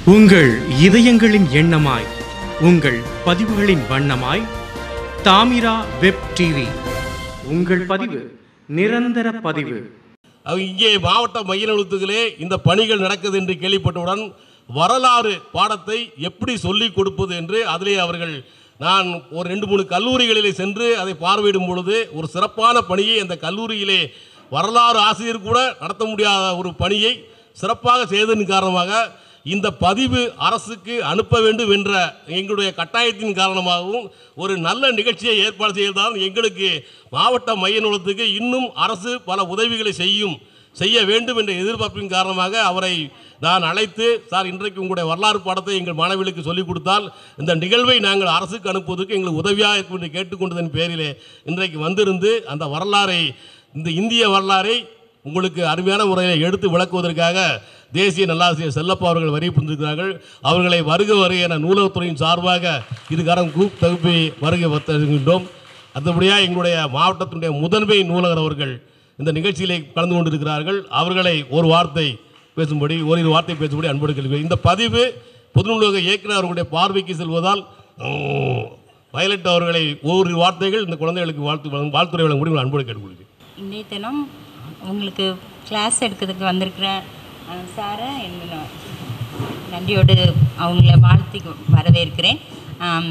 உங்கள் இதயங்களின் எண்ணமாய் உங்கள் பதிவுகளின் வண்ணமாய் தாமிரா வெப் டிவி உங்கள் பதிவு நிரந்தர பதிவு அவங்க இங்கே மாவட்ட மைய நிலையத்துகளே இந்த பணிகள் நடக்குது என்று கேள்விப்பட்டவுடன் வரலாறு பாடத்தை எப்படி சொல்லிக் கொடுப்பது என்று அதிலே அவர்கள் நான் ஒரு ரெண்டு மூணு கல்லூரிகளிலே சென்று அதை பார்வையிடும் பொழுது ஒரு சிறப்பான பணியை அந்த கல்லூரியிலே வரலாறு ஆசிரியர் கூட நடத்த முடியாத ஒரு பணியை சிறப்பாக செய்ததன் காரணமாக இந்த பதிவு அரசுக்கு அனுப்ப வேண்டும் என்ற எங்களுடைய கட்டாயத்தின் காரணமாகவும் ஒரு நல்ல நிகழ்ச்சியை ஏற்பாடு செய்தால் எங்களுக்கு மாவட்ட மைய நூலகத்துக்கு இன்னும் அரசு பல உதவிகளை செய்யும் செய்ய வேண்டும் என்ற எதிர்பார்ப்பின் காரணமாக அவரை நான் அழைத்து சார் இன்றைக்கு உங்களுடைய வரலாறு பாடத்தை எங்கள் மாணவிகளுக்கு சொல்லிக் கொடுத்தால் இந்த நிகழ்வை நாங்கள் அரசுக்கு அனுப்புவதற்கு எங்களுக்கு உதவியாக இருக்கும் என்று கேட்டுக்கொண்டதன் பேரிலே இன்றைக்கு வந்திருந்து அந்த வரலாறை இந்த இந்திய வரலாறை உங்களுக்கு அருமையான முறையில் எடுத்து விளக்குவதற்காக தேசிய நல்லாசிரியர் செல்லப்பா அவர்கள் வரி புரிந்திருக்கிறார்கள் அவர்களை வருக வருக என நூலகத்துறையின் சார்பாக இதுகாரம் குரூப் தொகுப்பை வருகை வருகின்றோம் அடுத்தபடியாக எங்களுடைய மாவட்டத்தினுடைய முதன்மை நூலகர் அவர்கள் இந்த நிகழ்ச்சியிலே கலந்து கொண்டிருக்கிறார்கள் அவர்களை ஒரு வார்த்தை பேசும்படி ஓரிரு வார்த்தை பேசும்படி அன்போடு கேள்வி இந்த பதிவு பொது நூலக இயக்குனர் அவர்களுடைய பார்வைக்கு செல்வதால் உம், வயலட் அவர்களை ஓரிரு வார்த்தைகள் இந்த குழந்தைகளுக்கு வாழ்த்து வழங்கும் வாழ்த்துறை வழங்க முடியும் அன்போடு கேட்டுக்கொள்கிறேன் இன்றைய தினம் உங்களுக்கு கிளாஸ் எடுக்கிறதுக்கு வந்திருக்கிற அஹ், சாரை என்ன நன்றியோடு அவங்கள வாழ்த்தி வரவேற்கிறேன் ஆம்,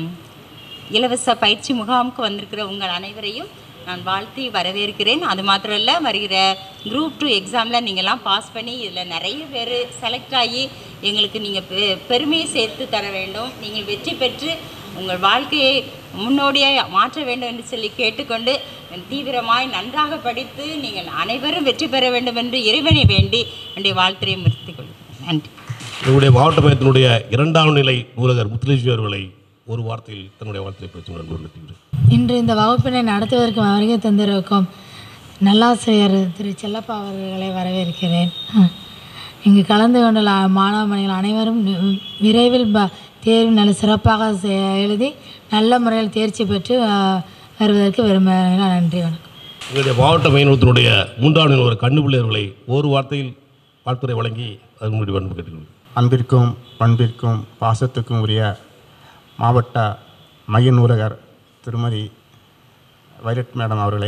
இலவச பயிற்சி முகாமுக்கு வந்திருக்கிற உங்கள் அனைவரையும் நான் வாழ்த்தி வரவேற்கிறேன் அது மாத்திரம் இல்லை வருகிற குரூப் டூ எக்ஸாமில் நீங்கள்லாம் பாஸ் பண்ணி இதில் நிறைய பேர் செலக்ட் ஆகி எங்களுக்கு நீங்கள் பெ பெருமையை சேர்த்து தர வேண்டும் நீங்கள் வெற்றி பெற்று உங்கள் வாழ்க்கையை முன்னோடியாக மாற்ற வேண்டும் என்று சொல்லி கேட்டுக்கொண்டு தீவிரமாய் நன்றாக படித்து நீங்கள் அனைவரும் வெற்றி பெற வேண்டும் என்று இறைவனை வேண்டி என்னுடைய வாழ்த்துறை முடித்துக் கொள்கிறேன் நன்றி எங்களுடைய மாவட்ட மையத்தினுடைய இரண்டாம் நிலை நூலகர் முத்துலட்சுமி அவர்களை ஒரு வார்த்தையில் தன்னுடைய வார்த்தையை பேசும் அன்போடு கேட்டுக்கிறேன் இன்று இந்த வகுப்பினை நடத்துவதற்கு வருகை தந்திருக்கும் நல்லாசிரியர் திரு செல்லப்பா அவர்களை வரவேற்கிறேன் இங்கு கலந்து கொண்டுள்ள மாணவ மணிகள் அனைவரும் வி- விரைவில் ப தேர்வு நல்ல சிறப்பாக செ- எழுதி நல்ல முறையில் தேர்ச்சி பெற்று அஹ், வருவதற்கு விரும்புகிறேன் நன்றி வணக்கம் எங்களுடைய மாவட்ட மையத்தினுடைய மூன்றாம் நிலை ஒரு கண்ணு அவர்களை ஒரு வார்த்தையில் வாழ்த்துறை வழங்கி அதன் முடிவு அன்பு கேட்டுக்கொள்கிறேன் அன்பிற்கும் பண்பிற்கும் பாசத்துக்கும் உரிய மாவட்ட மைய நூலகர் திருமதி வைரட் மேடம் அவர்களே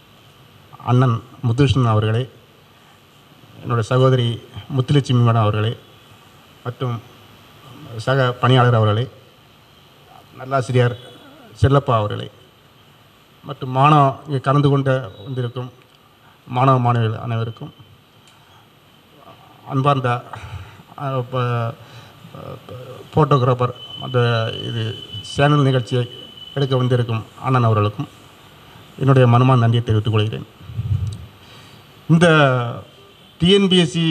அண்ணன் முத்துகிருஷ்ணன் அவர்களே என்னுடைய சகோதரி முத்துலட்சுமி மேடம் அவர்களே மற்றும் சக பணியாளர் அவர்களே நல்லாசிரியர் செல்லப்பா அவர்களே மற்றும் மாணவ இங்கே கலந்து கொண்டு வந்திருக்கும் மாணவ மாணவிகள் அனைவருக்கும் அன்பார்ந்த ஃபோட்டோகிராஃபர் அந்த இது சேனல் நிகழ்ச்சியை எடுக்க வந்திருக்கும் அண்ணன் அவர்களுக்கும் என்னுடைய மனமான நன்றியை தெரிவித்துக் கொள்கிறேன் இந்த டிஎன்பிஎஸ்சி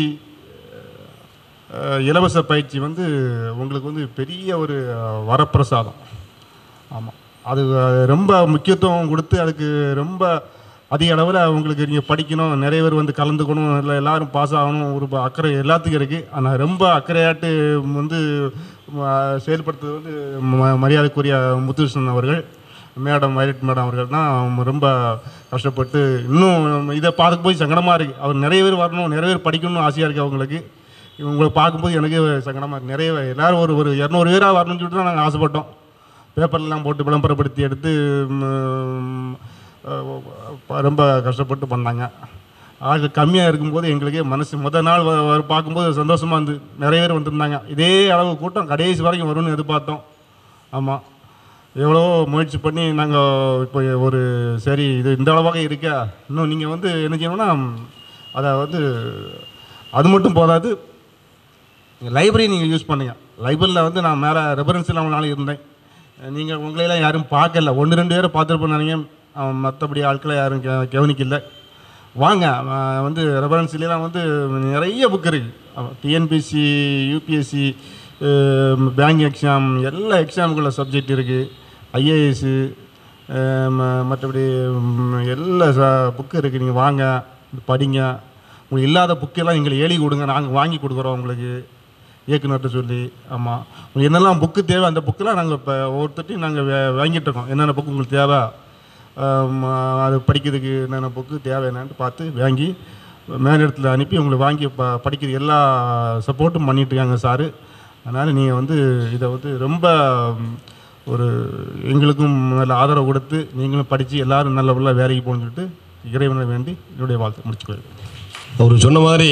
இலவச பயிற்சி வந்து உங்களுக்கு வந்து பெரிய ஒரு அஹ், வரப்பிரசாதம் ஆமாம் அது அஹ், ரொம்ப முக்கியத்துவம் கொடுத்து அதுக்கு ரொம்ப அதிக அளவில் உங்களுக்கு நீங்கள் படிக்கணும் நிறைய பேர் வந்து கலந்துக்கணும் இல்லை எல்லாரும் பாஸ் ஆகணும் ஒரு ப- அக்கறை எல்லாத்துக்கும் இருக்குது ஆனால் ரொம்ப அக்கறையாட்டு வந்து ம- செயல்படுத்துறது வந்து ம- மரியாதைக்குரிய முத்துகிருஷ்ணன் அவர்கள் மேடம் வயலட் மேடம் அவர்கள் தான் ரொம்ப கஷ்டப்பட்டு இன்னும் இதை பார்க்க போய் சங்கடமாக இருக்குது அவர் நிறைய பேர் வரணும் நிறைய பேர் படிக்கணும்னு ஆசையாக இருக்குது அவங்களுக்கு இவங்களை பார்க்கும்போது எனக்கு சங்கடமாக இருக்குது நிறைய பேர் எல்லாரும் ஒரு ஒரு இரநூறு பேராக வரணும்னு சொல்லிட்டு தான் நாங்கள் ஆசைப்பட்டோம் பேப்பர்லாம் போட்டு விளம்பரப்படுத்தி எடுத்து ம், அஹ், ரொம்ப கஷ்டப்பட்டு பண்ணாங்க ஆக கம்மியாக இருக்கும்போது எங்களுக்கே மனசு முத நாள் வ- வ- பார்க்கும்போது சந்தோஷமாக இருந்து நிறைய பேர் வந்திருந்தாங்க இதே அளவு கூட்டம் கடைசி வரைக்கும் வரும்னு எதிர்பார்த்தோம் ஆமாம் எவ்வளோ முயற்சி பண்ணி நாங்கள் இப்போ ஒரு சரி இது இந்த அளவாக இருக்கா இன்னும் நீங்கள் வந்து என்ன செய்யணும்னா அதை வந்து அது மட்டும் போதாது லைப்ரரி நீங்கள் யூஸ் பண்ணுங்க லைப்ரரியில் வந்து நான் மேலே ரெஃபரன்ஸ் இல்லாமல் நாள் இருந்தேன் நீங்கள் உங்களையெல்லாம் யாரும் பார்க்கல ஒன்று ரெண்டு பேரை பார்த்துருப்போம் நினைங்க மற்றபடி ஆட்களை யாரும் கெ கவனிக்கல வாங்க அஹ் வந்து ரெஃபரன்ஸ்லாம் வந்து நிறைய புக் இருக்குது டிஎன்பிசி யூபிஎஸ்சி பேங்க் எக்ஸாம் எல்லா எக்ஸாமுக்குள்ள சப்ஜெக்ட் இருக்குது ஐஏஎஸ்ஸு மற்றபடி ம், எல்லா புக்கு இருக்குது நீங்கள் வாங்க படிங்க உங்களுக்கு இல்லாத புக்கெல்லாம் எங்களுக்கு எழுதி கொடுங்க நாங்கள் வாங்கி கொடுக்குறோம் உங்களுக்கு இயக்குனர்கிட்ட சொல்லி ஆமாம் உங்களுக்கு என்னெல்லாம் புக்கு தேவை அந்த புக்கெல்லாம் நாங்கள் இப்போ ஒவ்வொருத்தட்டையும் நாங்கள் வாங்கிட்டு இருக்கோம் என்னென்ன புக்கு உங்களுக்கு தேவை ஆம், அது படிக்கிறதுக்கு என்னென்ன புக்கு தேவை என்னன்னு பார்த்து வாங்கி மேலிடத்தில் அனுப்பி உங்களுக்கு வாங்கி ப படிக்கிற எல்லா சப்போர்ட்டும் பண்ணிட்டு இருக்காங்க சாரு அதனால் நீங்கள் வந்து இதை வந்து ரொம்ப ம், ஒரு எங்களுக்கும் நல்ல ஆதரவு கொடுத்து நீங்களும் படித்து எல்லாரும் நல்லபடியாக வேலைக்கு போகணும்னு சொல்லிட்டு இறைவனை வேண்டி என்னுடைய வாழ்த்து முடிச்சுக்கொள்கிறேன் அவர் சொன்ன மாதிரி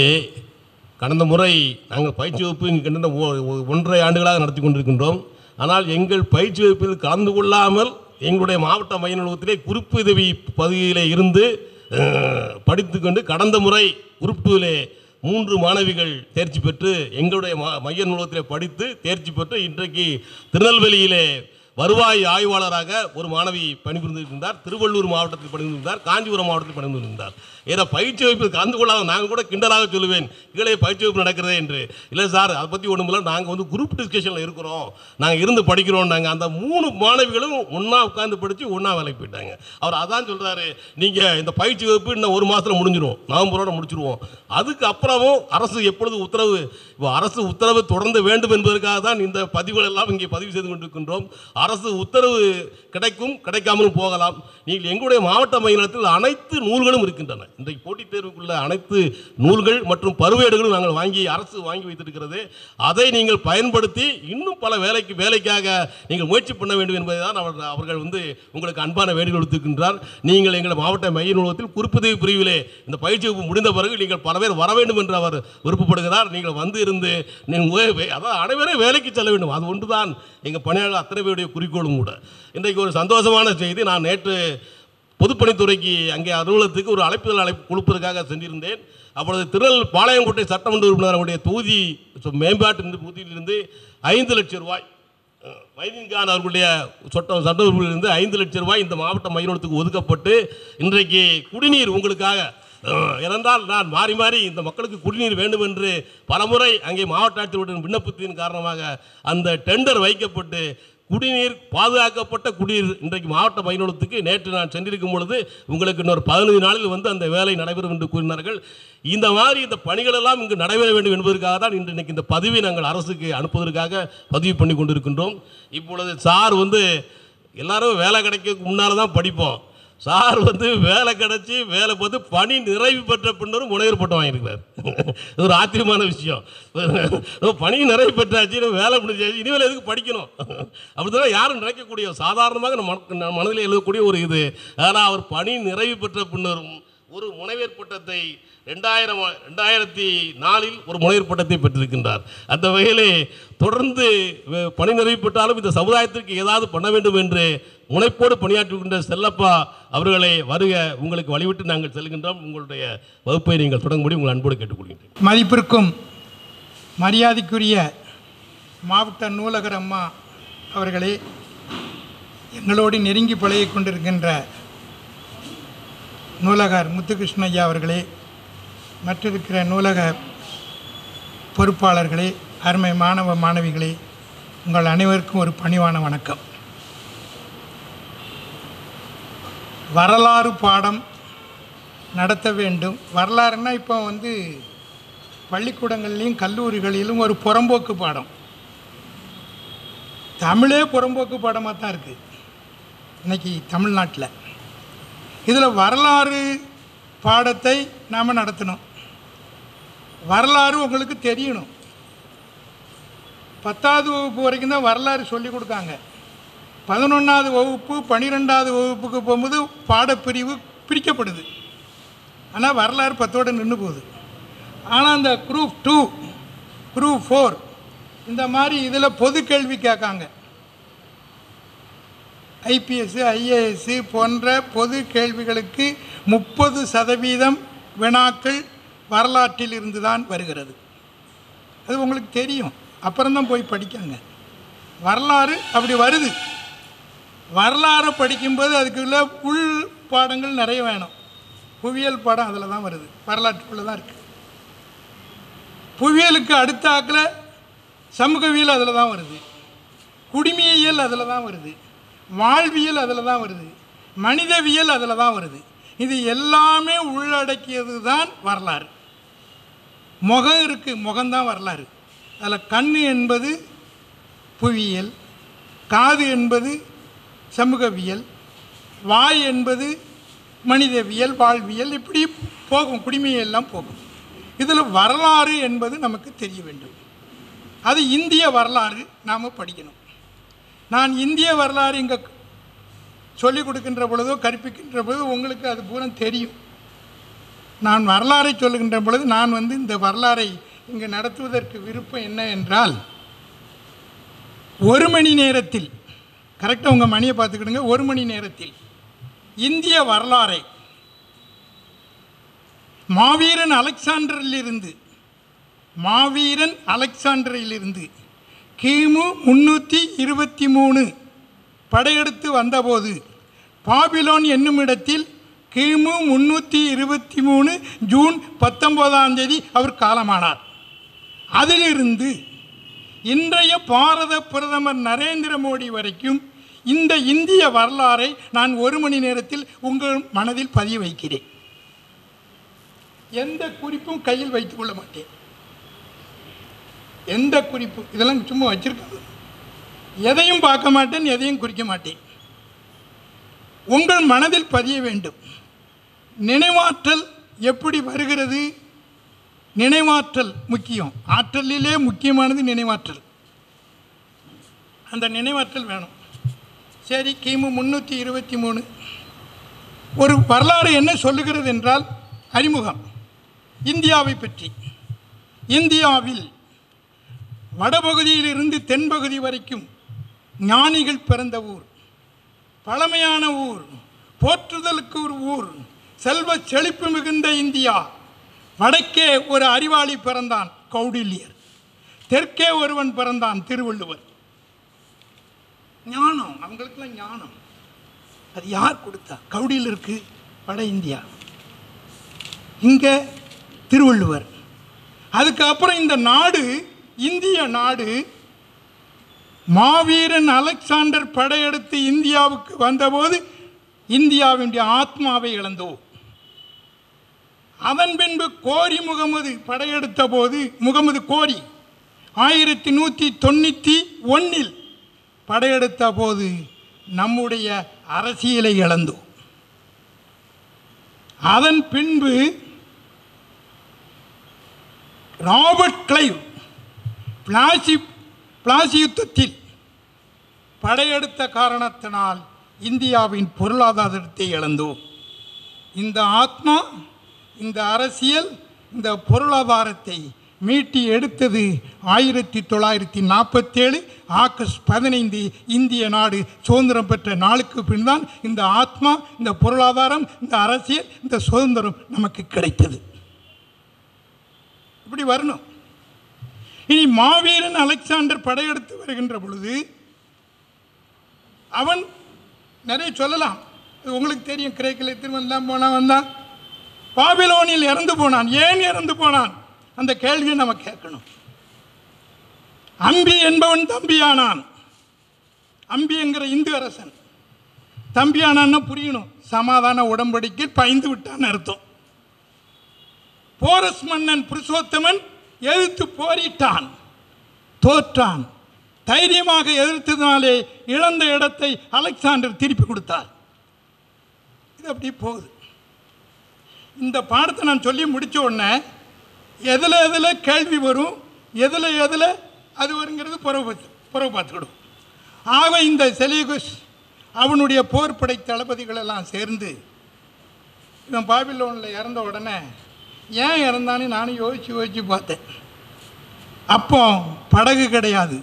கடந்த முறை நாங்கள் பயிற்சி வகுப்பு இங்கே கிட்டத்தட்ட ஒ- ஒ- ஒன்றரை ஆண்டுகளாக நடத்தி கொண்டிருக்கின்றோம் ஆனால் எங்கள் பயிற்சி வகுப்பில் கலந்து கொள்ளாமல் எங்களுடைய மாவட்ட மைய நூலகத்திலே குறிப்பு உதவி பகுதியிலே இருந்து அஹ், படித்துக்கொண்டு கடந்த முறை குறிப்பிலே மூன்று மாணவிகள் தேர்ச்சி பெற்று எங்களுடைய மா- மைய நூலகத்திலே படித்து தேர்ச்சி பெற்று இன்றைக்கு திருநெல்வேலியிலே வருவாய் ஆய்வாளராக ஒரு மாணவி பணிபுரிந்திருந்தார் திருவள்ளூர் மாவட்டத்தில் பணிபுரிந்தார் காஞ்சிபுரம் மாவட்டத்தில் பணிபுரிந்தார் ஏதோ பயிற்சி வகுப்பில் கலந்து கொள்ளாத நாங்கள் கூட கிண்டலாக சொல்லுவேன் கீழே பயிற்சி வகுப்பு நடக்கிறதே என்று இல்லை சார் அதை பற்றி ஒன்றும் இல்லை நாங்கள் வந்து குரூப் டிஸ்கஷனில் இருக்கிறோம் நாங்கள் இருந்து படிக்கிறோம் நாங்கள் அந்த மூணு மாணவிகளும் ஒன்றா உட்காந்து படித்து ஒன்றா வேலைக்கு போயிட்டாங்க அவர் அதான் சொல்கிறாரு நீங்கள் இந்த பயிற்சி வகுப்பு இன்னும் ஒரு மாதத்தில் முடிஞ்சிடும் நவம்பரோட முடிச்சிருவோம் அதுக்கு அப்புறமும் அரசு எப்பொழுது உத்தரவு இப்போ அரசு உத்தரவு தொடர்ந்து வேண்டும் என்பதற்காக தான் இந்த பதிவுகள் எல்லாம் இங்கே பதிவு செய்து கொண்டிருக்கின்றோம் அரசு உத்தரவு கிடைக்கும் கிடைக்காமலும் போகலாம் நீங்கள் எங்களுடைய மாவட்ட மையத்தில் அனைத்து நூல்களும் இருக்கின்றன இன்றைக்கு போட்டித் தேர்வுக்குள்ள அனைத்து நூல்கள் மற்றும் பருவேடுகளும் நாங்கள் வாங்கி அரசு வாங்கி வைத்திருக்கிறது அதை நீங்கள் பயன்படுத்தி இன்னும் பல வேலைக்கு வேலைக்காக நீங்கள் முயற்சி பண்ண வேண்டும் என்பதை தான் அவர் அவர்கள் வந்து உங்களுக்கு அன்பான வேண்டுகோள் விடுத்திருக்கின்றார் நீங்கள் எங்கள் மாவட்ட மைய நூலகத்தில் குறிப்புதவி பிரிவிலே இந்த பயிற்சி வகுப்பு முடிந்த பிறகு நீங்கள் பல பேர் வர வேண்டும் என்று அவர் விருப்பப்படுகிறார் நீங்கள் வந்து இருந்து நீங்கள் உய- வே- அதாவது அனைவரும் வேலைக்கு செல்ல வேண்டும் அது ஒன்றுதான் எங்கள் பணியாளர் அத்தனை பேருடைய குறிக்கோளும் கூட இன்றைக்கு ஒரு சந்தோஷமான செய்தி நான் நேற்று பொதுப்பணித்துறைக்கு அங்கே அலுவலகத்துக்கு ஒரு அழைப்புதல் அழைப்பு கொடுப்பதற்காக சென்றிருந்தேன் அப்பொழுது திருநெல் பாளையங்கோட்டை சட்டமன்ற உறுப்பினர் அவருடைய தொகுதி சொ- மேம்பாட்டு தொகுதியிலிருந்து ஐந்து லட்சம் ரூபாய் அஹ், மைதீன் கான் அவர்களுடைய சொட்ட சட்ட உறுப்பினரிலிருந்து ஐந்து லட்சம் ரூபாய் இந்த மாவட்ட மையனத்துக்கு ஒதுக்கப்பட்டு இன்றைக்கு குடிநீர் உங்களுக்காக அஹ், ஏனென்றால் நான் மாறி மாறி இந்த மக்களுக்கு குடிநீர் வேண்டும் என்று பலமுறை அங்கே மாவட்ட ஆட்சியருடன் விண்ணப்பத்தின் காரணமாக அந்த டெண்டர் வைக்கப்பட்டு குடிநீர் பாதுகாக்கப்பட்ட குடிநீர் இன்றைக்கு மாவட்ட பயனுலத்துக்கு நேற்று நான் சென்றிருக்கும் பொழுது உங்களுக்கு இன்னொரு பதினைந்து நாளில் வந்து அந்த வேலை நடைபெறும் என்று கூறினார்கள் இந்த மாதிரி இந்த பணிகள் எல்லாம் இங்கு நடைபெற வேண்டும் என்பதற்காக தான் இன்று இன்னைக்கு இந்த பதிவை நாங்கள் அரசுக்கு அனுப்புவதற்காக பதிவு பண்ணி கொண்டிருக்கின்றோம் இப்பொழுது சார் வந்து எல்லாரும் வேலை கிடைக்க முன்னால் தான் படிப்போம் சார் வந்து வேலை கிடைச்சி வேலை பார்த்து பணி நிறைவு பெற்ற பின்னரும் முனைவர் பட்டம் வாங்கியிருக்கிறார் இது ஒரு ஆச்சரியமான விஷயம் பணி நிறைவு பெற்றாச்சு நம்ம வேலை முடிஞ்சாச்சு இனிமேல் எதுக்கு படிக்கணும் அப்படிதான் யாரும் நினைக்கக்கூடிய சாதாரணமாக நம்ம மன- நம்ம மனதில் எழுதக்கூடிய ஒரு இது ஆனால் அவர் பணி நிறைவு பெற்ற பின்னரும் ஒரு முனைவர் பட்டத்தை ரெண்டாயிரம் ரெண்டாயிரத்தி நாலில் ஒரு முனைவர் பட்டத்தை பெற்றிருக்கின்றார் அந்த வகையிலே தொடர்ந்து வ- பணி நிறைவு பெற்றாலும் இந்த சமுதாயத்திற்கு ஏதாவது பண்ண வேண்டும் என்று முனைப்போடு பணியாற்றுகின்ற செல்லப்பா அவர்களை வருக உங்களுக்கு வழிவிட்டு நாங்கள் செல்கின்றோம் உங்களுடைய வகுப்பை நீங்கள் தொடங்கும்படி உங்கள் அன்போடு கேட்டுக்கொள்கின்றேன் மதிப்பிற்கும் மரியாதைக்குரிய மாவட்ட நூலகர் அம்மா அவர்களே எங்களோடு நெருங்கி பழகிக் கொண்டிருக்கின்ற நூலகர் முத்துகிருஷ்ண ஐயா அவர்களே மற்றிருக்கிற நூலக பொறுப்பாளர்களே அருமை மாணவ மாணவிகளே உங்கள் அனைவருக்கும் ஒரு பணிவான வணக்கம் வரலாறு பாடம் நடத்த வேண்டும் வரலாறுன்னா இப்போ வந்து பள்ளிக்கூடங்கள்லேயும் கல்லூரிகளிலும் ஒரு புறம்போக்கு பாடம் தமிழே புறம்போக்கு பாடமாக தான் இருக்குது இன்னைக்கு தமிழ்நாட்டில் இதில் வரலாறு பாடத்தை நாம் நடத்தணும் வரலாறு உங்களுக்கு தெரியணும் பத்தாவது வகுப்பு வரைக்கும் தான் வரலாறு சொல்லி கொடுக்காங்க பதினொன்றாவது வகுப்பு பன்னிரெண்டாவது வகுப்புக்கு போகும்போது பாடப்பிரிவு பிரிக்கப்படுது ஆனால் வரலாறு பத்தோடு நின்று போகுது ஆனால் அந்த குரூப் டூ குரூப் ஃபோர் இந்த மாதிரி இதில் பொது கேள்வி கேட்காங்க ஐபிஎஸ் ஐஏஎஸ் போன்ற பொது கேள்விகளுக்கு முப்பது சதவீதம் வினாக்கள் வரலாற்றில் இருந்து தான் வருகிறது அது உங்களுக்கு தெரியும் அப்புறம்தான் போய் படிக்காங்க வரலாறு அப்படி வருது வரலாறை படிக்கும்போது அதுக்குள்ள உள் பாடங்கள் நிறைய வேணும் புவியியல் பாடம் அதில் தான் வருது வரலாற்றுக்குள்ளே தான் இருக்குது புவியியலுக்கு அடுத்த ஆக்கில் சமூகவியல் அதில் தான் வருது குடிமையியல் அதில் தான் வருது வாழ்வியல் அதில் தான் வருது மனிதவியல் அதில் தான் வருது இது எல்லாமே உள்ளடக்கியது தான் வரலாறு முகம் இருக்குது முகம்தான் வரலாறு அதில் கண் என்பது புவியியல் காது என்பது சமூகவியல் வாய் என்பது மனிதவியல் வாழ்வியல் இப்படி போகும் குடிமையெல்லாம் போகும் இதில் வரலாறு என்பது நமக்கு தெரிய வேண்டும் அது இந்திய வரலாறு நாம் படிக்கணும் நான் இந்திய வரலாறு இங்கே சொல்லிக் கொடுக்கின்ற பொழுதோ கற்பிக்கின்ற பொழுது உங்களுக்கு அது பூரா தெரியும் நான் வரலாறை சொல்லுகின்ற பொழுது நான் வந்து இந்த வரலாறை இங்கு நடத்துவதற்கு விருப்பம் என்ன என்றால் ஒரு மணி நேரத்தில் கரெக்டாக உங்கள் மணியை பார்த்துக்கிடுங்க ஒரு மணி நேரத்தில் இந்திய வரலாறை மாவீரன் அலெக்சாண்டரிலிருந்து மாவீரன் அலெக்சாண்டரிலிருந்து கிமு முன்னூற்றி இருபத்தி மூணு படையெடுத்து வந்தபோது பாபிலோன் என்னும் இடத்தில் கிமு முன்னூற்றி இருபத்தி மூணு ஜூன் பத்தொன்பதாம் தேதி அவர் காலமானார் அதிலிருந்து இன்றைய பாரத பிரதமர் நரேந்திர மோடி வரைக்கும் இந்த இந்திய வரலாறை நான் ஒரு மணி நேரத்தில் உங்கள் மனதில் பதிய வைக்கிறேன் எந்த குறிப்பும் கையில் வைத்துக் கொள்ள மாட்டேன் எந்த குறிப்பு இதெல்லாம் சும்மா வச்சிருக்காங்க எதையும் பார்க்க மாட்டேன் எதையும் குறிக்க மாட்டேன் உங்கள் மனதில் பதிய வேண்டும் நினைவாற்றல் எப்படி வருகிறது நினைவாற்றல் முக்கியம் ஆற்றலிலே முக்கியமானது நினைவாற்றல் அந்த நினைவாற்றல் வேணும் சரி கிமு முந்நூற்றி இருபத்தி மூணு ஒரு வரலாறு என்ன சொல்லுகிறது என்றால் அறிமுகம் இந்தியாவை பற்றி இந்தியாவில் வடபகுதியிலிருந்து தென்பகுதி வரைக்கும் ஞானிகள் பிறந்த ஊர் பழமையான ஊர் போற்றுதலுக்கு ஒரு ஊர் செல்வ செழிப்பு மிகுந்த இந்தியா வடக்கே ஒரு அறிவாளி பிறந்தான் கௌடில்யர் தெற்கே ஒருவன் பிறந்தான் திருவள்ளுவர் ஞானம் அவங்களுக்கெல்லாம் ஞானம் அது யார் கொடுத்தா கௌடியில் வட இந்தியா இங்கே திருவள்ளுவர் அதுக்கப்புறம் இந்த நாடு இந்திய நாடு மாவீரன் அலெக்சாண்டர் படையெடுத்து இந்தியாவுக்கு வந்தபோது இந்தியாவினுடைய ஆத்மாவை இழந்தோம் அதன் பின்பு கோரி முகமது படையெடுத்த போது முகமது கோரி ஆயிரத்தி நூற்றி தொண்ணூற்றி ஒன்றில் படையெடுத்த போது நம்முடைய அரசியலை இழந்தோம் அதன் பின்பு ராபர்ட் கிளைவ் பிளாசி பிளாசி யுத்தத்தில் படையெடுத்த காரணத்தினால் இந்தியாவின் பொருளாதாரத்தை இழந்தோம் இந்த ஆத்மா இந்த அரசியல் இந்த பொருளாதாரத்தை மீட்டி எடுத்தது ஆயிரத்தி தொள்ளாயிரத்தி நாற்பத்தேழு ஆகஸ்ட் பதினைந்து இந்திய நாடு சுதந்திரம் பெற்ற நாளுக்கு பின் தான் இந்த ஆத்மா இந்த பொருளாதாரம் இந்த அரசியல் இந்த சுதந்திரம் நமக்கு கிடைத்தது இப்படி வரணும் இனி மாவீரன் அலெக்சாண்டர் படையெடுத்து வருகின்ற பொழுது அவன் நிறைய சொல்லலாம் அது உங்களுக்கு தெரியும் கிரேக்கில் திருமணம் போனான் வந்தான் பாபிலோனில் இறந்து போனான் ஏன் இறந்து போனான் அந்த கேள்வியை நம்ம கேட்கணும் அம்பி என்பவன் தம்பியானான் அம்பி என்கிற இந்து அரசன் தம்பியானான்னு புரியணும் சமாதான உடன்படிக்கை பயந்து விட்டான்னு அர்த்தம் போரஸ் மன்னன் புருஷோத்தமன் எதிர்த்து போரிட்டான் தோற்றான் தைரியமாக எதிர்த்ததினாலே இழந்த இடத்தை அலெக்சாண்டர் திருப்பி கொடுத்தார் இது அப்படி போகுது இந்த பாடத்தை நான் சொல்லி முடித்த உடனே எதில் எதில் கேள்வி வரும் எதில் எதில் அது வருங்கிறது புறவு பார்த்து புறவு பார்த்துக்கிடும் ஆக இந்த செலிகுஸ் அவனுடைய போர்ப்படை தளபதிகள் எல்லாம் சேர்ந்து இவன் பாபிலோனில் இறந்த உடனே ஏன் இறந்தான்னு நானும் யோசித்து யோசித்து பார்த்தேன் அப்போ படகு கிடையாது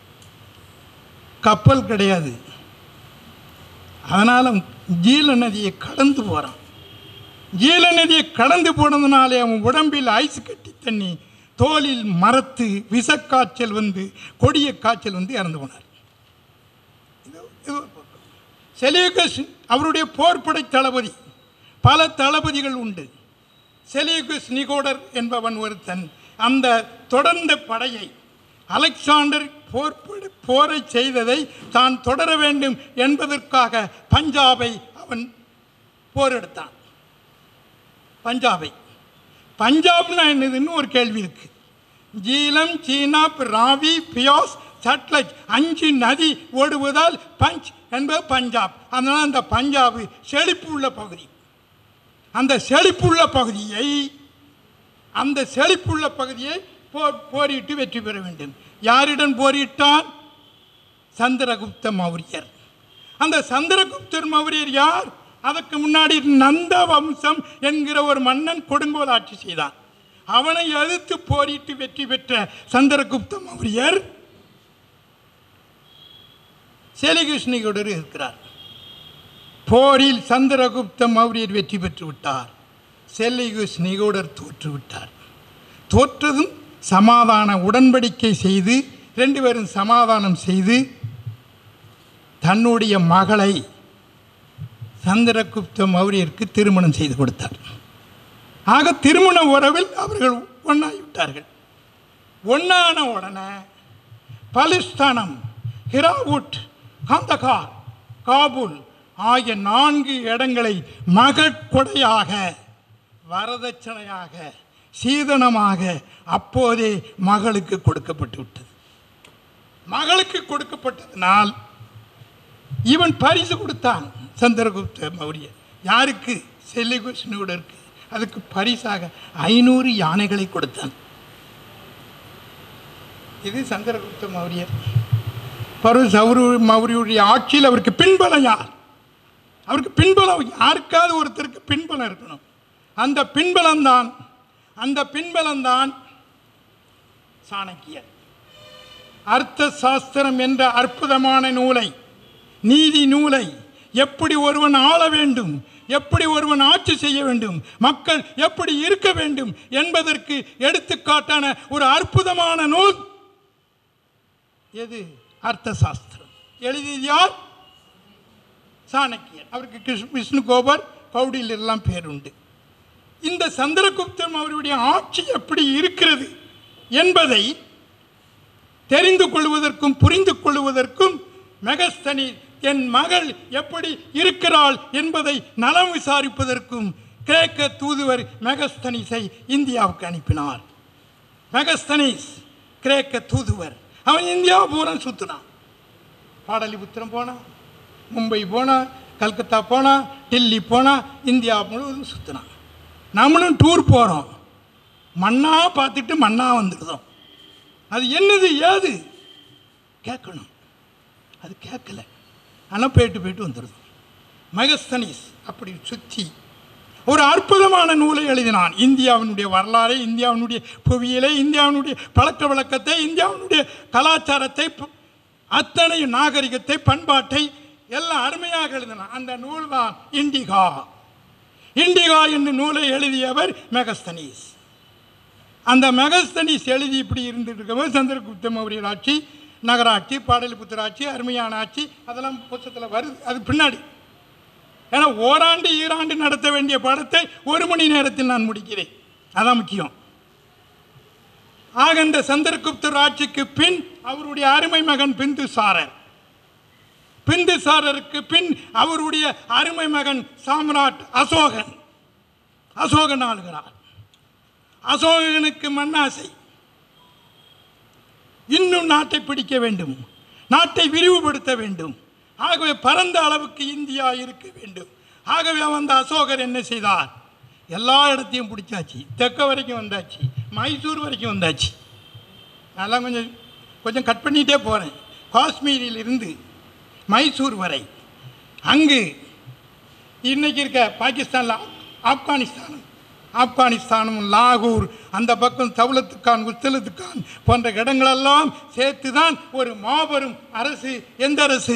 கப்பல் கிடையாது அதனால் ஜீல நதியை கடந்து போகிறான் ஜீல நதியை கடந்து போனதுனாலே அவன் உடம்பில் ஐஸ் கட்டி தண்ணி தோலில் மரத்து விஷக்காய்ச்சல் வந்து கொடிய காய்ச்சல் வந்து இறந்து போனார் இது இது ஒரு பக்கம். செலியூகஸ் அவருடைய போர்ப்படை தளபதி பல தளபதிகள் உண்டு செலியூகஸ் நிகோடர் என்பவன் ஒருத்தன் அந்த தொடர்ந்த படையை அலெக்சாண்டர் போர்ப்படை போரை செய்ததை தான் தொடர வேண்டும் என்பதற்காக பஞ்சாபை அவன் போரெடுத்தான் பஞ்சாபை பஞ்சாப்னா என்னதுன்னு ஒரு கேள்வி இருக்கு ஜீலம் சீனாப் ராவி பியாஸ் சட்லஜ் அஞ்சு நதி ஓடுவதால் பஞ்ச் என்பது பஞ்சாப் அதனால் அந்த பஞ்சாப் செழிப்பு உள்ள பகுதி அந்த செழிப்புள்ள பகுதியை அந்த செழிப்புள்ள பகுதியை போ போரிட்டு வெற்றி பெற வேண்டும் யாரிடம் போரிட்டான் சந்திரகுப்த மௌரியர் அந்த சந்திரகுப்தர் மௌரியர் யார் அதற்கு முன்னாடி நந்த வம்சம் என்கிற ஒரு மன்னன் கொடுங்கோல் ஆட்சி செய்தான் அவனை எதிர்த்து போரிட்டு வெற்றி பெற்ற சந்திரகுப்த மௌரியர் செலிகிருஷ்ணியோடு இருக்கிறார் போரில் சந்திரகுப்த மௌரியர் வெற்றி பெற்று விட்டார் செல்லிகுஸ் நிகோடர் தோற்று விட்டார் தோற்றதும் சமாதான உடன்படிக்கை செய்து ரெண்டு பேரும் சமாதானம் செய்து தன்னுடைய மகளை சந்திரகுப்த மௌரியருக்கு திருமணம் செய்து கொடுத்தார் ஆக திருமண உறவில் அவர்கள் ஒன்றாகிவிட்டார்கள் ஒன்றான உடனே பலிஸ்தானம் ஹிராவுட் காந்தகார் காபூல் ஆகிய நான்கு இடங்களை மகட்கொடையாக வரதட்சணையாக சீதனமாக அப்போதே மகளுக்கு கொடுக்கப்பட்டு விட்டது மகளுக்கு கொடுக்கப்பட்டதனால் இவன் பரிசு கொடுத்தான் சந்திரகுப்த மௌரிய யாருக்கு செல்லிகுஷ்ணுடருக்கு அதுக்கு பரிசாக ஐநூறு யானைகளை கொடுத்தான் இது சந்திரகுப்த மௌரியர் பரு சௌரு மௌரியுடைய ஆட்சியில் அவருக்கு பின்பலம் யார் அவருக்கு பின்பலம் யாருக்காவது ஒருத்தருக்கு பின்பலம் இருக்கணும் அந்த பின்பலம்தான் அந்த பின்பலம்தான் சாணக்கியர் அர்த்த சாஸ்திரம் என்ற அற்புதமான நூலை நீதி நூலை எப்படி ஒருவன் ஆள வேண்டும் எப்படி ஒருவன் ஆட்சி செய்ய வேண்டும் மக்கள் எப்படி இருக்க வேண்டும் என்பதற்கு எடுத்துக்காட்டான ஒரு அற்புதமான நூல் எது அர்த்த சாஸ்திரம் எழுதியது யார் சாணக்கியர் அவருக்கு கிருஷ்ண விஷ்ணு கோபர் கௌடியில் எல்லாம் பேருண்டு இந்த சந்திரகுப்தம் அவருடைய ஆட்சி எப்படி இருக்கிறது என்பதை தெரிந்து கொள்வதற்கும் புரிந்து கொள்வதற்கும் மெகஸ்தனி என் மகள் எப்படி இருக்கிறாள் என்பதை நலம் விசாரிப்பதற்கும் கிரேக்க தூதுவர் மெகஸ்தனிஸை இந்தியாவுக்கு அனுப்பினார் மெகஸ்தனிஸ் கிரேக்க தூதுவர் அவன் இந்தியாவை பூரா சுற்றினான் பாடலிபுத்திரம் போனான் மும்பை போனான் கல்கத்தா போனான் டெல்லி போனான் இந்தியா முழுவதும் சுற்றினான் நம்மளும் டூர் போகிறோம் மண்ணா பார்த்துட்டு மண்ணா வந்துடுதோம் அது என்னது ஏது கேட்கணும் அது கேட்கல ஆனால் போயிட்டு போயிட்டு வந்துடுது மெகஸ்தனிஸ் அப்படி சுற்றி ஒரு அற்புதமான நூலை எழுதினான் இந்தியாவினுடைய வரலாறை இந்தியாவினுடைய புவியியலை இந்தியாவினுடைய பழக்க வழக்கத்தை இந்தியாவினுடைய கலாச்சாரத்தை ப- அத்தனை நாகரிகத்தை பண்பாட்டை எல்லாம் அருமையாக எழுதினான் அந்த நூல் தான் இண்டிகா இண்டிகா என்னும் நூலை எழுதியவர் மெகஸ்தனீஸ் அந்த மெகஸ்தனிஸ் எழுதி இப்படி இருந்துட்டு இருக்கும்போது சந்திரகுப்த மௌரியர் ஆட்சி நகராட்சி பாடலிபுத்திர ஆட்சி அருமையான ஆட்சி அதெல்லாம் புத்தகத்தில் வருது அது பின்னாடி ஏன்னா ஓராண்டு ஈராண்டு நடத்த வேண்டிய பாடத்தை ஒரு மணி நேரத்தில் நான் முடிக்கிறேன் அதான் முக்கியம் ஆக இந்த சந்திரகுப்தர் ஆட்சிக்கு பின் அவருடைய அருமை மகன் பிந்துசாரர் பிந்துசாரருக்கு பின் அவருடைய அருமை மகன் சாம்ராட் அசோகன் அசோகன் ஆளுகிறார் அசோகனுக்கு மண்ணாசை இன்னும் நாட்டை பிடிக்க வேண்டும் நாட்டை விரிவுபடுத்த வேண்டும் ஆகவே பரந்த அளவுக்கு இந்தியா இருக்க வேண்டும் ஆகவே அந்த அசோகர் என்ன செய்தார் எல்லா இடத்தையும் பிடிச்சாச்சு தெற்க வரைக்கும் வந்தாச்சு மைசூர் வரைக்கும் வந்தாச்சு அதெல்லாம் கொஞ்சம் கொஞ்சம் கட் பண்ணிகிட்டே போகிறேன் காஷ்மீரில் இருந்து மைசூர் வரை அங்கு இன்னைக்கு இருக்க பாகிஸ்தானில் ஆப்கானிஸ்தானம் ஆப்கானிஸ்தானம் லாகூர் அந்த பக்கம் தௌலத்துக்கான் உஸ்தலத்துக்கான் போன்ற இடங்களெல்லாம் சேர்த்து தான் ஒரு மாபெரும் அரசு எந்த அரசு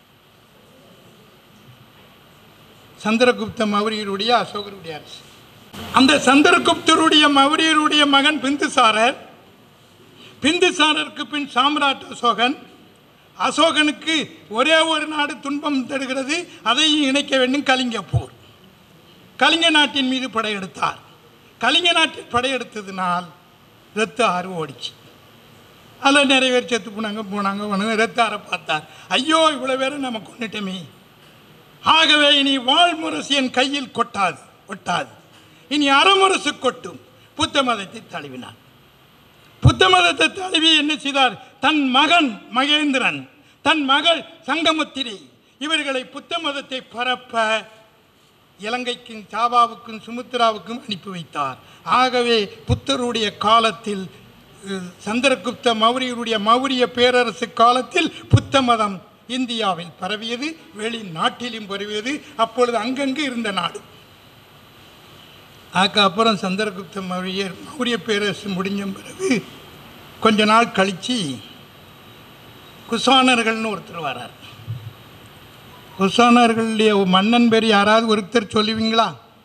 சந்திரகுப்த மௌரியருடைய அசோகருடைய அரசு அந்த சந்திரகுப்தருடைய மௌரியருடைய மகன் பிந்துசாரர் பிந்துசாரருக்கு பின் சாம்ராட் அசோகன் அசோகனுக்கு ஒரே ஒரு நாடு துன்பம் தருகிறது அதையும் இணைக்க வேண்டும் கலிங்க போர் கலிங்க நாட்டின் மீது படையெடுத்தார் கலிங்க நாட்டில் படையெடுத்ததினால் ரத்த ஆறு ஓடிச்சு அதில் நிறைய பேர் செத்து போனாங்க போனாங்க போனாங்க ரத்த ஆறை பார்த்தார் ஐயோ இவ்வளோ பேரை நம்ம கொண்டுட்டோமே ஆகவே இனி வாழ்முரசு என் கையில் கொட்டாது ஒட்டாது இனி அறமுரசு கொட்டும் புத்த மதத்தை தழுவினார் புத்த மதத்தை தழுவி என்ன செய்தார் தன் மகன் மகேந்திரன் தன் மகள் சங்கமுத்திரை இவர்களை புத்த மதத்தை பரப்ப இலங்கைக்கும் சாபாவுக்கும் சுமுத்திராவுக்கும் அனுப்பி வைத்தார் ஆகவே புத்தருடைய காலத்தில் அஹ், சந்திரகுப்த மௌரியருடைய மௌரிய பேரரசு காலத்தில் புத்த மதம் இந்தியாவில் பரவியது வெளிநாட்டிலும் பரவியது அப்பொழுது அங்கங்கு இருந்த நாடு அதுக்கப்புறம் சந்திரகுப்த மௌரியர் மௌரிய பேரரசு முடிஞ்ச பிறகு கொஞ்ச நாள் கழித்து குசானர்கள்னு ஒருத்தர் வரார் குசானர்களுடைய மன்னன் பேர் யாராவது ஒருத்தர் சொல்லுவீங்களா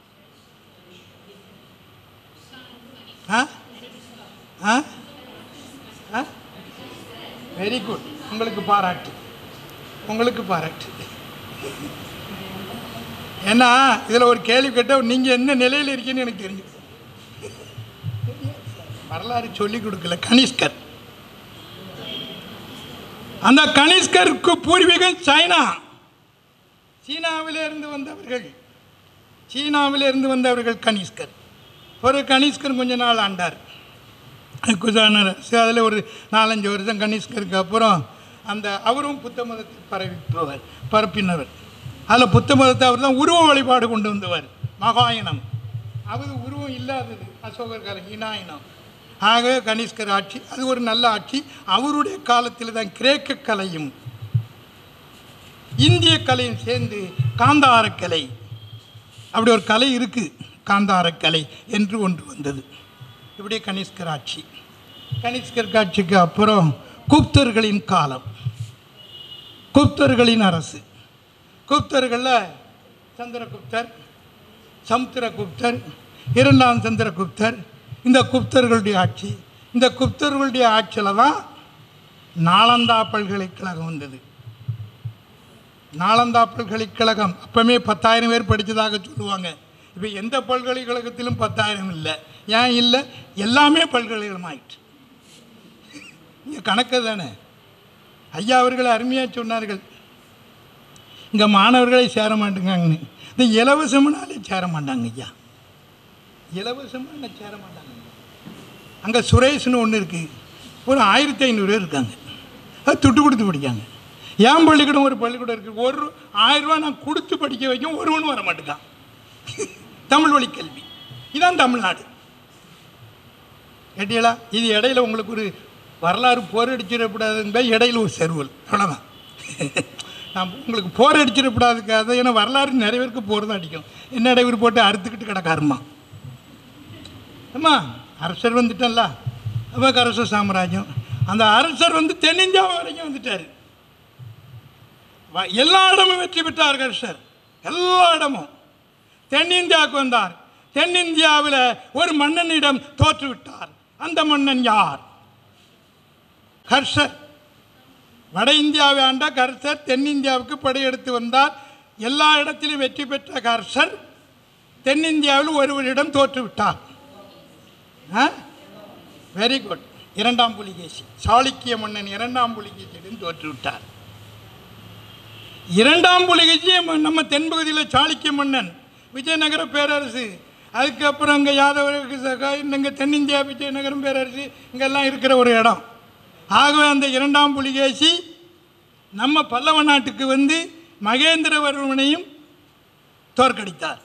ஆ ஆ ஆ வெரி குட் உங்களுக்கு பாராட்டு உங்களுக்கு பாராட்டு ஏன்னா இதில் ஒரு கேள்வி கேட்டால் நீங்கள் என்ன நிலையில் இருக்கீங்கன்னு எனக்கு தெரிஞ்சு வரலாறு சொல்லி கொடுக்கல கனிஷ்கர் அந்த கனிஷ்கருக்கு பூர்வீகம் சைனா சீனாவிலிருந்து வந்தவர்கள் சீனாவிலிருந்து வந்தவர்கள் கனிஷ்கர் ஒரு கனிஷ்கர் கொஞ்ச நாள் ஆண்டார் குஜானர் அதில் ஒரு நாலஞ்சு வருஷம் கனிஷ்கருக்கு அப்புறம் அந்த அவரும் புத்த மதத்தை பரவிப்பவர் பரப்பினவர் அதில் புத்த மதத்தை அவர் தான் உருவ வழிபாடு கொண்டு வந்தவர் மகாயனம் அது உருவம் இல்லாதது அசோகர் காலம் இனாயினம் ஆகவே கனிஷ்கர் ஆட்சி அது ஒரு நல்ல ஆட்சி அவருடைய காலத்தில் தான் கிரேக்க கலையும் இந்திய கலையும் சேர்ந்து காந்தார கலை அப்படி ஒரு கலை இருக்குது காந்தார கலை என்று ஒன்று வந்தது இப்படியே கனிஷ்கர் ஆட்சி கனிஷ்கர் ஆட்சிக்கு அப்புறம் குப்தர்களின் காலம் குப்தர்களின் அரசு குப்தர்களில் சந்திரகுப்தர் சமுத்திரகுப்தர் இரண்டாம் சந்திரகுப்தர் இந்த குப்தர்களுடைய ஆட்சி இந்த குப்தர்களுடைய ஆட்சியில் தான் நாலந்தா பல்கலைக்கழகம் வந்தது நாலந்தா பல்கலைக்கழகம் அப்பவுமே பத்தாயிரம் பேர் படித்ததாக சொல்லுவாங்க இப்போ எந்த பல்கலைக்கழகத்திலும் பத்தாயிரம் இல்லை ஏன் இல்லை எல்லாமே பல்கலைக்கழகம் ஆயிற்று இங்கே கணக்கு தானே ஐயா அவர்கள் அருமையாக சொன்னார்கள் இங்கே மாணவர்களே சேர மாட்டேங்காங்கன்னு இந்த இலவசம்னாலே சேர மாட்டாங்க ஐயா இலவசமாக சேர மாட்டாங்க அங்கே சுரேஷ்னு ஒன்று இருக்குது ஒரு ஆயிரத்தி ஐநூறு பேர் இருக்காங்க அது துட்டு கொடுத்து படிக்காங்க ஏன் பள்ளிக்கூடம் ஒரு பள்ளிக்கூடம் இருக்குது ஒரு ஆயிரம் ரூபாய் நான் கொடுத்து படிக்க வைக்கும் ஒருவனும் வர மாட்டேங்கான் தமிழ் வழி கல்வி இதான் தமிழ்நாடு கேட்டீங்களா இது இடையில உங்களுக்கு ஒரு வரலாறு போர் அடிச்சிடக்கூடாதுங்க இடையில ஒரு செருவல் அவ்வளோதான் நான் உங்களுக்கு போர் அடிச்சிடக்கூடாதுக்காக ஏன்னா வரலாறு நிறைய பேருக்கு போர் தான் அடிக்கும் என்ன இடையூறு போட்டு அறுத்துக்கிட்டு கிடக்காருமா அம்மா அரசர் வந்துட்டல்ல அப்போ அரச சாம்ராஜ்யம் அந்த அரசர் வந்து தென்னிந்தியா வரைக்கும் வந்துட்டார் வ- எல்லா இடமும் வெற்றி பெற்றார் அரசர் எல்லா இடமும் தென்னிந்தியாவுக்கு வந்தார் தென்னிந்தியாவில் ஒரு மன்னனிடம் தோற்றுவிட்டார் அந்த மன்னன் யார் ஹர்ஷர் வட இந்தியாவை ஆண்ட கர்ஷர் தென்னிந்தியாவுக்கு படையெடுத்து வந்தார் எல்லா இடத்திலும் வெற்றி பெற்ற கர்ஷர் தென்னிந்தியாவில் ஒருவரிடம் தோற்றுவிட்டார் வெரி குட் இரண்டாம் புலிகேசி சாளுக்கிய மன்னன் இரண்டாம் புலிகேசியிடம் தோற்றுவிட்டார் இரண்டாம் புலிகேசி நம்ம தென்பகுதியில் சாளுக்கிய மன்னன் விஜயநகர பேரரசு அதுக்கப்புறம் இங்கே யாதவ இங்கே தென்னிந்தியா விஜயநகரம் பேரரசு இங்கெல்லாம் இருக்கிற ஒரு இடம் ஆகவே அந்த இரண்டாம் புலிகேசி நம்ம பல்லவ நாட்டுக்கு வந்து மகேந்திரவர்மனையும் தோற்கடித்தார்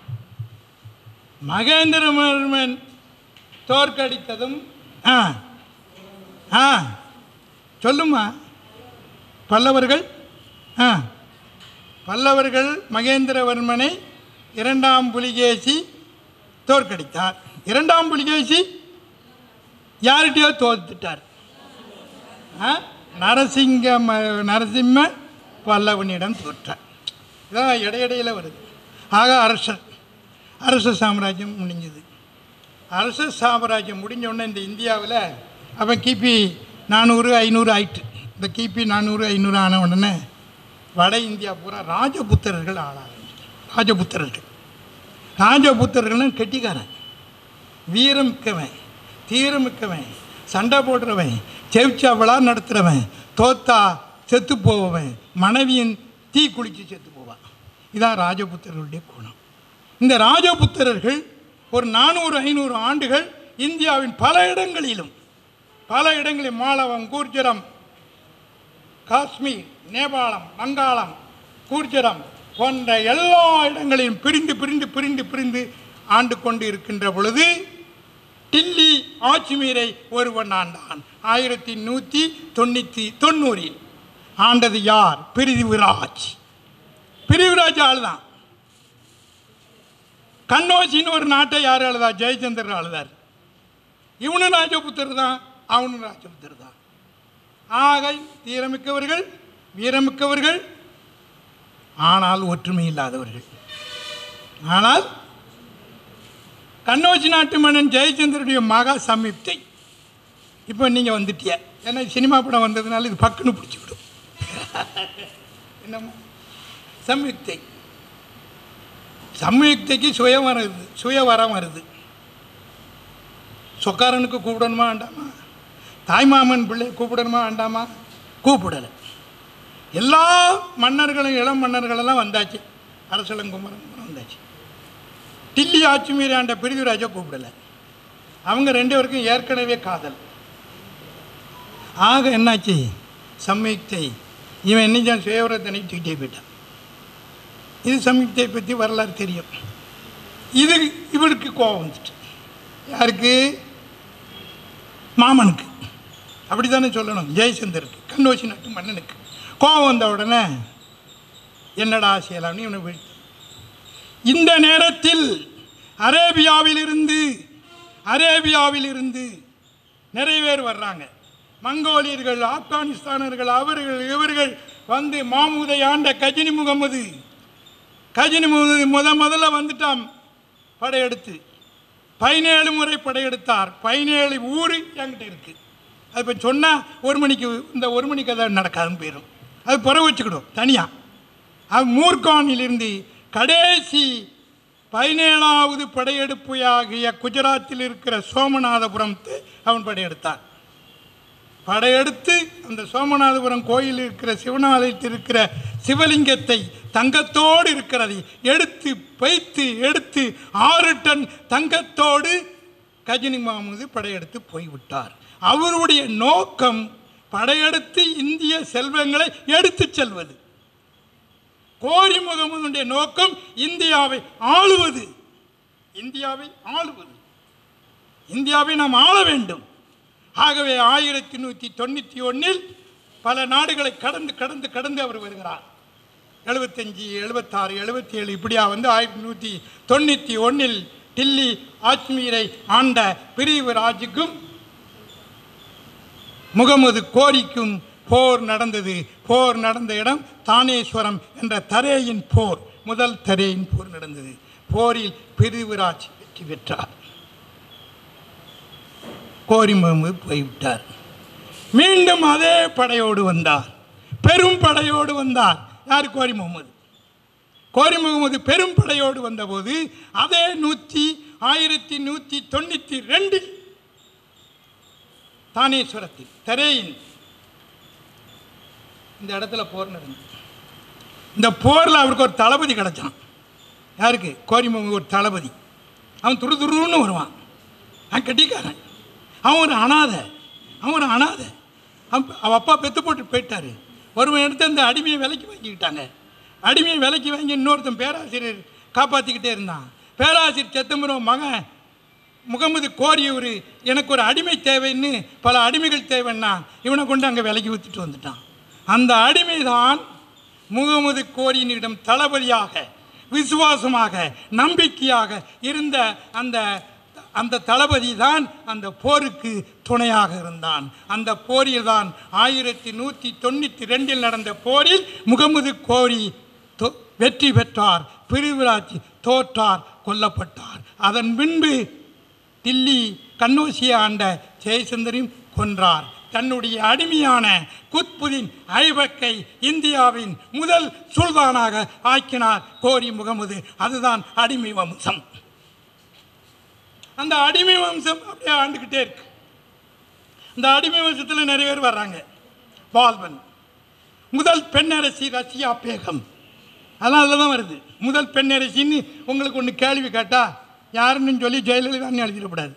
மகேந்திரவர்மன் தோற்கடித்ததும் ஆ ஆ சொல்லுமா பல்லவர்கள் ஆ பல்லவர்கள் மகேந்திரவர்மனை இரண்டாம் புலிகேசி தோற்கடித்தார் இரண்டாம் புலிகேசி யார்கிட்டயோ தோத்துட்டார் ஆ? நரசிங்க ம- நரசிம்ம பல்லவனிடம் தோற்றார் இதான் இடையிடையில வருது ஆக அரசர் அரச சாம்ராஜ்யம் முடிஞ்சது அரச சாம்ராஜ்யம் முடிஞ்ச உடனே இந்த இந்தியாவில் அவன் கிபி நானூறு ஐநூறு ஆயிட்டு இந்த கிபி நானூறு ஐநூறு ஆன உடனே வட இந்தியா பூரா ராஜபுத்திரர்கள் ஆள ஆரம்பிச்சிட்டாங்க ராஜபுத்திரர்கள் ராஜபுத்திரர்கள்னு கெட்டிக்காரன் வீரமிக்கவன் தீரமிக்கவன் சண்டை போடுறவன் செவிச்சா விழா நடத்துகிறவன் தோத்தா செத்து போவவன் மனைவியின் தீ குளிச்சு செத்து போவான் இதான் ராஜபுத்திரர்களுடைய குணம் இந்த ராஜபுத்திரர்கள் ஒரு நானூறு ஐநூறு ஆண்டுகள் இந்தியாவின் பல இடங்களிலும் பல இடங்களில் மாலவம் கூர்ஜரம் காஷ்மீர் நேபாளம் வங்காளம் கூர்ஜரம் போன்ற எல்லா இடங்களிலும் பிரிந்து பிரிந்து பிரிந்து பிரிந்து ஆண்டு கொண்டு இருக்கின்ற பொழுது டில்லி ஆட்சிமீரை ஒருவன் ஆண்டான் ஆயிரத்தி நூற்றி தொண்ணூற்றி தொண்ணூறில் ஆண்டது யார் பிரிதிவிராஜ் பிரிவிராஜ் ஆளுதான் கண்ணோசின்னு ஒரு நாட்டை யார் ஆளுதா ஜெயச்சந்திரன் ஆளுதார் இவனும் ராஜபுத்தர் தான் அவனும் ராஜபுத்தர் தான் ஆக தீரமிக்கவர்கள் வீரமிக்கவர்கள் ஆனால் ஒற்றுமை இல்லாதவர்கள் ஆனால் கண்ணோச்சி நாட்டு மன்னன் ஜெயச்சந்திரனுடைய மகா சமீப்தை இப்போ நீங்கள் வந்துட்டிய ஏன்னா சினிமா படம் வந்ததுனால இது பக்குன்னு பிடிச்சிவிடும் என்னம்மா சம்யுக்தை சம்யுக்தைக்கு சுயவரம் வருது சுயவரம் வருது சொக்காரனுக்கு கூப்பிடணுமா வேண்டாமா தாய்மாமன் பிள்ளை கூப்பிடணுமா வேண்டாமா கூப்பிடலை எல்லா மன்னர்களும் இளம் மன்னர்களெல்லாம் வந்தாச்சு அரசலங்குமரன் வந்தாச்சு டில்லி ஆட்சி மீறி ஆண்ட பிரிதிராஜா கூப்பிடலை அவங்க ரெண்டு பேருக்கும் ஏற்கனவே காதல் ஆக என்னாச்சு சம்யுக்தை இவன் என்ன சுயவரத்தனை தூக்கிட்டே போயிட்டான் இது சம்யுக்தை பற்றி வரலாறு தெரியும் இது இவருக்கு கோபம் வந்துட்டு யாருக்கு மாமனுக்கு அப்படி தானே சொல்லணும் ஜெயச்சந்தருக்கு கண்ணோசி நாட்டு மன்னனுக்கு கோபம் வந்த உடனே என்னடா செய்யலாம்னு இவனை வீழ்த்து இந்த நேரத்தில் அரேபியாவிலிருந்து அரேபியாவிலிருந்து நிறைய பேர் வர்றாங்க மங்கோலியர்கள் ஆப்கானிஸ்தானர்கள் அவர்கள் இவர்கள் வந்து மாமூதை ஆண்ட கஜினி முகமது கஜினி முகமது முத முதல்ல வந்துட்டான் படையெடுத்து பதினேழு முறை படையெடுத்தார் பதினேழு ஊர் என்கிட்ட இருக்குது அது இப்போ சொன்னால் ஒரு மணிக்கு இந்த ஒரு மணிக்கு கதை நடக்காதுன்னு போயிடும் அது பிறகு வச்சுக்கிடும் தனியாக அது மூர்கானிலிருந்து கடைசி பதினேழாவது படையெடுப்பு ஆகிய குஜராத்தில் இருக்கிற சோமநாதபுரத்து அவன் படையெடுத்தான் படையெடுத்து அந்த சோமநாதபுரம் கோயில் இருக்கிற சிவனாலயத்தில் இருக்கிற சிவலிங்கத்தை தங்கத்தோடு இருக்கிறதை எடுத்து வைத்து எடுத்து ஆறு டன் தங்கத்தோடு கஜினி மாமுது படையெடுத்து போய்விட்டார் அவருடைய நோக்கம் படையெடுத்து இந்திய செல்வங்களை எடுத்துச் செல்வது கோரி முகமதுடைய நோக்கம் இந்தியாவை ஆளுவது இந்தியாவை ஆளுவது இந்தியாவை நாம் ஆள வேண்டும் ஆகவே ஆயிரத்தி நூற்றி தொண்ணூற்றி ஒன்றில் பல நாடுகளை கடந்து கடந்து கடந்து அவர் வருகிறார் எழுபத்தஞ்சி எழுபத்தாறு எழுபத்தி ஏழு இப்படியா வந்து ஆயிரத்தி நூற்றி தொண்ணூற்றி ஒன்றில் டில்லி ஆஜ்மீரை ஆண்ட பிரிவுராஜுக்கும் முகமது கோரிக்கும் போர் நடந்தது போர் நடந்த இடம் தானேஸ்வரம் என்ற தரேயின் போர் முதல் தரேயின் போர் நடந்தது போரில் பிரிவுராஜ் வெற்றி பெற்றார் கோரி முகமது போய்விட்டார் மீண்டும் அதே படையோடு வந்தார் பெரும் படையோடு வந்தார் யார் கோரி முகமது கோரி முகமது பெரும் படையோடு வந்தபோது அதே நூற்றி ஆயிரத்தி நூற்றி தொண்ணூற்றி ரெண்டில் தானேஸ்வரத்தில் தரேயின் இந்த இடத்துல போர் நடந்தது இந்த போரில் அவருக்கு ஒரு தளபதி கிடச்சான் யாருக்கு கோரி முகமது ஒரு தளபதி அவன் துரு துருன்னு வருவான் அவன் கட்டிக்காரன் அவன் ஒரு அனாதை அவன் ஒரு அனாதை அவன் அவன் அப்பா பெத்து போட்டு போயிட்டாரு ஒருவன் எடுத்து அந்த அடிமையை விலைக்கு வாங்கிக்கிட்டாங்க அடிமையை விலைக்கு வாங்கி இன்னொருத்தன் பேராசிரியர் காப்பாற்றிக்கிட்டே இருந்தான் பேராசிரியர் செத்தம்பரம் மகன் முகமது கோரியவர் எனக்கு ஒரு அடிமை தேவைன்னு பல அடிமைகள் தேவைன்னா இவனை கொண்டு அங்கே விலைக்கு விற்றுட்டு வந்துட்டான் அந்த அடிமை தான் முகமது கோரியினிடம் தளபதியாக விசுவாசமாக நம்பிக்கையாக இருந்த அந்த அந்த தளபதி தான் அந்த போருக்கு துணையாக இருந்தான் அந்த போரில் தான் ஆயிரத்தி நூற்றி தொண்ணூற்றி ரெண்டில் நடந்த போரில் முகமது கோரி தொ- வெற்றி பெற்றார் பிரிவிராட்சி தோற்றார் கொல்லப்பட்டார் அதன் பின்பு டில்லி கண்ணூசியை ஆண்ட ஜெயச்சந்திரன் கொன்றார் தன்னுடைய அடிமையான குத்புதீன் ஐபக்கை இந்தியாவின் முதல் சுல்தானாக ஆக்கினார் கோரி முகமது அதுதான் அடிமை வம்சம் அந்த அடிமை வம்சம் அப்படியே ஆண்டுக்கிட்டே இருக்கு இந்த அடிமை வம்சத்தில் நிறைய பேர் வர்றாங்க பால்பன் முதல் பெண்ணரசி ரஷ்யா பேகம் அதெல்லாம் அதில் தான் வருது முதல் பெண்ணரசின்னு உங்களுக்கு ஒன்று கேள்வி கேட்டா யாருன்னு சொல்லி ஜெயலலிதான்னு எழுதிடக்கூடாது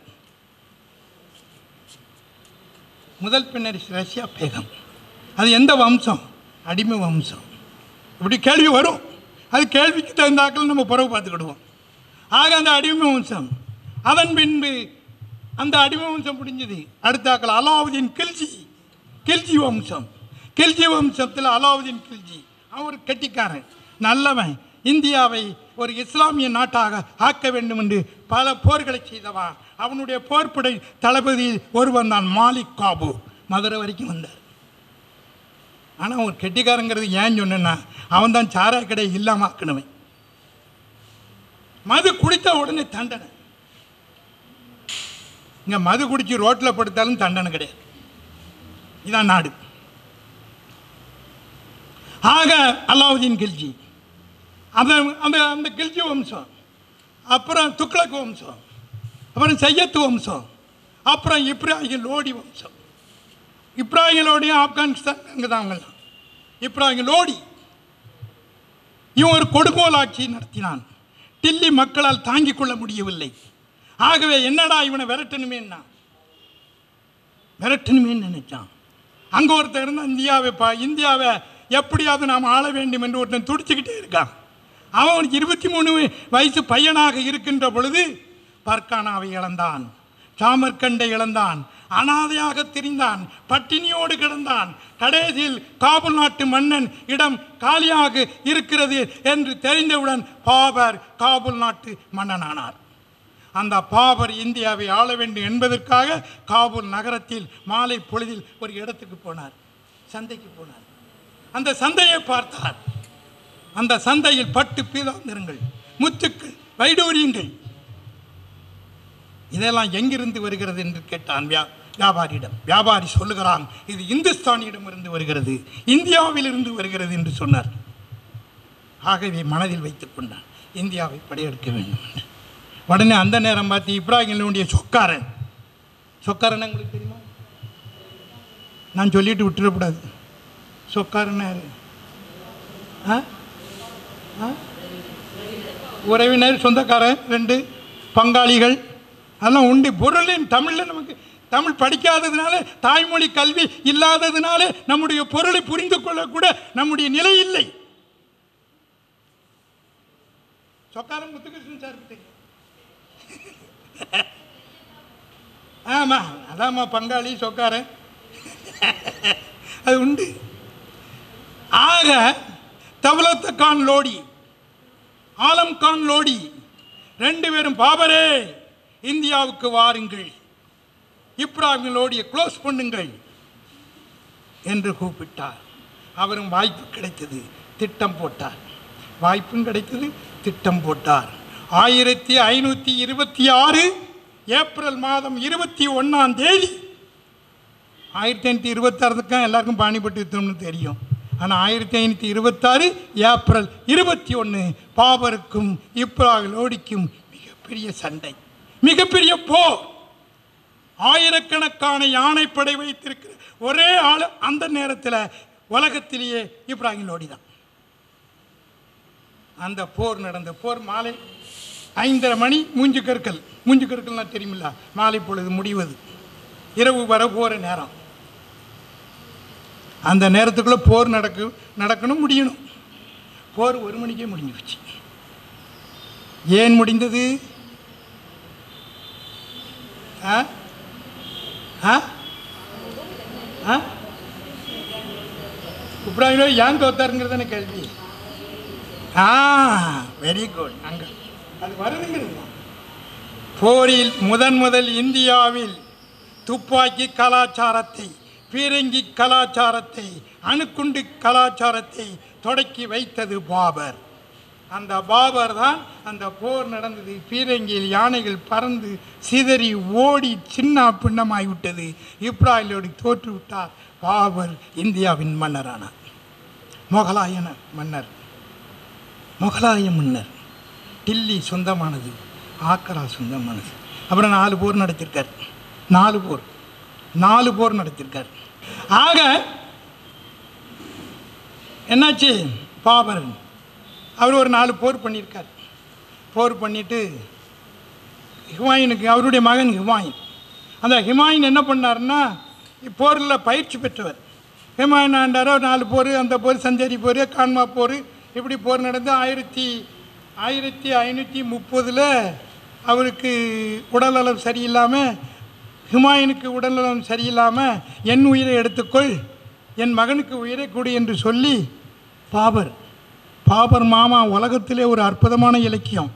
முதல் பெண்ணரசி ரஷ்யா பேகம் அது எந்த வம்சம் அடிமை வம்சம் இப்படி கேள்வி வரும் அது கேள்விக்கு தகுந்தாக்கள் நம்ம புறவு பார்த்துக்கிடுவோம் ஆக அந்த அடிமை வம்சம் அதன் பின்பு அந்த அடிமை வம்சம் முடிஞ்சது அடுத்தாக்கள் அலாவுதீன் கில்ஜி கில்ஜி வம்சம் கில்ஜி வம்சத்தில் அலாவுதீன் கில்ஜி அவர் கெட்டிக்காரன் நல்லவன் இந்தியாவை ஒரு இஸ்லாமிய நாட்டாக ஆக்க வேண்டும் என்று பல போர்களை செய்தவன் அவனுடைய போர்ப்படை தளபதி ஒருவன் தான் மாலிக் காபு மதுரை வரைக்கும் வந்தார் ஆனால் அவன் கெட்டிக்காரங்கிறது ஏன் சொன்னேன்னா அவன் தான் சாராய கடை இல்லாமல் ஆக்கினவன் மது குடித்த உடனே தண்டனை இங்கே மது குடிச்சு ரோட்டில் படுத்தாலும் தண்டனை கிடையாது இதான் நாடு ஆக அலாவுதீன் கில்ஜி அந்த அந்த அந்த கில்ஜி வம்சம் அப்புறம் துக்ளக் வம்சம் அப்புறம் சையத்து வம்சம் அப்புறம் இப்ராஹிம் லோடி வம்சம் இப்ராஹிம் லோடியும் ஆப்கானிஸ்தான் அங்கே தான் அவங்கெல்லாம் இப்ராஹிம் லோடி இவன் ஒரு கொடுங்கோல் ஆட்சி நடத்தினான் டில்லி மக்களால் தாங்கிக் கொள்ள முடியவில்லை ஆகவே என்னடா இவனை விரட்டணுமேன்னா விரட்டணுமேன்னு நினைச்சான் அங்கே ஒருத்தர் இருந்தால் இந்தியாவை பா இந்தியாவை எப்படியாவது நாம் ஆள வேண்டும் என்று ஒருத்தன் துடிச்சுக்கிட்டே இருக்கான் அவன் இருபத்தி மூணு வயசு பையனாக இருக்கின்ற பொழுது பர்கானாவை இழந்தான் சாமர்கண்டை இழந்தான் அனாதையாக திரிந்தான் பட்டினியோடு கிடந்தான் கடைசியில் காபூல் நாட்டு மன்னன் இடம் காலியாக இருக்கிறது என்று தெரிந்தவுடன் பாபர் காபூல் நாட்டு மன்னனானார் அந்த பாபர் இந்தியாவை ஆள வேண்டும் என்பதற்காக காபூல் நகரத்தில் மாலை பொழுதில் ஒரு இடத்துக்கு போனார் சந்தைக்கு போனார் அந்த சந்தையை பார்த்தார் அந்த சந்தையில் பட்டு பீதாந்திரங்கள் முத்துக்கள் வைடூரியங்கள் இதெல்லாம் எங்கிருந்து வருகிறது என்று கேட்டான் வியா வியாபாரியிடம் வியாபாரி சொல்லுகிறான் இது இந்துஸ்தானியிடம் இருந்து வருகிறது இந்தியாவிலிருந்து வருகிறது என்று சொன்னார் ஆகவே மனதில் வைத்துக் கொண்டான் இந்தியாவை படையெடுக்க வேண்டும் என்று உடனே அந்த நேரம் பார்த்து இப்ராஹிம் சொக்காரன் சொக்காரன் உங்களுக்கு தெரியுமா நான் சொல்லிட்டு விட்டுறக்கூடாது சொக்காரன் யாரு ஆ ஆ? உறவினர் சொந்தக்காரன் ரெண்டு பங்காளிகள் அதெல்லாம் உண்டு பொருளின் தமிழில் நமக்கு தமிழ் படிக்காததுனால தாய்மொழி கல்வி இல்லாததுனால நம்முடைய பொருளை புரிந்து கொள்ளக்கூட நம்முடைய நிலை இல்லை சொக்காரன் முத்துகிருஷ்ணன் சார் தெரியும் ஆமா அதாம்மா பங்காளி சொக்காரன் அது உண்டு ஆக தவலத்த கான் லோடி ஆலம் கான் லோடி ரெண்டு பேரும் பாபரே இந்தியாவுக்கு வாருங்கள் இப்ராஹிம் லோடியை க்ளோஸ் பண்ணுங்கள் என்று கூப்பிட்டார் அவரும் வாய்ப்பு கிடைத்தது திட்டம் போட்டார் வாய்ப்பும் கிடைத்தது திட்டம் போட்டார் ஆயிரத்தி ஐநூற்றி இருபத்தி ஆறு ஏப்ரல் மாதம் இருபத்தி ஒன்றாம் தேதி ஆயிரத்தி ஐநூற்றி இருபத்தாறுக்கும் எல்லாருக்கும் பாணிபட்டு யுத்தம்னு தெரியும் ஆனால் ஆயிரத்தி ஐநூற்றி இருபத்தாறு ஏப்ரல் இருபத்தி ஒன்று பாபருக்கும் இப்ராஹிம் லோடிக்கும் மிகப்பெரிய சண்டை மிகப்பெரிய போர் ஆயிரக்கணக்கான யானைப்படை வைத்திருக்கிற ஒரே ஆள் அந்த நேரத்தில் உலகத்திலேயே இப்ராஹிம் லோடி தான் அந்த போர் நடந்த போர் மாலை ஐந்தரை மணி மூஞ்சு கற்கள் மூஞ்சு கற்கள்னா தெரியுமில்ல மாலை பொழுது முடிவது இரவு வர போகிற நேரம் அந்த நேரத்துக்குள்ளே போர் நடக்கு நடக்கணும் முடியணும் போர் ஒரு மணிக்கே முடிஞ்சு போச்சு ஏன் முடிந்தது ஆ ஆ ஆ இப்ராஹிம் ஏன் தோத்தாருங்கிறது தானே கேள்வி ஆ வெரி குட் அங்கே அது வருதுங்கிறது தான். போரில் முதன் முதல் இந்தியாவில் துப்பாக்கி கலாச்சாரத்தை பீரங்கி கலாச்சாரத்தை அணுக்குண்டு கலாச்சாரத்தை தொடக்கி வைத்தது பாபர் அந்த பாபர் தான் அந்த போர் நடந்தது பீரங்கியில் யானைகள் பறந்து சிதறி ஓடி சின்ன பின்னமாய் விட்டது இப்ராஹிலோடு தோற்று விட்டார் பாபர் இந்தியாவின் மன்னரானார் முகலாயன மன்னர் முகலாய மன்னர் டில்லி சொந்தமானது ஆக்ரா சொந்தமானது அப்புறம் நாலு போர் நடத்திருக்கார் நாலு போர் நாலு போர் நடத்திருக்கார் ஆக என்னாச்சு பாபர் அவர் ஒரு நாலு போர் பண்ணியிருக்கார் போர் பண்ணிட்டு ஹிமாயினுக்கு அவருடைய மகன் ஹிமாயின் அந்த ஹிமாயின் என்ன பண்ணாருன்னா போரில் பயிற்சி பெற்றவர் ஹிமாயின் ஆண்டார் ஒரு நாலு போர் அந்த போர் சஞ்சரி போர் கான்மா போர் இப்படி போர் நடந்து ஆயிரத்தி ஆயிரத்தி ஐநூற்றி முப்பதில் அவருக்கு உடல்நலம் சரியில்லாமல் ஹுமாயூனுக்கு உடல்நலம் சரியில்லாமல் என் உயிரை எடுத்துக்கொள் என் மகனுக்கு உயிரை கொடு என்று சொல்லி பாபர் பாபர் மாமா உலகத்திலே ஒரு அற்புதமான இலக்கியம்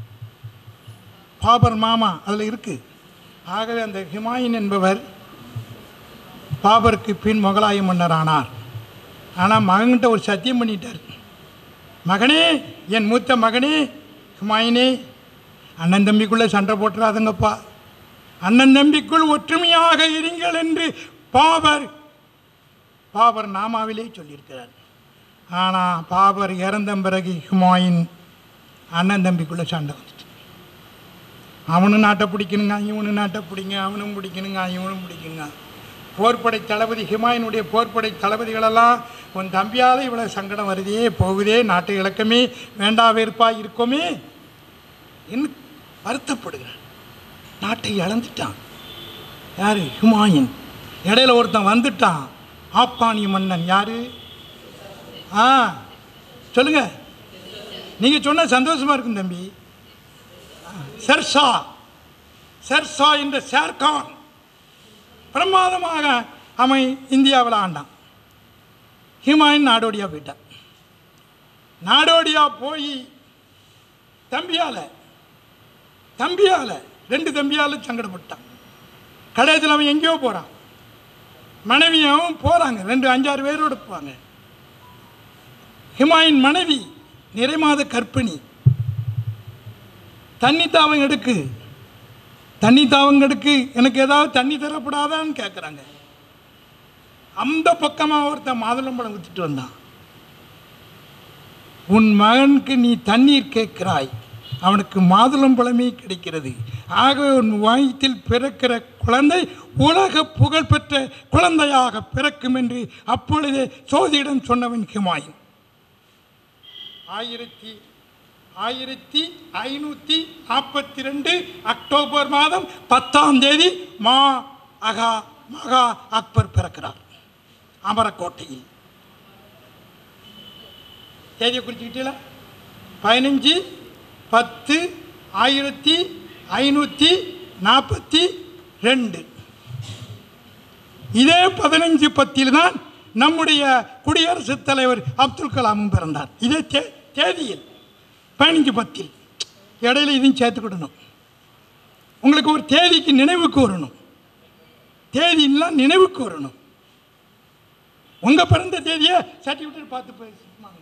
பாபர் மாமா அதில் இருக்குது ஆகவே அந்த ஹுமாயூன் என்பவர் பாபருக்கு பின் முகலாய மன்னர் ஆனார் ஆனால் மகன்கிட்ட ஒரு சத்தியம் பண்ணிட்டார் மகனே என் மூத்த மகனே ஹுமாயினே அண்ணன் தம்பிக்குள்ளே சண்டை போட்டுறாதுங்கப்பா அண்ணன் தம்பிக்குள் ஒற்றுமையாக இருங்கள் என்று பாபர் பாபர் நாமாவிலே சொல்லியிருக்கிறார் ஆனால் பாபர் இறந்த பிறகு ஹுமாயின் அண்ணன் தம்பிக்குள்ளே சண்டை வந்துச்சு அவனும் நாட்டை பிடிக்கணுங்க இவனும் நாட்டை பிடிங்க அவனும் பிடிக்கணுங்க இவனும் பிடிக்கணுங்க போர்ப்படை தளபதி ஹிமாயினுடைய போர்ப்படை தளபதிகளெல்லாம் உன் தம்பியால் இவ்வளோ சங்கடம் வருதே போகுதே நாட்டு இலக்கமே வேண்டா வெறுப்பா இருக்கோமே என்று வருத்தப்படுகிறான் நாட்டை இழந்துட்டான் யார் ஹுமாயூன் இடையில ஒருத்தன் வந்துட்டான் ஆப்கானிய மன்னன் யார் ஆ சொல்லுங்க நீங்கள் சொன்ன சந்தோஷமாக இருக்கும் தம்பி சர்ஷா சர்ஷா என்ற ஷேர்கான் பிரமாதமாக அவன் இந்தியாவில் ஆண்டான் ஹிமாயின் நாடோடியா போயிட்டான் நாடோடியா போய் தம்பியால் தம்பியால் ரெண்டு தம்பியால் சங்கடப்பட்டான் கடைசியில் அவன் எங்கேயோ போகிறான் மனைவியும் போகிறாங்க ரெண்டு அஞ்சாறு பேரோடு போவாங்க ஹிமாயின் மனைவி நிறைமாத கற்பிணி தண்ணி தாவம் எடுக்கு தண்ணி தாவம் எடுக்கு எனக்கு ஏதாவது தண்ணி தரப்படாதான்னு கேட்குறாங்க அந்த பக்கமாக ஒருத்தன் மாதுளம்பழம் வித்துட்டு வந்தான் உன் மகனுக்கு நீ தண்ணீர் கேட்கிறாய் அவனுக்கு மாதுளம்பழமே கிடைக்கிறது ஆகவே உன் வயிற்றில் பிறக்கிற குழந்தை உலக புகழ்பெற்ற குழந்தையாக பிறக்கும் என்று அப்பொழுதே சோதியிடம் சொன்னவன் ஹிமாயின் ஆயிரத்தி ஆயிரத்தி ஐநூற்றி நாற்பத்தி ரெண்டு அக்டோபர் மாதம் பத்தாம் தேதி மா அகா மகா அக்பர் பிறக்கிறார் அமரக்கோட்டையில் தேதியை குறிச்சுக்கிட்டீங்களா பதினஞ்சு பத்து ஆயிரத்தி ஐநூற்றி நாற்பத்தி ரெண்டு இதே பதினஞ்சு பத்தில் தான் நம்முடைய குடியரசுத் தலைவர் அப்துல் கலாமும் பிறந்தார் இதே தே தேதியில் பதினஞ்சு பத்தில் இடையில இதையும் சேர்த்துக்கிடணும் உங்களுக்கு ஒரு தேதிக்கு நினைவுக்கு வரணும் தேதியெல்லாம் நினைவுக்கு வரணும் உங்கள் பிறந்த தேதியை சர்டிஃபிகேட் பார்த்து பேசுமாங்கண்ணா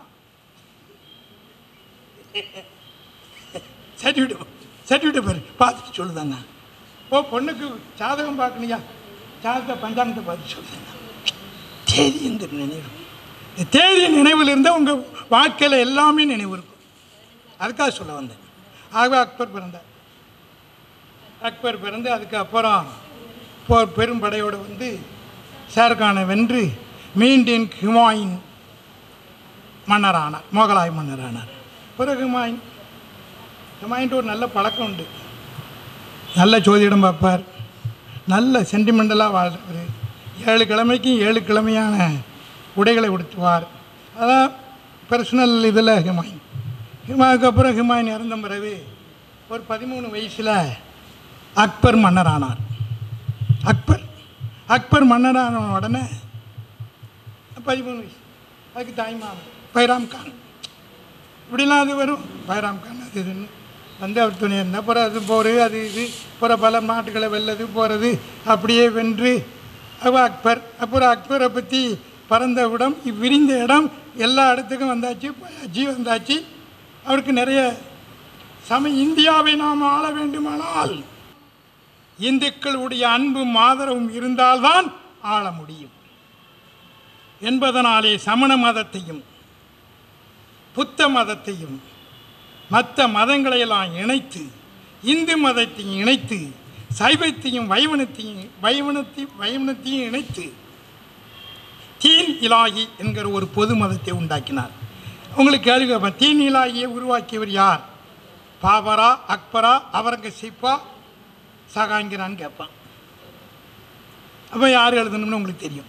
சர்டிஃபிகேட் சர்டிஃபிகேட் பாரு பார்த்துட்டு சொல்லுதாங்க ஓ பொண்ணுக்கு ஜாதகம் பார்க்கலையா ஜாதகத்தை பஞ்சாங்கத்தை பார்த்து சொல்லுதாங்க தேதி இந்த நினைவு இந்த தேதி நினைவில் இருந்தால் உங்கள் வாழ்க்கையில் எல்லாமே நினைவு இருக்கும் அதுக்காக சொல்ல வந்தேன் ஆகவே அக்பர் பிறந்தார் அக்பர் பிறந்து அதுக்கப்புறம் போர் பெரும்படையோடு வந்து ஷேர்கானை வென்று மீண்டும் ஹுமாயின் மன்னரானார் மொகலாய் மன்னரானார் பிறகு ஹுமாயின் ஹுமாயின்ட்டு ஒரு நல்ல பழக்கம் உண்டு நல்ல ஜோதிடம் பார்ப்பார் நல்ல சென்டிமெண்டலாக வாழ்றவர் ஏழு கிழமைக்கும் ஏழு கிழமையான உடைகளை உடுத்துவார் அதான் பர்சனல் இதில் ஹிமாயின் ஹிமாவுக்கு அப்புறம் ஹிமாயின் இறந்த பிறகு ஒரு பதிமூணு வயசில் அக்பர் மன்னரானார் அக்பர் அக்பர் மன்னரான உடனே பதிமூணு வயசு அதுக்கு தாய்மாமன் பைராம் கான் இப்படிலாம் அது வரும் பைராம் கான் அது இதுன்னு வந்து அவர் துணை இருந்தால் அப்புறம் அது போர் அது இது அப்புறம் பல நாட்டுகளை வெல்லது போகிறது அப்படியே வென்று அவ அக்பர் அப்புறம் அக்பரை பற்றி பறந்த இடம் விரிந்த இடம் எல்லா இடத்துக்கும் வந்தாச்சு ஜி வந்தாச்சு அவருக்கு நிறைய சம இந்தியாவை நாம் ஆள வேண்டுமானால் இந்துக்களுடைய அன்பும் ஆதரவும் இருந்தால்தான் ஆள முடியும் என்பதனாலே சமண மதத்தையும் புத்த மதத்தையும் மற்ற மதங்களையெல்லாம் இணைத்து இந்து மதத்தையும் இணைத்து சைவத்தையும் வைவனத்தையும் வைவனத்தை வைவனத்தையும் இணைத்து தீன் இலாகி என்கிற ஒரு பொது மதத்தை உண்டாக்கினார் உங்களுக்கு கேள்வி கேட்பேன் தீன் இலாகியை உருவாக்கியவர் யார் பாபரா அக்பரா அவரங்கசீப்பா சகாங்கிரான்னு கேட்பான் அப்போ யார் எழுதணும்னு உங்களுக்கு தெரியும்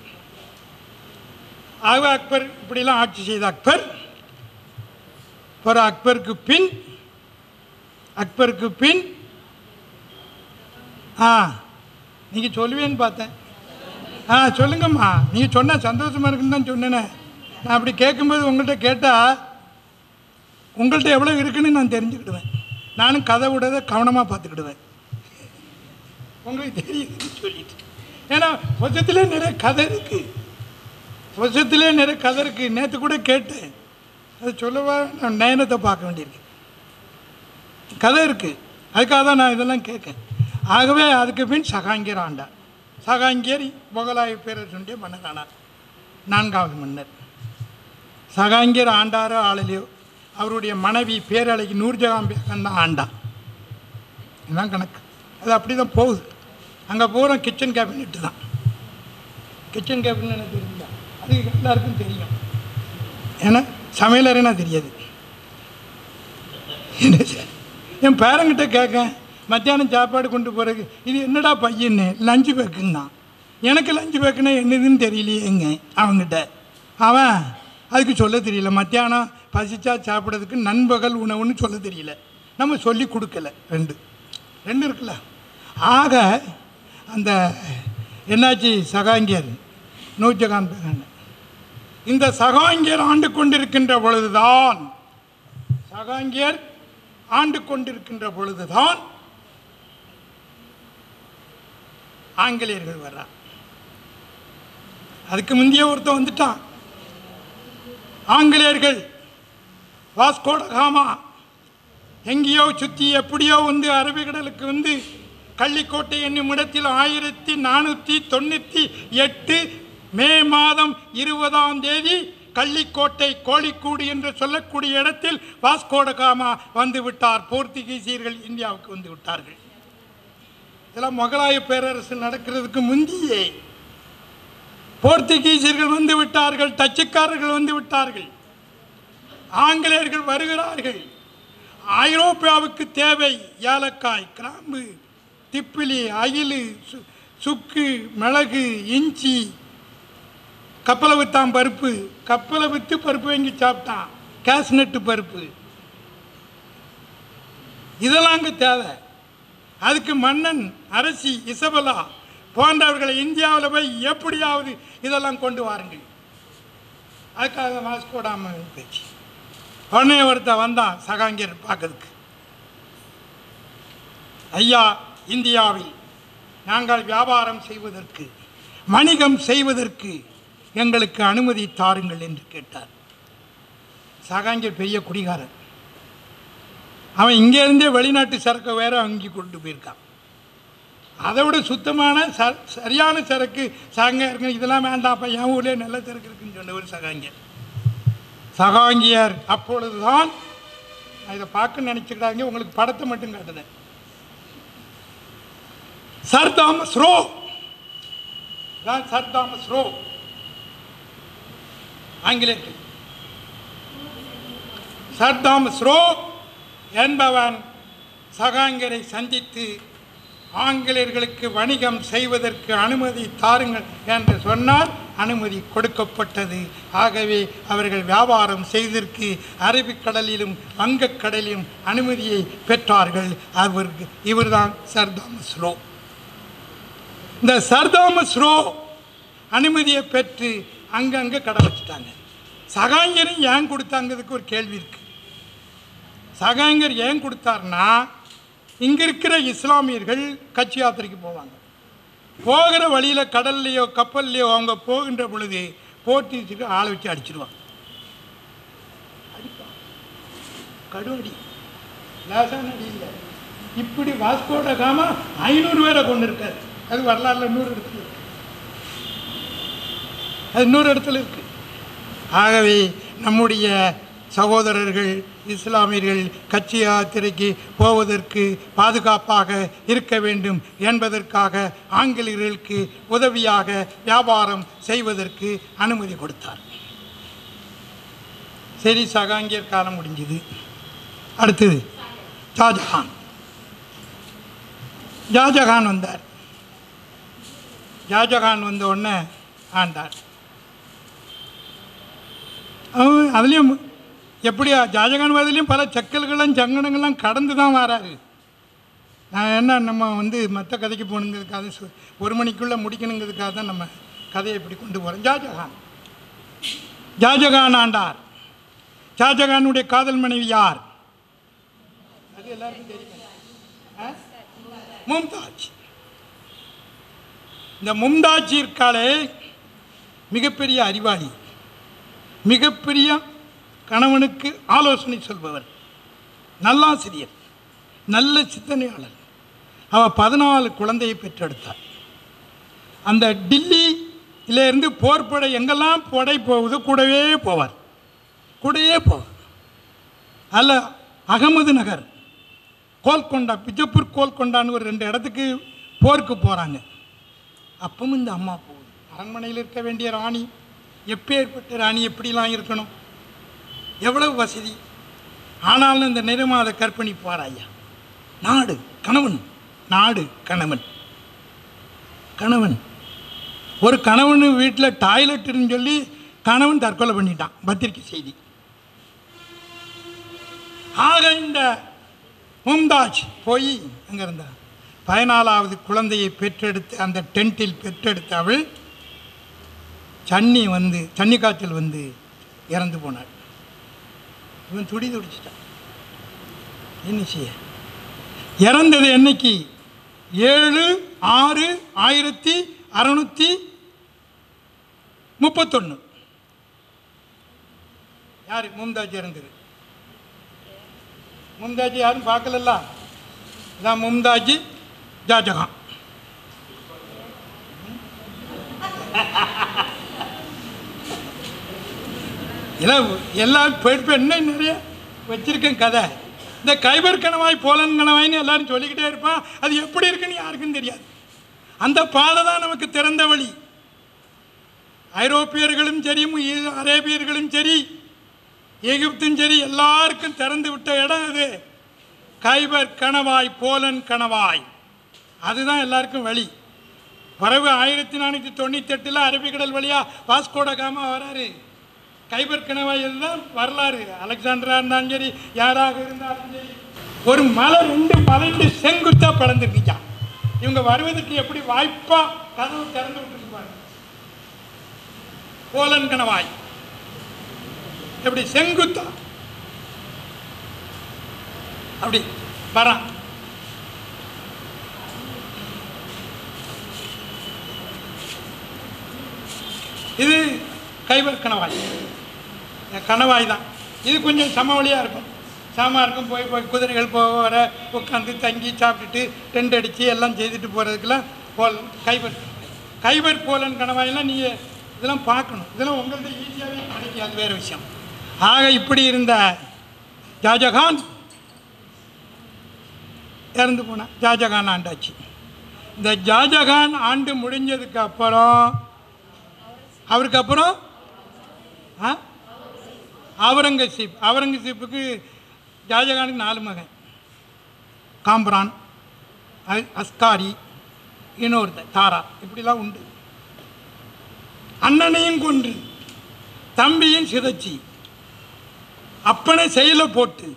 ஆக அக்பர் இப்படிலாம் ஆட்சி செய்த அக்பர் ஒரு அக்பருக்கு பின் அக்பருக்கு பின் ஆ நீங்கள் சொல்லுவேன்னு பார்த்தேன் ஆ சொல்லுங்கம்மா நீங்கள் சொன்னால் சந்தோஷமாக இருக்குன்னு தான் சொன்னேனே நான் அப்படி கேட்கும்போது உங்கள்கிட்ட கேட்டால் உங்கள்கிட்ட எவ்வளோ இருக்குன்னு நான் தெரிஞ்சுக்கிடுவேன் நானும் கதை விடதை கவனமாக பார்த்துக்கிடுவேன் உங்களுக்கு தெரியுதுன்னு சொல்லிட்டு ஏன்னா புத்தத்திலே நிறைய கதை இருக்குது புத்தத்திலே நிறைய கதை இருக்குது நேற்று கூட கேட்டேன் அது சொல்லவா நான் நயனத்தை பார்க்க வேண்டியிருக்கு கதை இருக்குது அதுக்காக தான் நான் இதெல்லாம் கேட்கேன் ஆகவே அதுக்கு பின் சகாங்கியர் ஆண்டார் சகாங்கியர் முகலாய பேரரசுடைய மன்னரானார் நான்காவது மன்னர் சகாங்கியர் ஆண்டாரோ ஆளலையோ அவருடைய மனைவி பேரழகி நூர்ஜஹான் பேகம் தான் ஆண்டா இதுதான் கணக்கு அது அப்படி தான் போகுது அங்கே பூரா கிச்சன் கேபினெட்டு தான் கிச்சன் கேபினட் எனக்கு தெரியல அது எல்லாருக்கும் தெரியும் ஏன்னா சமையலறைனா தெரியாது என்ன சார் என் பேரங்கிட்ட கேட்க மத்தியானம் சாப்பாடு கொண்டு போகிறதுக்கு இது என்னடா பையன்னு லஞ்சு பேக்குன்னா எனக்கு லஞ்சு பேக்குன்னா என்னதுன்னு தெரியலையேங்க அவங்கிட்ட அவன் அதுக்கு சொல்ல தெரியல மத்தியானம் பசிச்சா சாப்பிட்றதுக்கு நண்பகல் உணவுன்னு சொல்ல தெரியல நம்ம சொல்லி கொடுக்கல ரெண்டு ரெண்டு இருக்குல்ல ஆக அந்த என்னாச்சு சகாங்கியர் நூஜகான் பேகன் இந்த சகாங்கியர் ஆண்டு கொண்டிருக்கின்ற பொழுதுதான் சகாங்கியர் ஆண்டு கொண்டிருக்கின்ற பொழுதுதான் ஆங்கிலேயர்கள் வர்றார் அதுக்கு முந்தைய ஒருத்தன் வந்துட்டான் ஆங்கிலேயர்கள் வாஸ்கோட காமா எங்கேயோ சுற்றி எப்படியோ வந்து அரபிக்கடலுக்கு வந்து கள்ளிக்கோட்டை என்னும் இடத்தில் ஆயிரத்தி நானூற்றி தொண்ணூற்றி எட்டு மே மாதம் இருபதாம் தேதி கள்ளிக்கோட்டை கோழிக்கூடு என்று சொல்லக்கூடிய இடத்தில் வாஸ்கோட காமா வந்து விட்டார் போர்த்துகீசியர்கள் இந்தியாவுக்கு வந்து விட்டார்கள் இதெல்லாம் முகலாய பேரரசு நடக்கிறதுக்கு முந்தியே போர்த்துகீசியர்கள் வந்து விட்டார்கள் டச்சுக்காரர்கள் வந்து விட்டார்கள் ஆங்கிலேயர்கள் வருகிறார்கள் ஐரோப்பியாவுக்கு தேவை ஏலக்காய் கிராம்பு திப்பிலி அகிலு சு சுக்கு மிளகு இஞ்சி கப்பலை வித்தான் பருப்பு கப்பலை விற்று பருப்பு வாங்கி சாப்பிட்டான் கேஷ்நட்டு பருப்பு இதெல்லாம் அங்கே தேவை அதுக்கு மன்னன் அரசி இசபலா போன்றவர்களை இந்தியாவில் போய் எப்படியாவது இதெல்லாம் கொண்டு வாருங்கள் அதுக்காக வாஸ்கோடாம பேச்சு உடனே ஒருத்தன் வந்தான் சகாங்கியர் பார்க்கறதுக்கு ஐயா இந்தியாவில் நாங்கள் வியாபாரம் செய்வதற்கு வணிகம் செய்வதற்கு எங்களுக்கு அனுமதி தாருங்கள் என்று கேட்டார் சகாங்கியர் பெரிய குடிகாரன் அவன் இங்கேருந்தே வெளிநாட்டு சரக்கு வேற அங்கே கொண்டு போயிருக்கான் அதை விட சுத்தமான ச சரியான சரக்கு சங்க இருக்கு இதெல்லாம் வேண்டாம்ப்பா என் ஊர்லேயே நல்ல சரக்கு இருக்குன்னு சொன்னவர் சகாங்கியர் சகாங்கியர் அப்பொழுதுதான் நான் இதை பார்க்க நினச்சிக்கிட்டாங்க உங்களுக்கு படத்தை மட்டும் காட்டுனேன் சர் தாமஸ் ரோ தான் சர் தாமஸ் ரோ ஆங்கிலேயர்கள் சர் தாமஸ் ரோ என்பவன் சகாங்கரை சந்தித்து ஆங்கிலேயர்களுக்கு வணிகம் செய்வதற்கு அனுமதி தாருங்கள் என்று சொன்னால் அனுமதி கொடுக்கப்பட்டது ஆகவே அவர்கள் வியாபாரம் செய்வதற்கு அரபிக்கடலிலும் வங்கக்கடலிலும் அனுமதியை பெற்றார்கள் அவருக்கு இவர்தான் சர் தாமஸ் ரோ இந்த சர் தாமஸ் ரோ அனுமதியை பெற்று அங்கங்கே கடை வச்சுட்டாங்க சகாங்கரும் ஏன் கொடுத்தாங்கிறதுக்கு ஒரு கேள்வி இருக்கு சகாங்கர் ஏன் கொடுத்தாருன்னா இங்கே இருக்கிற இஸ்லாமியர்கள் கட்சி யாத்திரைக்கு போவாங்க போகிற வழியில் கடல்லையோ கப்பல்லையோ அவங்க போகின்ற பொழுது போர்த்துகீஸுக்கு ஆளை வச்சு அடிச்சிருவாங்க அடிப்பான் கடுவடி லேசான அடி இல்லை இப்படி வாஸ்கோட காமா ஐநூறு பேரை கொண்டு இருக்காரு அது வரலாறுல நூறு இடத்துல இருக்கு அது இன்னொரு இடத்துல இருக்கு ஆகவே நம்முடைய சகோதரர்கள் இஸ்லாமியர்கள் கட்சி யாத்திரைக்கு போவதற்கு பாதுகாப்பாக இருக்க வேண்டும் என்பதற்காக ஆங்கிலேயர்களுக்கு உதவியாக வியாபாரம் செய்வதற்கு அனுமதி கொடுத்தார் சரி சகாங்கியர் காலம் முடிஞ்சது அடுத்தது ஷாஜஹான் ஷாஜஹான் வந்தார் ஷாஜஹான் வந்த உடனே ஆண்டார் அவன் அதுலேயும் எப்படியா ஜாஜகான் வாதிலையும் பல சக்கல்களும் சங்கடங்கள்லாம் கடந்து தான் வராரு நான் என்ன நம்ம வந்து மற்ற கதைக்கு போகணுங்கிறதுக்காக சொ- ஒரு மணிக்குள்ளே முடிக்கணுங்கிறதுக்காக தான் நம்ம கதையை இப்படி கொண்டு போகிறோம் ஷாஜகான் ஷாஜகான் ஆண்டார் ஷாஜகானுடைய காதல் மனைவி யார் அது எல்லாருக்கும் தெரியும் ஆ? மும்தாஜ் இந்த மும்தாஜ் இருக்காளே மிகப்பெரிய அறிவாளி மிகப்பெரிய கணவனுக்கு ஆலோசனை சொல்பவர் நல்லாசிரியர் நல்ல சிந்தனையாளர் அவள் பதினாலு குழந்தையை பெற்றெடுத்தார் அந்த டில்லியில இருந்து போர்ப்படை எங்கெல்லாம் படை போகுதோ கூடவே போவார் கூடவே போவார் அல்ல அகமது நகர் கோல்கொண்டா பிஜப்பூர் கோல்கொண்டான்னு ஒரு ரெண்டு இடத்துக்கு போருக்கு போகிறாங்க அப்பவும் இந்த அம்மா போகுது அரண்மனையில் இருக்க வேண்டிய ராணி எப்பேற்பட்ட ராணி எப்படிலாம் இருக்கணும் எவ்வளவு வசதி ஆனாலும் இந்த நிறமாத கற்பணிப்பார் ஐயா நாடு கணவன் நாடு கணவன் கணவன் ஒரு கணவன் வீட்டில் டாய்லெட்டுன்னு சொல்லி கணவன் தற்கொலை பண்ணிட்டான் பத்திரிக்கை செய்தி ஆக இந்த மும்தாஜ் போய் அங்கே இருந்தா பதினாலாவது குழந்தையை பெற்றெடுத்து அந்த டென்ட்டில் பெற்றெடுத்த அவள் சன்னி வந்து சன்னி காய்ச்சல் வந்து இறந்து போனாள் இவன் துடி துடிச்சிட்டான் என்ன செய்ய இறந்தது என்னைக்கு ஏழு ஆறு ஆயிரத்தி அறநூற்றி முப்பத்தொன்று யார் மும்தாஜ் இறந்தது மும்தாஜ் யாரும் பார்க்கலல்ல இதான் மும்தாஜ் ஜாஜகான் எல்லாம் எல்லாம் போயிட்டு போய் இன்னும் நிறைய வச்சிருக்கேன் கதை இந்த கைபர் கணவாய் போலன் கணவாய்னு எல்லாரும் சொல்லிக்கிட்டே இருப்பான் அது எப்படி இருக்குன்னு யாருக்கும் தெரியாது அந்த பாதை தான் நமக்கு திறந்த வழி ஐரோப்பியர்களும் சரி மு- அரேபியர்களும் சரி எகிப்தும் சரி எல்லாருக்கும் திறந்து விட்ட இடம் அது கைபர் கணவாய் போலன் கணவாய் அதுதான் எல்லாருக்கும் வழி பிறகு ஆயிரத்தி நானூற்றி தொண்ணூத்தெட்டில் அரபிக்கடல் வழியாக வாஸ்கோட காமா வராரு கைபர் கணவாய் தான் வரலாறு அலெக்சாண்டரா இருந்தாலும் சரி யாராக இருந்தாலும் சரி ஒரு மலை ரெண்டு மலை ரெண்டு செங்குத்தா பிளந்துருக்குச்சான் இவங்க வருவதற்கு எப்படி வாய்ப்பா கதவு திறந்து விட்டுருப்பாங்க போலன் கணவாய் எப்படி செங்குத்தா அப்படி வரான் இது கைவர் கணவாய் இந்த கணவாய் தான் இது கொஞ்சம் சமவெளியாக இருக்கும் சாமா இருக்கும் போய் போய் குதிரைகள் போக வர உட்காந்து தங்கி சாப்பிட்டுட்டு டென்ட் அடித்து எல்லாம் செய்துட்டு போகிறதுக்கெல்லாம் போல் கைவர் கைவர் போலன் கணவாயெல்லாம் நீங்கள் இதெல்லாம் பார்க்கணும் இதெல்லாம் உங்கள்ட்ட ஈஸியாகவே கிடைக்கும் அது வேறு விஷயம் ஆக இப்படி இருந்த ஷாஜகான் இறந்து போனான் ஷாஜகான் ஆண்டாச்சு இந்த ஷாஜகான் ஆண்டு முடிஞ்சதுக்கு அப்புறம் அவருக்கு அப்புறம் ஆ அவுரங்கசீப் அவுரங்கசீப்புக்கு ஷாஜகானுக்கு நாலு மகன் காம்ரான் அ- அஸ்காரி இன்னொருத்தன் தாரா இப்படிலாம் உண்டு அண்ணனையும் கொன்று தம்பியும் சிதைச்சி அப்பனை செயல போட்டு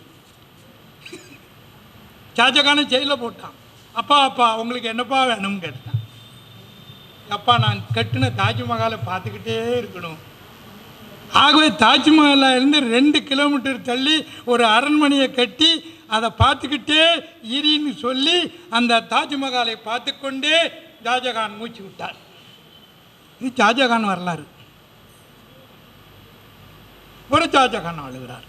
ஷாஜகானை செயல போட்டான் அப்பா அப்பா உங்களுக்கு என்னப்பா வேணும்னு கேட்டான் அப்பா நான் கட்டின தாஜ்மஹாலை பார்த்துக்கிட்டே இருக்கணும் ஆகவே தாஜ்மஹாலில் இருந்து ரெண்டு கிலோமீட்டர் தள்ளி ஒரு அரண்மனையை கட்டி அதை பார்த்துக்கிட்டே இரின்னு சொல்லி அந்த தாஜ்மஹாலை பார்த்துக்கொண்டே ஷாஜகான் மூச்சு விட்டார் இது ஷாஜகான் வரலாறு ஒரு ஷாஜகான் ஆளுகிறார்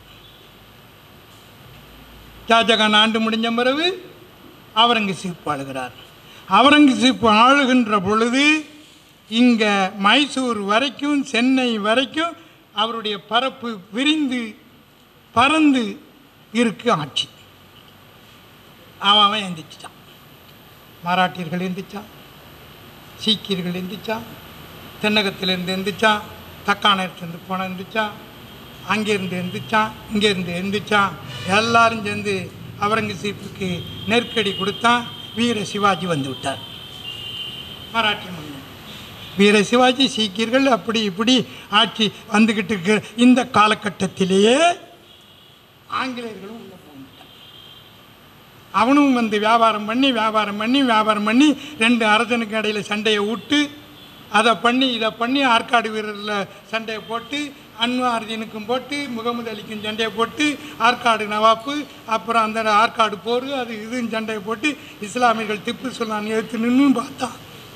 ஷாஜகான் ஆண்டு முடிஞ்ச பிறகு அவுரங்கசீப் ஆளுகிறார் அவுரங்கசீப் ஆளுகின்ற பொழுது இங்கே மைசூர் வரைக்கும் சென்னை வரைக்கும் அவருடைய பரப்பு விரிந்து பறந்து இருக்கு ஆட்சி அவன் அவன் எந்திரிச்சிட்டான் மராட்டியர்கள் எந்திரிச்சான் சீக்கியர்கள் எந்திரிச்சான் தென்னகத்திலேருந்து எந்திரிச்சான் தக்காணத்திலேருந்து போன எந்திரிச்சான் அங்கேருந்து எந்திரிச்சான் இங்கேருந்து எந்திரிச்சான் எல்லாரும் சேர்ந்து அவுரங்கசீப்புக்கு நெருக்கடி கொடுத்தான் வீர சிவாஜி வந்து விட்டார் மராட்டிய மன்னன் வீர சிவாஜி சீக்கியர்கள் அப்படி இப்படி ஆட்சி வந்துக்கிட்டு இருக்கிற இந்த காலகட்டத்திலேயே ஆங்கிலேயர்களும் உள்ள போட்டாங்க அவனும் வந்து வியாபாரம் பண்ணி வியாபாரம் பண்ணி வியாபாரம் பண்ணி ரெண்டு அரசனுக்கு இடையில சண்டையை விட்டு அதை பண்ணி இதை பண்ணி ஆற்காடு வீரரில் சண்டையை போட்டு அன்வார்ஜினுக்கும் போட்டு முகமது அலிக்கும் சண்டையை போட்டு ஆற்காடு நவாப்பு அப்புறம் அந்த ஆற்காடு போர் அது இதுன்னு சண்டையை போட்டு இஸ்லாமியர்கள் திப்பு சுல்தான் எடுத்து நின்று பார்த்தான்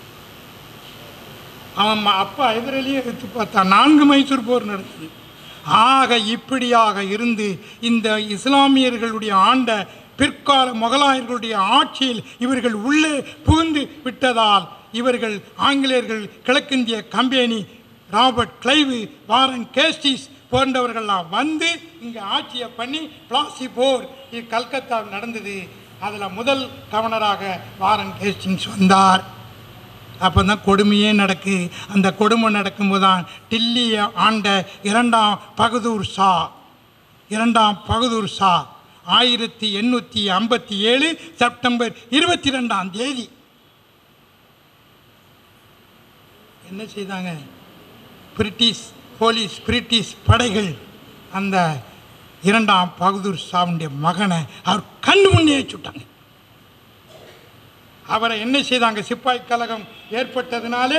அவன் ம- அப்பா எதிரிலேயே எடுத்து பார்த்தான் நான்கு மைசூர் போர் நடந்தது ஆக இப்படியாக இருந்து இந்த இஸ்லாமியர்களுடைய ஆண்ட பிற்கால முகலாயர்களுடைய ஆட்சியில் இவர்கள் உள்ளே புகுந்து விட்டதால் இவர்கள் ஆங்கிலேயர்கள் கிழக்கிந்திய கம்பெனி ராபர்ட் கிளைவு வாரன் கேஸ்டிஸ் போன்றவர்கள்லாம் வந்து இங்கே ஆட்சியை பண்ணி பிளாசி போர் இது கல்கத்தாவில் நடந்தது அதில் முதல் கவர்னராக வாரன் கேஸ்டிங்ஸ் வந்தார் அப்போ தான் கொடுமையே நடக்கு அந்த கொடுமை நடக்கும்போது தான் டில்லியை ஆண்ட இரண்டாம் பகதூர் ஷா இரண்டாம் பகதூர் ஷா ஆயிரத்தி எண்ணூற்றி ஐம்பத்தி ஏழு செப்டம்பர் இருபத்தி ரெண்டாம் தேதி என்ன செய்தாங்க பிரிட்டிஷ் போலீஸ் பிரிட்டிஷ் படைகள் அந்த இரண்டாம் பகதூர் ஷாவுடைய மகனை அவர் கண்ணு முன்னே சுட்டாங்க அவரை என்ன செய்தாங்க சிப்பாய் கழகம் ஏற்பட்டதுனாலே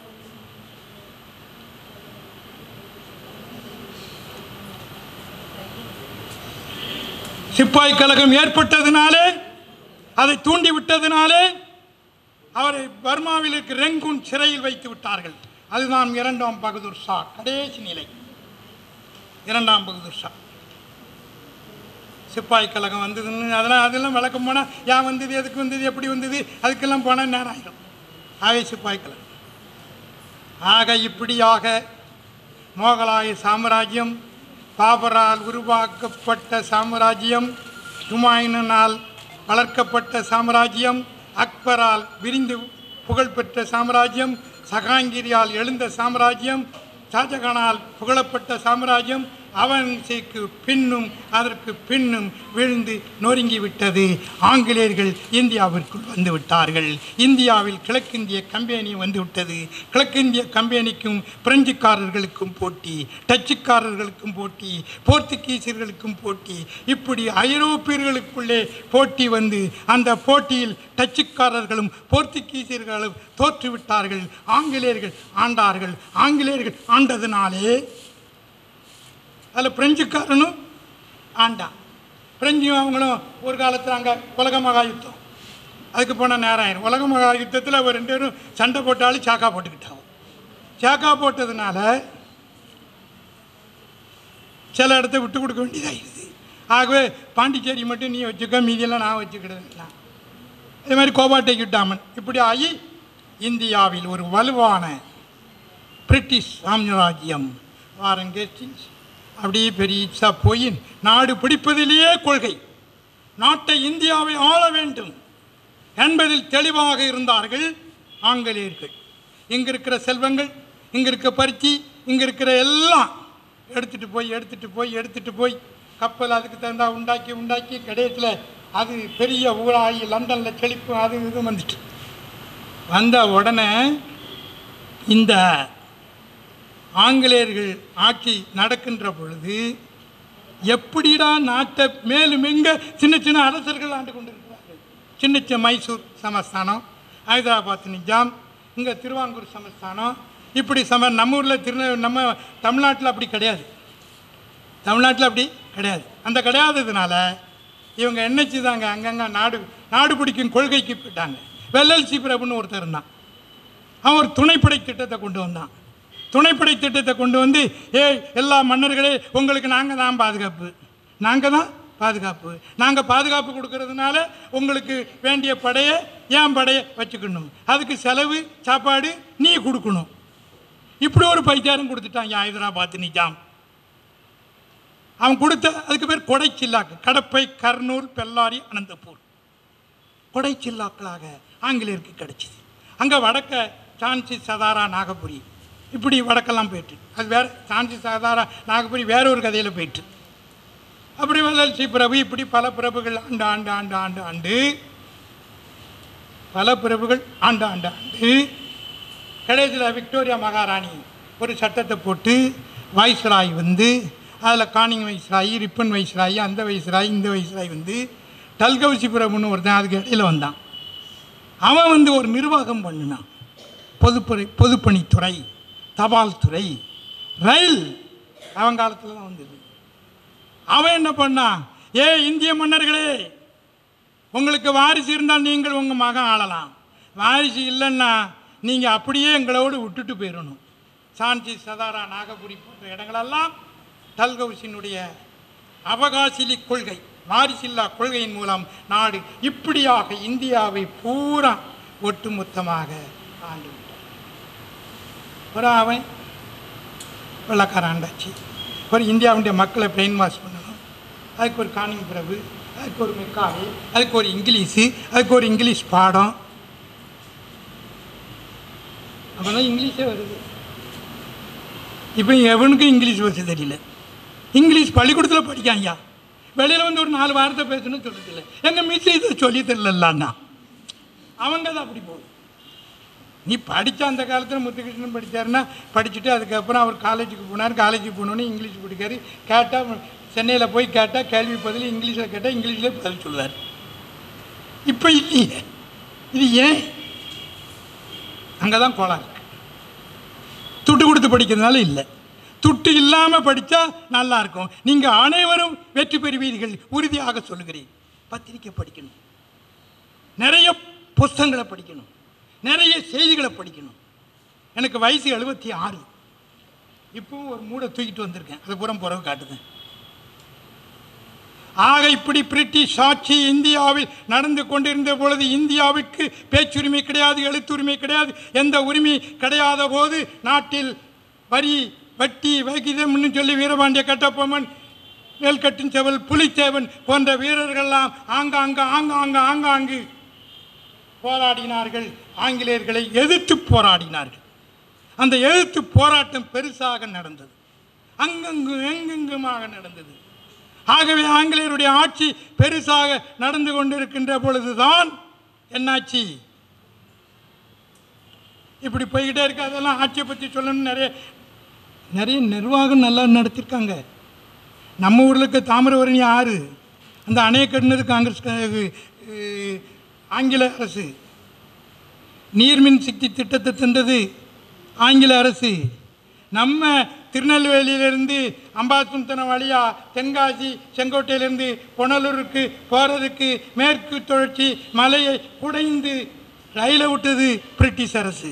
சிப்பாய் கழகம் ஏற்பட்டதுனாலே அதை தூண்டி விட்டதுனாலே அவரை பர்மாவில் இருக்கிற ரெங்குன் சிறையில் வைத்து விட்டார்கள் அதுதான் இரண்டாம் பகதூர் ஷா கடைசி நிலை இரண்டாம் பகதூர் ஷா சிப்பாய் கழகம் வந்ததுன்னு அதெல்லாம் அதெல்லாம் விளக்கம் போனால் ஏன் வந்தது எதுக்கு வந்தது எப்படி வந்தது அதுக்கெல்லாம் போனால் நேரம் ஆகிடும் ஆகவே சிப்பாய் கழகம் ஆக இப்படியாக மோகலாய சாம்ராஜ்யம் பாபரால் உருவாக்கப்பட்ட சாம்ராஜ்யம் ஹுமாயூனால் வளர்க்கப்பட்ட சாம்ராஜ்யம் அக்பரால் விரிந்து புகழ்பெற்ற சாம்ராஜ்யம் சகாங்கிரியால் எழுந்த சாம்ராஜ்யம் ஷாஜகானால் புகழப்பட்ட சாம்ராஜ்யம் அவனுக்கு பின்னும் அதற்கு பின்னும் விழுந்து நொறுங்கி விட்டது ஆங்கிலேயர்கள் இந்தியாவிற்குள் வந்து விட்டார்கள் இந்தியாவில் கிழக்கிந்திய கம்பெனி வந்து விட்டது கிழக்கிந்திய கம்பெனிக்கும் பிரெஞ்சுக்காரர்களுக்கும் போட்டி டச்சுக்காரர்களுக்கும் போட்டி போர்த்துகீசியர்களுக்கும் போட்டி இப்படி ஐரோப்பியர்களுக்குள்ளே போட்டி வந்து அந்த போட்டியில் டச்சுக்காரர்களும் போர்த்துகீசியர்களும் தோற்றுவிட்டார்கள் ஆங்கிலேயர்கள் ஆண்டார்கள் ஆங்கிலேயர்கள் ஆண்டதினாலே அதில் பிரெஞ்சுக்காரனும் ஆண்டான் பிரெஞ்சும் அவங்களும் ஒரு காலத்தில் அங்கே உலக மகா யுத்தம் அதுக்கு போனால் நேரம் ஆயிரும் உலக மகா யுத்தத்தில் அவர் ரெண்டு பேரும் சண்டை போட்டாலும் சாக்கா போட்டுக்கிட்டாங்க சாக்கா போட்டதுனால சில இடத்த விட்டு கொடுக்க வேண்டியதாகிடுது ஆகவே பாண்டிச்சேரி மட்டும் நீ வச்சுக்க மீதியெல்லாம் நான் வச்சுக்கிடுவேன் இதே மாதிரி கோபாட்டை கிட்டாமன் இப்படி ஆகி இந்தியாவில் ஒரு வலுவான பிரிட்டிஷ் சாம்ராஜ்யம் வாரன் கேஸ்டிங்ஸ் அப்படியே பெரியசா போய் நாடு பிடிப்பதிலேயே கொள்கை நாட்டை இந்தியாவை ஆள வேண்டும் என்பதில் தெளிவாக இருந்தார்கள் ஆங்கிலேயர்கள் இங்கே இருக்கிற செல்வங்கள் இங்கே இருக்க பருத்தி இங்கே இருக்கிற எல்லாம் எடுத்துகிட்டு போய் எடுத்துகிட்டு போய் எடுத்துகிட்டு போய் கப்பல் அதுக்கு தகுந்தா உண்டாக்கி உண்டாக்கி கடைசியில் அது பெரிய ஊராகி லண்டனில் செழிப்பு அது இது வந்துட்டு வந்த உடனே இந்த ஆங்கிலேயர்கள் ஆட்சி நடக்கின்ற பொழுது எப்படிடா நாட்டை மேலும் எங்க சின்ன சின்ன அரசர்கள் ஆண்டு கொண்டிருக்கிறார்கள் சின்ன சின்ன மைசூர் சமஸ்தானம் ஹைதராபாத் நிஜாம் இங்கே திருவாங்கூர் சமஸ்தானம் இப்படி சம நம்ம ஊரில் திரு நம்ம தமிழ்நாட்டில் அப்படி கிடையாது தமிழ்நாட்டில் அப்படி கிடையாது அந்த கிடையாததுனால இவங்க என்ன செய்தாங்க அங்கங்கே நாடு நாடு பிடிக்கும் கொள்கைக்கு போயிட்டாங்க வெள்ளல்சி பிரபுன்னு ஒருத்தர் இருந்தான் அவன் ஒரு துணைப்படை திட்டத்தை கொண்டு வந்தான் துணைப்படை திட்டத்தை கொண்டு வந்து ஏ எல்லா மன்னர்களே உங்களுக்கு நாங்கள் தான் பாதுகாப்பு நாங்கள் தான் பாதுகாப்பு நாங்கள் பாதுகாப்பு கொடுக்கறதுனால உங்களுக்கு வேண்டிய படையை ஏன் படையை வச்சுக்கணும் அதுக்கு செலவு சாப்பாடு நீ கொடுக்கணும் இப்படி ஒரு பைத்தியாரம் கொடுத்துட்டான் என் ஹைதராபாத் நிஜாம் அவன் கொடுத்த அதுக்கு பேர் கொடைச்சில்லாக்கு கடப்பை கர்னூல் பெல்லாரி அனந்தபூர் கொடைச்சில்லாக்களாக ஆங்கிலேயருக்கு கிடைச்சிது அங்கே வடக்க சான்சி சதாரா நாகபுரி இப்படி வடக்கெல்லாம் போயிட்டு அது வேற சான்சி சதாரா நாகபுரி வேற ஒரு கதையில் போயிட்டு அப்படி வளர்ச்சி பிரபு இப்படி பல பிரபுகள் ஆண்டு ஆண்டு ஆண்டு ஆண்டு ஆண்டு பல பிரபுகள் ஆண்டு ஆண்டு ஆண்டு கடைசியில் விக்டோரியா மகாராணி ஒரு சட்டத்தை போட்டு வைஸ்ராய் வந்து அதில் காணிங் வைஸ்ராயி ரிப்பன் வைஸ்ராயி அந்த வைஸ்ராயி இந்த வைஸ்ராய் வந்து டல்கவுசி பிரபுன்னு ஒருத்தன் அதுக்கு இடையில வந்தான் அவன் வந்து ஒரு நிர்வாகம் பண்ணினான் பொதுப்பணி பொதுப்பணித்துறை தபால் துறை ரயில் அவன் காலத்தில் தான் வந்தது அவன் என்ன பண்ணான் ஏ இந்திய மன்னர்களே உங்களுக்கு வாரிசு இருந்தால் நீங்கள் உங்கள் மகன் ஆளலாம் வாரிசு இல்லைன்னா நீங்கள் அப்படியே எங்களோடு விட்டுட்டு போயிடணும் சாஞ்சி சதாரா நாகபுரி போன்ற இடங்களெல்லாம் டல்கவுசினுடைய அவகாசிலி கொள்கை வாரிசில்லா கொள்கையின் மூலம் நாடு இப்படியாக இந்தியாவை பூரா ஒட்டுமொத்தமாக ஆண்டு விட்டார் ஒரு அவன் வெள்ளக்காரன் ஆண்டாச்சு ஒரு இந்தியாவுடைய மக்களை பிரெயின் வாஷ் பண்ணணும் அதுக்கு ஒரு காணிங் பிரபு அதுக்கு ஒரு மெக்காவே அதுக்கு ஒரு இங்கிலீஷு அதுக்கு ஒரு இங்கிலீஷ் பாடம் அப்போ தான் இங்கிலீஷே வருது இப்போ எவனுக்கும் இங்கிலீஷ் பேச தெரியல இங்கிலீஷ் பள்ளிக்கூடத்தில் படிக்காங்க வெளியில் வந்து ஒரு நாலு வாரத்தை பேசணும்னு சொல்லுதில்ல எங்கள் மிஸ் இதை சொல்லி தரலன்னா அவங்க தான் அப்படி போகுது நீ படித்த அந்த காலத்தில் முத்துகிருஷ்ணன் படித்தாருன்னா படிச்சுட்டு அதுக்கப்புறம் அவர் காலேஜுக்கு போனார் காலேஜுக்கு போனோன்னே இங்கிலீஷ் படிக்காரு கேட்டால் சென்னையில் போய் கேட்டால் கேள்வி பதில் இங்கிலீஷில் கேட்டால் இங்கிலீஷில் பதில் சொல்லுவார் இப்போ இல்லையே இது ஏன் அங்கே தான் கோளாறு இருக்கு துட்டு கொடுத்து படிக்கிறதுனால இல்லை துட்டு இல்லாமல் படித்தா நல்லா இருக்கும் நீங்கள் அனைவரும் வெற்றி பெறுவீர்கள் உறுதியாக சொல்லுகிறேன் பத்திரிக்கை படிக்கணும் நிறைய புஸ்தகங்களை படிக்கணும் நிறைய செய்திகளை படிக்கணும் எனக்கு வயசு எழுபத்தி ஆறு இப்பவும் ஒரு மூடை தூக்கிட்டு வந்திருக்கேன் அது புறம் புறவு காட்டுதேன் ஆக இப்படி பிரிட்டிஷ் ஆட்சி இந்தியாவில் நடந்து கொண்டிருந்த பொழுது இந்தியாவுக்கு பேச்சுரிமை கிடையாது எழுத்துரிமை கிடையாது எந்த உரிமை கிடையாத போது நாட்டில் வரி வட்டி வகிதம்னு சொல்லி வீரபாண்டிய கட்டபொம்மன் நெல்கட்டின் செவல் புலித்தேவன் போன்ற வீரர்கள்லாம் ஆங்காங்க ஆங்காங்க ஆங்காங்கு போராடினார்கள் ஆங்கிலேயர்களை எதிர்த்து போராடினார்கள் அந்த எதிர்த்து போராட்டம் பெருசாக நடந்தது அங்கங்கு எங்கெங்குமாக நடந்தது ஆகவே ஆங்கிலேயருடைய ஆட்சி பெருசாக நடந்து கொண்டிருக்கின்ற பொழுதுதான் என்னாச்சு இப்படி போய்கிட்டே இருக்கு அதெல்லாம் ஆட்சியை பற்றி சொல்லணும்னு நிறைய நிறைய நிர்வாகம் நல்லா நடத்தியிருக்காங்க நம்ம ஊரில் இருக்க தாமிரபரணி ஆறு அந்த அணையை கட்டினது காங்கிரஸ் க- அஹ் ஆங்கில அரசு நீர்மின் சக்தி திட்டத்தை தந்தது ஆங்கில அரசு நம்ம திருநெல்வேலியிலிருந்து அம்பாசுந்தரம் வழியா தென்காசி செங்கோட்டையிலிருந்து புனலூருக்கு போகிறதுக்கு மேற்கு தொடர்ச்சி மலையை குடைந்து ரயிலை விட்டது பிரிட்டிஷ் அரசு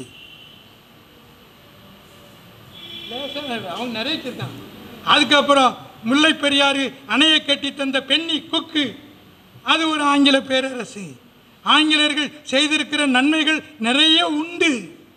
லேசா அவங்க நிறைவேற்றிருக்காங்க அதுக்கப்புறம் முல்லை பெரியாறு அணையை கட்டி தந்த பெண்ணி கொக்கு அது ஒரு ஆங்கில பேரரசு ஆங்கிலேயர்கள் செய்திருக்கிற நன்மைகள் நிறைய உண்டு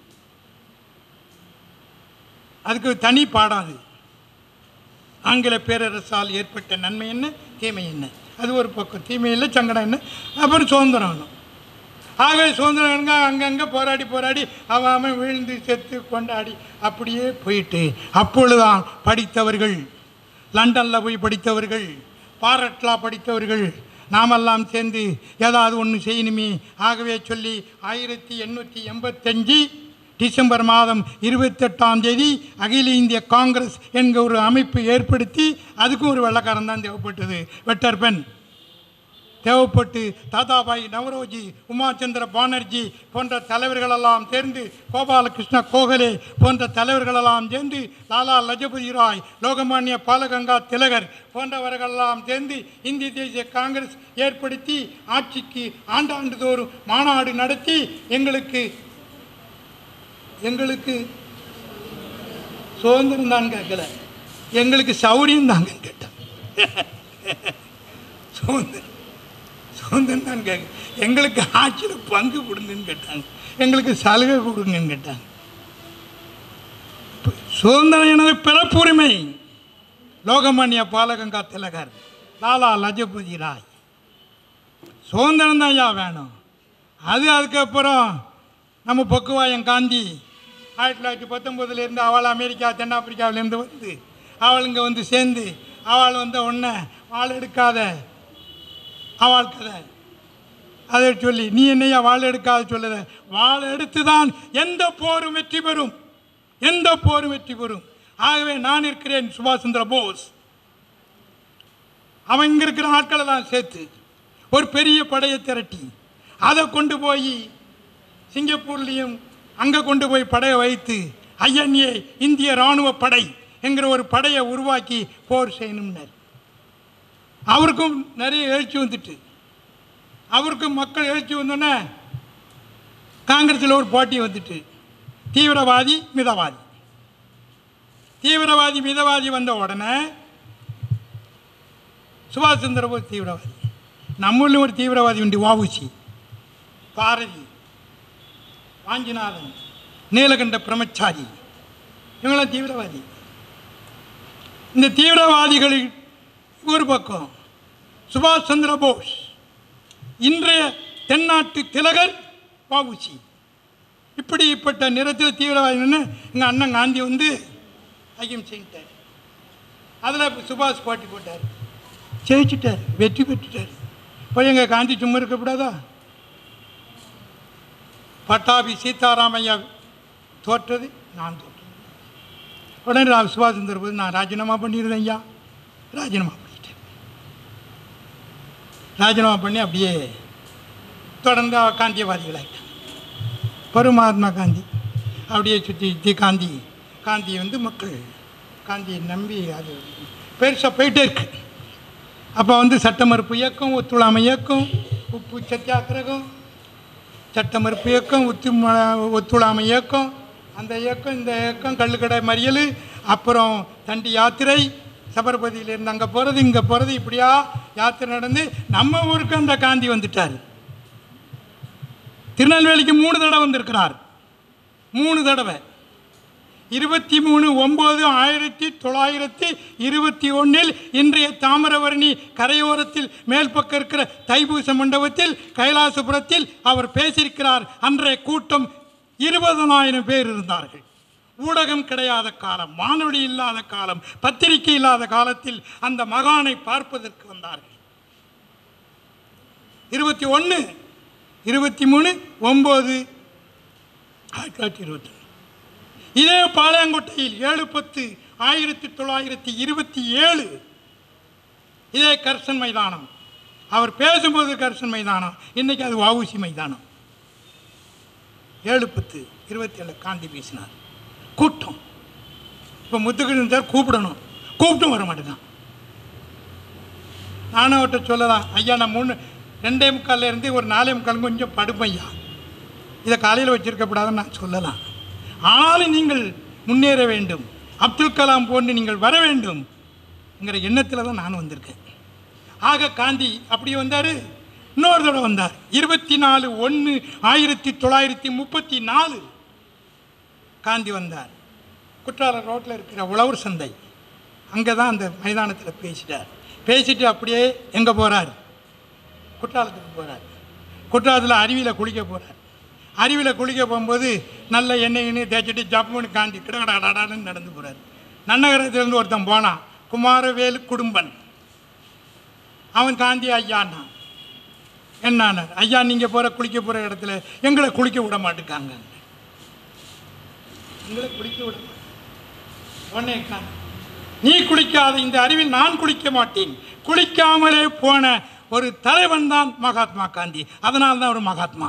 அதுக்கு தனி பாடம் அது ஆங்கில பேரரசால் ஏற்பட்ட நன்மை என்ன தீமை என்ன அது ஒரு பக்கம் தீமை இல்லை சங்கடம் என்ன அப்புறம் சுதந்திரம் வேணும் ஆகவே சுதந்திரம் எங்க அங்கங்கே போராடி போராடி அவன் அவன் விழுந்து செத்து கொண்டாடி அப்படியே போயிட்டு அப்பொழுதுதான் படித்தவர்கள் லண்டனில் போய் படித்தவர்கள் பாரட்லா படித்தவர்கள் நாமெல்லாம் சேர்ந்து ஏதாவது ஒன்று செய்யணுமே ஆகவே சொல்லி ஆயிரத்தி எண்ணூற்றி எண்பத்தஞ்சு டிசம்பர் மாதம் இருபத்தெட்டாம் தேதி அகில இந்திய காங்கிரஸ் என்கிற ஒரு அமைப்பு ஏற்படுத்தி அதுக்கும் ஒரு வெள்ளக்காரன் தான் தேவைப்பட்டது வெட்டர் பெண் தேவைப்பட்டு தாதாபாய் நவரோஜி உமாச்சந்திர பானர்ஜி போன்ற தலைவர்களெல்லாம் சேர்ந்து கோபாலகிருஷ்ண கோகலே போன்ற தலைவர்களெல்லாம் சேர்ந்து லாலா லஜபதி ராய் லோகமானிய பாலகங்கா திலகர் போன்றவர்களெல்லாம் சேர்ந்து இந்திய தேசிய காங்கிரஸ் ஏற்படுத்தி ஆட்சிக்கு ஆண்டாண்டுதோறும் மாநாடு நடத்தி எங்களுக்கு எங்களுக்கு சுதந்திரம் தான் கேட்கல எங்களுக்கு சௌரியம் தாங்க கேட்டேன் சுதந்திரம் சுதந்திரம் தான் கேட்க எங்களுக்கு ஆட்சியில் பங்கு கொடுங்கன்னு கேட்டாங்க எங்களுக்கு சலுகை கொடுங்கன்னு கேட்டாங்க இப்ப சுதந்திரம் எனது பிறப்புரிமை லோகமானிய பாலகங்கா திலகர் லாலா லஜபதி ராய் சுதந்திரம் தான் ஐயா வேணும் அது அதுக்கப்புறம் நம்ம பொக்குவாயன் காந்தி ஆயிரத்தி தொள்ளாயிரத்தி பத்தொம்போதுலேருந்து அவள் அமெரிக்கா தென்னாப்பிரிக்காவிலேருந்து வந்து அவள் இங்கே வந்து சேர்ந்து அவள் வந்த உடனே வாள் எடுக்காத அவள் கதை அதை சொல்லி நீ என்னையா வாள் எடுக்காத சொல்லுத வாள் எடுத்து தான் எந்த போரும் வெற்றி பெறும் எந்த போரும் வெற்றி பெறும் ஆகவே நான் இருக்கிறேன் சுபாஷ் சந்திர போஸ் அவன் இங்கே இருக்கிற ஆட்களெல்லாம் சேர்த்து ஒரு பெரிய படையை திரட்டி அதை கொண்டு போய் சிங்கப்பூர்லேயும் அங்கே கொண்டு போய் படையை வைத்து ஐஎன்ஏ இந்திய இராணுவ படை என்கிற ஒரு படையை உருவாக்கி போர் செய்யணும்னார் அவருக்கும் நிறைய எழுச்சி வந்துட்டு அவருக்கும் மக்கள் எழுச்சி வந்தோன்னே காங்கிரஸில் ஒரு போட்டி வந்துட்டு தீவிரவாதி மிதவாதி தீவிரவாதி மிதவாதி வந்த உடனே சுபாஷ் சந்திர போஸ் தீவிரவாதி நம்மளும் ஒரு தீவிரவாதி உண்டு வாவுசி பாரதி வாஞ்சிநாதன் நீலகண்ட பிரம்மச்சாரி இவங்களாம் தீவிரவாதி இந்த தீவிரவாதிகளில் ஒரு பக்கம் சுபாஷ் சந்திர போஸ் இன்றைய தென்னாட்டு திலகர் வாவுசி இப்படிப்பட்ட நிறத்தில் தீவிரவாதின்னு எங்கள் அண்ணன் காந்தி வந்து அகிம்சைன்ட்டார் அதில் சுபாஷ் போட்டி போட்டார் ஜெயிச்சிட்டார் வெற்றி பெற்றுட்டார் போய் எங்கள் காந்தி சும்மா இருக்கக்கூடாதா பட்டாபி சீதாராமையா தோற்றது நான் தோற்றது உடனே ரா- சுபாஷ் சந்திர போது நான் ராஜினாமா பண்ணியிருந்தேன் ஐயா ராஜினாமா பண்ணிட்டேன் ராஜினாமா பண்ணி அப்படியே தொடர்ந்து அவ காந்தியவாதிகளாயிட்டாங்க பரமாத்மா காந்தி அப்படியே சுற்றி சுற்றி காந்தி காந்தி வந்து மக்கள் காந்தியை நம்பி அது பெருசாக போயிட்டே இருக்கு அப்போ வந்து சட்ட மறுப்பு இயக்கம் ஒத்துழைமை இயக்கம் உப்பு சத்தியாகிரகம் சட்ட மறுப்பு இயக்கம் ஒத்து ஒத்துழைமை இயக்கம் அந்த இயக்கம் இந்த இயக்கம் கள்ளுக்கடை மறியல் அப்புறம் தண்டி யாத்திரை சபர்பதியிலேருந்து அங்கே போகிறது இங்கே போகிறது இப்படியா யாத்திரை நடந்து நம்ம ஊருக்கு அந்த காந்தி வந்துட்டார் திருநெல்வேலிக்கு மூணு தடவை வந்திருக்கிறார் மூணு தடவை இருபத்தி மூணு ஒம்பது ஆயிரத்தி தொள்ளாயிரத்தி இருபத்தி ஒன்றில் இன்றைய தாமிரபரணி கரையோரத்தில் மேல் பக்கம் இருக்கிற தைப்பூச மண்டபத்தில் கைலாசபுரத்தில் அவர் பேசியிருக்கிறார் அன்றைய கூட்டம் இருபதனாயிரம் பேர் இருந்தார்கள் ஊடகம் கிடையாத காலம் வானொலி இல்லாத காலம் பத்திரிகை இல்லாத காலத்தில் அந்த மகானை பார்ப்பதற்கு வந்தார்கள் இருபத்தி ஒன்று இருபத்தி மூணு ஒம்பது ஆயிரத்தி தொள்ளாயிரத்தி இருபத்தி இதே பாளையங்கோட்டையில் ஏழு பத்து ஆயிரத்தி தொள்ளாயிரத்தி இருபத்தி ஏழு இதே கர்சன் மைதானம் அவர் பேசும்போது கர்சன் மைதானம் இன்னைக்கு அது வவுசி மைதானம் ஏழு பத்து இருபத்தி ஏழு காந்தி பேசினார் கூட்டம் இப்போ முத்துக்கிழமை சார் கூப்பிடணும் கூப்பிட்டும் வர மாட்டேங்கான் நானும் அவர்கிட்ட சொல்லலாம் ஐயா நான் மூணு ரெண்டே முக்கால்ல இருந்து ஒரு நாலே முக்கால் கொஞ்சம் படுப்பேன் ஐயா இதை காலையில் வச்சிருக்கப்படாதுன்னு நான் சொல்லலாம் ஆனாலும் நீங்கள் முன்னேற வேண்டும் அப்துல் கலாம் போன்று நீங்கள் வர வேண்டும் என்கிற எண்ணத்தில் தான் நான் வந்திருக்கேன் ஆக காந்தி அப்படி வந்தார் இன்னொரு தடவை வந்தார் இருபத்தி நாலு ஒன்று ஆயிரத்தி தொள்ளாயிரத்தி முப்பத்தி நாலு காந்தி வந்தார் குற்றாலம் ரோட்டில் இருக்கிற உழவர் சந்தை அங்கே தான் அந்த மைதானத்தில் பேசிட்டார் பேசிட்டு அப்படியே எங்கே போகிறார் குற்றாலத்துக்கு போகிறார் குற்றாலத்தில் அருவியில் குளிக்க போகிறார் அருவியில் குளிக்க போகும்போது நல்ல எண்ணெய் எண்ணெய் தேய்ச்சிட்டு ஜப்புன்னு காந்தி கிடகடாடான்னு நடந்து போகிறார் நன்னகரத்துலேருந்து ஒருத்தன் போனான் குமாரவேலு குடும்பன் அவன் காந்தி ஐயான்னா என்னானார் ஐயா நீங்கள் போகிற குளிக்க போகிற இடத்துல எங்களை குளிக்க விட மாட்டேங்காங்க எங்களை குளிக்க விட மாட்டேன் உடனே காந்தி நீ குளிக்காத இந்த அறிவில் நான் குளிக்க மாட்டேன் குளிக்காமலே போன ஒரு தலைவன் தான் மகாத்மா காந்தி அதனால தான் ஒரு மகாத்மா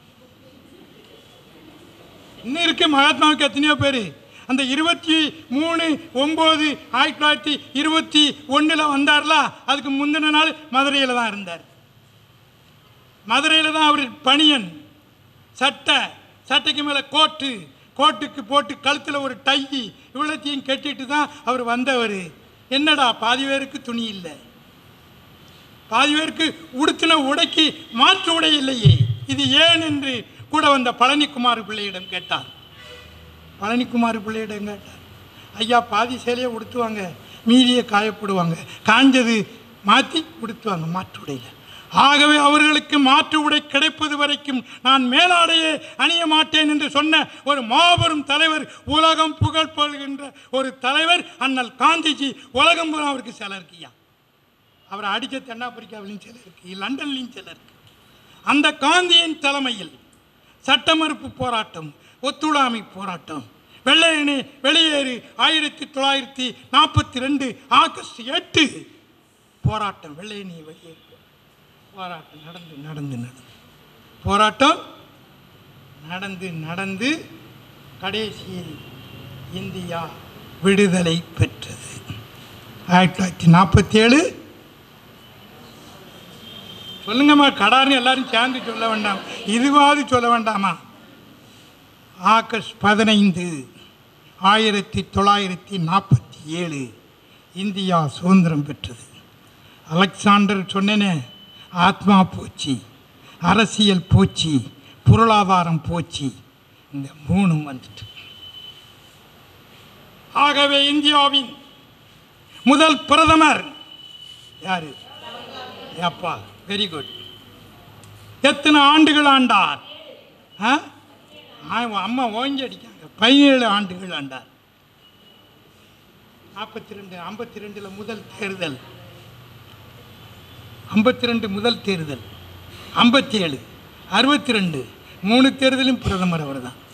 இன்னும் இருக்கு மகாத்மாவுக்கு எத்தனையோ பேர் அந்த இருபத்தி மூணு ஒம்பது ஆயிரத்தி தொள்ளாயிரத்தி இருபத்தி ஒன்றில் வந்தார்ல அதுக்கு முந்தின நாள் மதுரையில் தான் இருந்தார் மதுரையில் தான் அவர் பணியன் சட்டை சட்டைக்கு மேலே கோட்டு கோட்டுக்கு போட்டு கழுத்தில் ஒரு டை இவ்வளோத்தையும் கட்டிட்டு தான் அவர் வந்தவர் என்னடா பாதி பேருக்கு துணி இல்லை பாதி பேருக்கு உடுத்தின உடைக்கு மாற்று உடை இல்லையே இது ஏன் என்று கூட வந்த பழனிக்குமார் பிள்ளையிடம் கேட்டார் பழனிக்குமார் பிள்ளையிடம் கேட்டார் ஐயா பாதி சேலையை உடுத்துவாங்க மீதியை காயப்படுவாங்க காஞ்சது மாற்றி உடுத்துவாங்க மாற்று உடையில் ஆகவே அவர்களுக்கு மாற்று உடை கிடைப்பது வரைக்கும் நான் மேலாடையே அணிய மாட்டேன் என்று சொன்ன ஒரு மாபெரும் தலைவர் உலகம் புகழ் பெறுகின்ற ஒரு தலைவர் அண்ணல் காந்திஜி உலகம் பூரா அவருக்கு சில இருக்கியா அவரை அடித்த தென்னாப்பிரிக்காவிலையும் சில இருக்கு லண்டன்லையும் சில இருக்கு அந்த காந்தியின் தலைமையில் சட்ட மறுப்பு போராட்டம் ஒத்துழைமை போராட்டம் வெள்ளையனே வெளியேறு ஆயிரத்தி தொள்ளாயிரத்தி நாற்பத்தி ரெண்டு ஆகஸ்ட் எட்டு போராட்டம் வெள்ளையனே வெளியேறு போராட்டம் நடந்து நடந்து நடந்து போராட்டம் நடந்து நடந்து கடைசியில் இந்தியா விடுதலை பெற்றது ஆயிரத்தி தொள்ளாயிரத்தி நாற்பத்தி ஏழு சொல்லுங்கம்மா கடார்னு எல்லாரும் சேர்ந்து சொல்ல வேண்டாம் இதுவாவது சொல்ல வேண்டாமா ஆகஸ்ட் பதினைந்து ஆயிரத்தி தொள்ளாயிரத்தி நாற்பத்தி ஏழு இந்தியா சுதந்திரம் பெற்றது அலெக்சாண்டர் சொன்னேனே ஆத்மா போச்சு அரசியல் போச்சு பொருளாதாரம் போச்சு இந்த மூணும் வந்துட்டு ஆகவே இந்தியாவின் முதல் பிரதமர் யாரு அப்பா வெரி குட் எத்தனை ஆண்டுகள் ஆண்டார் ஆ? ஆ, அம்மா ஓங்கி அடிக்காங்க பதினேழு ஆண்டுகள் ஆண்டார் நாற்பத்தி ரெண்டு ஐம்பத்தி ரெண்டில் முதல் தேர்தல் ஐம்பத்தி ரெண்டு முதல் தேர்தல் ஐம்பத்தி ஏழு அறுபத்தி ரெண்டு மூணு தேர்தலும் பிரதமர் அவர் தான்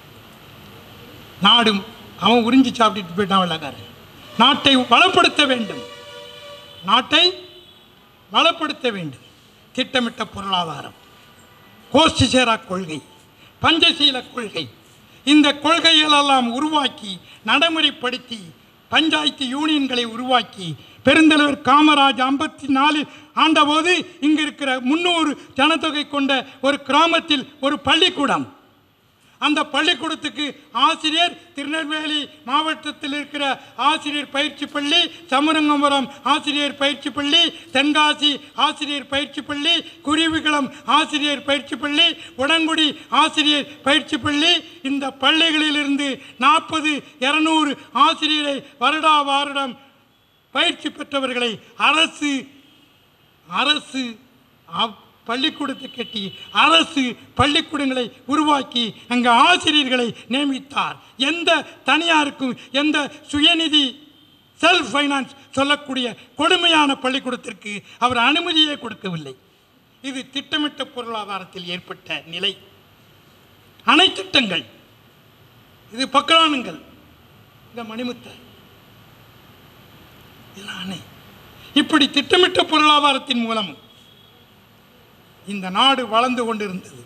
நாடும் அவன் உறிஞ்சி சாப்பிட்டுட்டு போயிட்டான் வெள்ளக்காரன் நாட்டை வளப்படுத்த வேண்டும் நாட்டை வளப்படுத்த வேண்டும் திட்டமிட்ட பொருளாதாரம் கோஷ்டி சேரா கொள்கை பஞ்சசீல கொள்கை இந்த கொள்கைகளெல்லாம் உருவாக்கி நடைமுறைப்படுத்தி பஞ்சாயத்து யூனியன்களை உருவாக்கி பெருந்தலைவர் காமராஜ் ஐம்பத்தி நாலு ஆண்டபோது இங்கு இருக்கிற முந்நூறு ஜனத்தொகை கொண்ட ஒரு கிராமத்தில் ஒரு பள்ளிக்கூடம் அந்த பள்ளிக்கூடத்துக்கு ஆசிரியர் திருநெல்வேலி மாவட்டத்தில் இருக்கிற ஆசிரியர் பயிற்சி பள்ளி சமரங்கபுரம் ஆசிரியர் பயிற்சி பள்ளி தென்காசி ஆசிரியர் பயிற்சி பள்ளி குருவிகுளம் ஆசிரியர் பயிற்சி பள்ளி உடன்குடி ஆசிரியர் பயிற்சி பள்ளி இந்த பள்ளிகளிலிருந்து நாற்பது இரநூறு ஆசிரியரை வருடா வருடம் பயிற்சி பெற்றவர்களை அரசு அரசு அவ்- பள்ளிக்கூடத்தை கட்டி அரசு பள்ளிக்கூடங்களை உருவாக்கி அங்கே ஆசிரியர்களை நியமித்தார் எந்த தனியாருக்கும் எந்த சுயநிதி செல்ஃப் ஃபைனான்ஸ் சொல்லக்கூடிய கொடுமையான பள்ளிக்கூடத்திற்கு அவர் அனுமதியே கொடுக்கவில்லை இது திட்டமிட்ட பொருளாதாரத்தில் ஏற்பட்ட நிலை அணை திட்டங்கள் இது பக்கரானுங்கள் இந்த மணிமுத்தை இதெல்லாம் அணை இப்படி திட்டமிட்ட பொருளாதாரத்தின் மூலம் இந்த நாடு வளர்ந்து கொண்டிருந்தது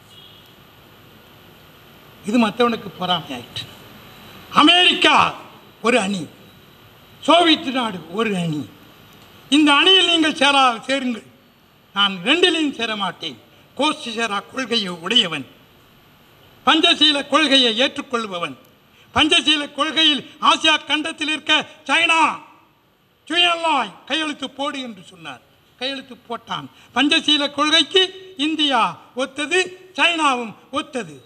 இது மற்றவனுக்கு பொறாமையாயிற்று அமெரிக்கா ஒரு அணி சோவியத் நாடு ஒரு அணி இந்த அணியில் நீங்கள் சேரா சேருங்கள் நான் ரெண்டிலையும் சேர மாட்டேன் கோஷ்டி சேரா கொள்கையை உடையவன் பஞ்சசீல கொள்கையை ஏற்றுக்கொள்பவன் பஞ்சசீல கொள்கையில் ஆசியா கண்டத்தில் இருக்க சைனா சுயலாய் கையெழுத்து போடு என்று சொன்னார் கையெழுத்து போட்டான் பஞ்சசீல கொள்கைக்கு இந்தியா ஒத்தது சைனாவும் ஒத்தது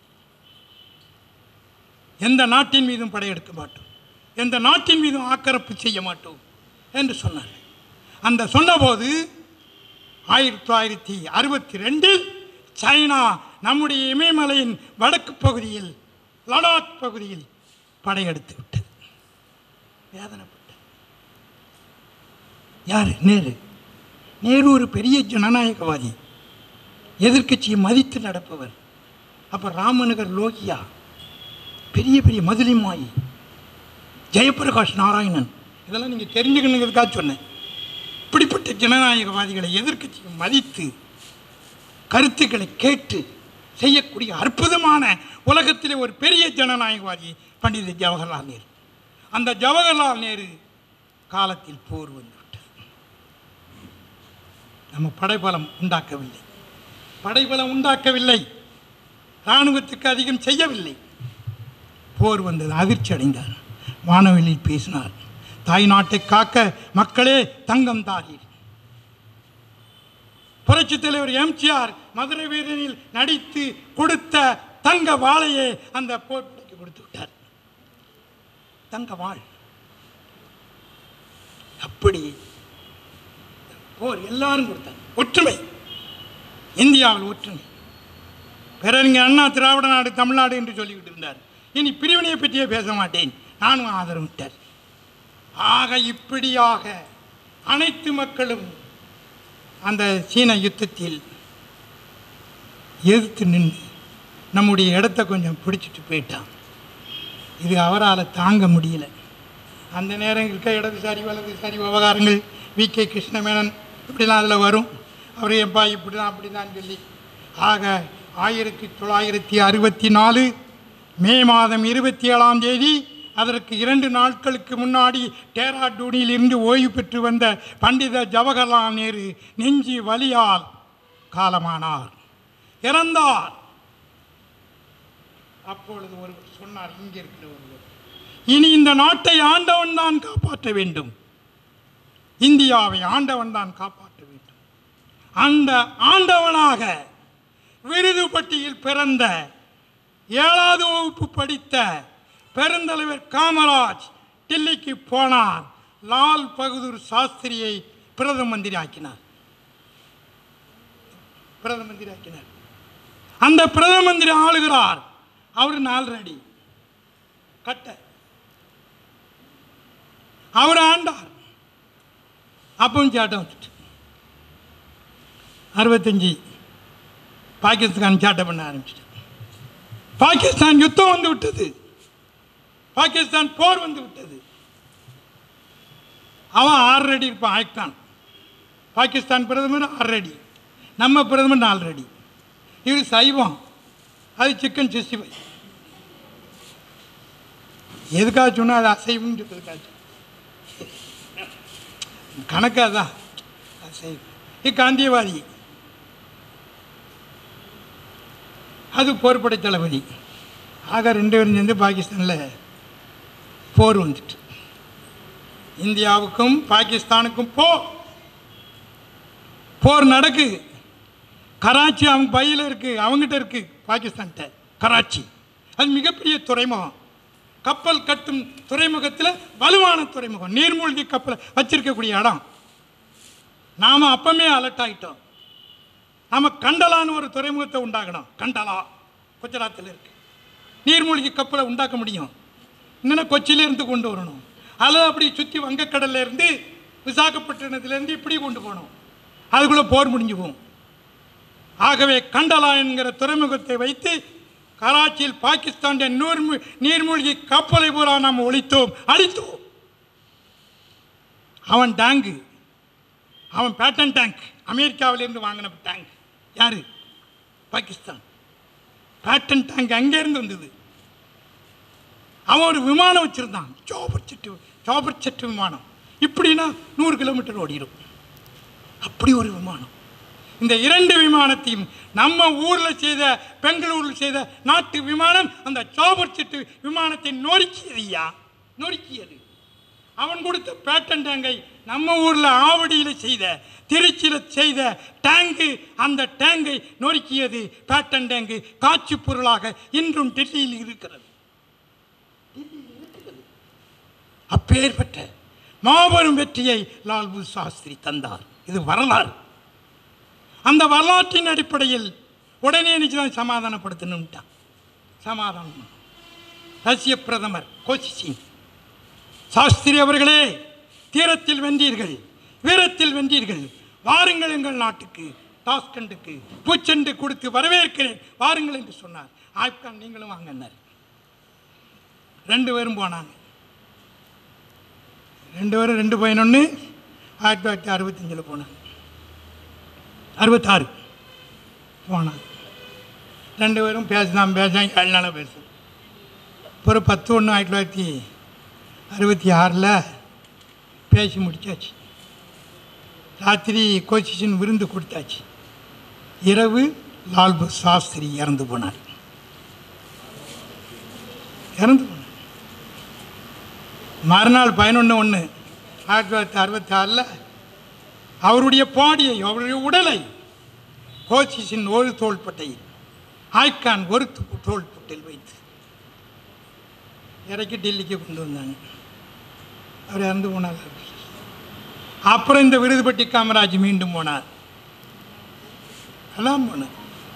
எந்த நாட்டின் மீதும் படையெடுக்க மாட்டோம் எந்த நாட்டின் மீதும் ஆக்கிரமிப்பு செய்ய மாட்டோம் என்று சொன்னார் அந்த சொன்னபோது ஆயிரத்தி தொள்ளாயிரத்தி அறுபத்தி ரெண்டில் சைனா நம்முடைய இமயமலையின் வடக்கு பகுதியில் லடாக் பகுதியில் படையெடுத்து விட்டது வேதனைப்பட்டது யார் நேரு நேரு ஒரு பெரிய ஜனநாயகவாதி எதிர்க்கட்சியை மதித்து நடப்பவர் அப்போ ராமநகர் லோகியா பெரிய பெரிய மதுலிமாயி ஜெயபிரகாஷ் நாராயணன் இதெல்லாம் நீங்கள் தெரிஞ்சுக்கணுங்கிறதுக்காக சொன்னேன் இப்படிப்பட்ட ஜனநாயகவாதிகளை எதிர்க்கட்சியை மதித்து கருத்துக்களை கேட்டு செய்யக்கூடிய அற்புதமான உலகத்திலே ஒரு பெரிய ஜனநாயகவாதி பண்டித ஜவஹர்லால் நேரு அந்த ஜவஹர்லால் நேரு காலத்தில் போர் வந்துவிட்டது நம்ம படைபலம் உண்டாக்கவில்லை படைபலம் உண்டாக்கவில்லை இராணுவத்துக்கு அதிகம் செய்யவில்லை போர் வந்தது அதிர்ச்சி அடைந்தார் வானவெளியில் பேசினார் தாய் நாட்டை காக்க மக்களே தங்கம் தாரீர் புரட்சித் தலைவர் எம்ஜிஆர் மதுரை வீரனில் நடித்து கொடுத்த தங்க வாளையே அந்த போர்ப்படைக்கு கொடுத்து விட்டார் தங்க வாழ் அப்படி போர் எல்லாரும் கொடுத்தாங்க ஒற்றுமை இந்தியாவில் ஒற்றுமை பேரறிஞர் அண்ணா திராவிட நாடு தமிழ்நாடு என்று சொல்லிக்கிட்டு இருந்தார் இனி பிரிவினையை பற்றியே பேச மாட்டேன் நானும் ஆதரவிட்டார் ஆக இப்படியாக அனைத்து மக்களும் அந்த சீன யுத்தத்தில் எதிர்த்து நின்று நம்முடைய இடத்த கொஞ்சம் பிடிச்சிட்டு போயிட்டான் இது அவரால் தாங்க முடியல அந்த நேரம் இருக்க இடதுசாரி வலதுசாரி விவகாரங்கள் வி கே கிருஷ்ணமேனன் இப்படிலாம் அதில் வரும் அவர் எப்பா இப்படி தான் அப்படி தான் சொல்லி ஆக ஆயிரத்தி தொள்ளாயிரத்தி அறுபத்தி நாலு மே மாதம் இருபத்தி ஏழாம் தேதி அதற்கு இரண்டு நாட்களுக்கு முன்னாடி டேராடூனில் இருந்து ஓய்வு பெற்று வந்த பண்டித ஜவஹர்லால் நேரு நெஞ்சு வலியால் காலமானார் இறந்தார் அப்பொழுது ஒருவர் சொன்னார் இங்கே இருக்கிற ஒருவர் இனி இந்த நாட்டை ஆண்டவன் தான் காப்பாற்ற வேண்டும் இந்தியாவை ஆண்டவன் தான் காப்பாற்ற வேண்டும் அந்த ஆண்டவனாக விருதுப்பட்டியில் பிறந்த ஏழாவது வகுப்பு படித்த பெருந்தலைவர் காமராஜ் டில்லிக்கு போனார் லால் பகதூர் சாஸ்திரியை பிரதம மந்திரி ஆக்கினார் பிரதம மந்திரி ஆக்கினார் அந்த பிரதம மந்திரி ஆளுகிறார் அவர் நாலு அடி கட்ட அவர் ஆண்டார் அப்பவும் சாட்டம் வந்துட்டு அறுபத்தஞ்சி பாகிஸ்தான் சாட்டம் பண்ண ஆரம்பிச்சிட்டு பாகிஸ்தான் யுத்தம் வந்து விட்டது பாகிஸ்தான் போர் வந்து விட்டது அவன் ஆறு அடி இருப்பான் ஆய்கான் பாகிஸ்தான் பிரதமர் ஆறு அடி நம்ம பிரதமர் நாலு அடி இவர் சைவம் அது சிக்கன் சிக்ஸ்டி ஃபைவ் எதுக்காக சொன்னால் அது அசைவம்னு சொல்றதுக்காக கணக்காக தான் அசைவம் இது காந்தியவாதி அது போர்படை தளபதி ஆக ரெண்டு பேரும் சேர்ந்து பாகிஸ்தானில் போர் வந்துட்டு இந்தியாவுக்கும் பாகிஸ்தானுக்கும் போர் போர் நடக்கு கராச்சி அவங்க பையில் இருக்குது அவங்ககிட்ட இருக்குது பாகிஸ்தான்கிட்ட கராச்சி அது மிகப்பெரிய துறைமுகம் கப்பல் கட்டும் துறைமுகத்தில் வலுவான துறைமுகம் நீர்மூழ்கி கப்பலை வச்சிருக்கக்கூடிய இடம் நாம் அப்பமே அலர்ட் ஆகிட்டோம் நாம் கண்டலான்னு ஒரு துறைமுகத்தை உண்டாக்கணும் கண்டலா குஜராத்தில் இருக்கு நீர்மூழ்கி கப்பலை உண்டாக்க முடியும் இன்னும் கொச்சியிலேருந்து கொண்டு வரணும் அதில் அப்படி சுற்றி வங்கக்கடல்ல இருந்து விசாகப்பட்டினத்துலேருந்து இப்படி கொண்டு போகணும் அதுக்குள்ளே போர் முடிஞ்சு போகும் ஆகவே கண்டலா என்கிற துறைமுகத்தை வைத்து கராச்சியில் பாகிஸ்தான் நீர்மூ நீர்மூழ்கி கப்பலை பூரா நாம் ஒழித்தோம் அழித்தோம் அவன் டேங்கு அவன் பேட்டன் டேங்க் அமெரிக்காவிலேருந்து வாங்கின டேங்க் யார் பாகிஸ்தான் பேட்டன் டேங்க் அங்கேருந்து வந்தது அவன் ஒரு விமானம் வச்சுருந்தான் சோபர் செட்டு சோபர் செட்டு விமானம் இப்படின்னா நூறு கிலோமீட்டர் ஓடிடும் அப்படி ஒரு விமானம் இந்த இரண்டு விமானத்தையும் நம்ம ஊரில் செய்த பெங்களூரில் செய்த நாட்டு விமானம் அந்த சோபர் செட்டு விமானத்தை நொறுக்கியது ஐயா நொறுக்கியது அவன் கொடுத்த பேட்டன் டேங்கை நம்ம ஊரில் ஆவடியில் செய்த திருச்சியில் செய்த டேங்கு அந்த டேங்கை நொறுக்கியது பேட்டன் டேங்கு காட்சி பொருளாக இன்றும் டெல்லியில் இருக்கிறது அப்பேற்பட்ட மாபெரும் வெற்றியை லால்பு சாஸ்திரி தந்தார் இது வரலாறு அந்த வரலாற்றின் அடிப்படையில் உடனே நிச்சயம் சமாதானப்படுத்தணும்ட்டான் சமாதானம் ரஷ்ய பிரதமர் கோசிசிங் சாஸ்திரி அவர்களே தீரத்தில் வென்றீர்கள் வீரத்தில் வென்றீர்கள் வாருங்கள் எங்கள் நாட்டுக்கு டாஸ்கண்டுக்கு பூச்செண்டு கொடுத்து வரவேற்கிறேன் வாருங்கள் என்று சொன்னார் ஆப்கான் நீங்களும் வாங்கினார் ரெண்டு பேரும் போனாங்க ரெண்டு பேரும் ரெண்டு பதினொன்று ஆயிரத்தி தொள்ளாயிரத்தி அறுபத்தஞ்சில் போனாங்க அறுபத்தாறு போனாங்க ரெண்டு பேரும் பேசினான் பேசான் ஏழு நாளாக பேசு ஒரு பத்து ஒன்று ஆயிரத்தி தொள்ளாயிரத்தி அறுபத்தி ஆறில் பேசி முடிச்சாச்சு ராத்திரி கோச்சிஷன் விருந்து கொடுத்தாச்சு இரவு லால்பு சாஸ்திரி இறந்து போனார் இறந்து போனார் மறுநாள் பதினொன்று ஒன்று ஆயிரத்தி தொள்ளாயிரத்தி அறுபத்தி ஆறில் அவருடைய பாடியை அவருடைய உடலை கோச்சிஷின் ஒரு தோள்பட்டையில் ஆய்கான் ஒரு து- தோள்பட்டையில் வைத்து இறக்கி டெல்லிக்கு கொண்டு வந்தாங்க அவர் இறந்து போனார் அப்புறம் இந்த விருதுபட்டி காமராஜ் மீண்டும் போனார் எல்லாம் போனார்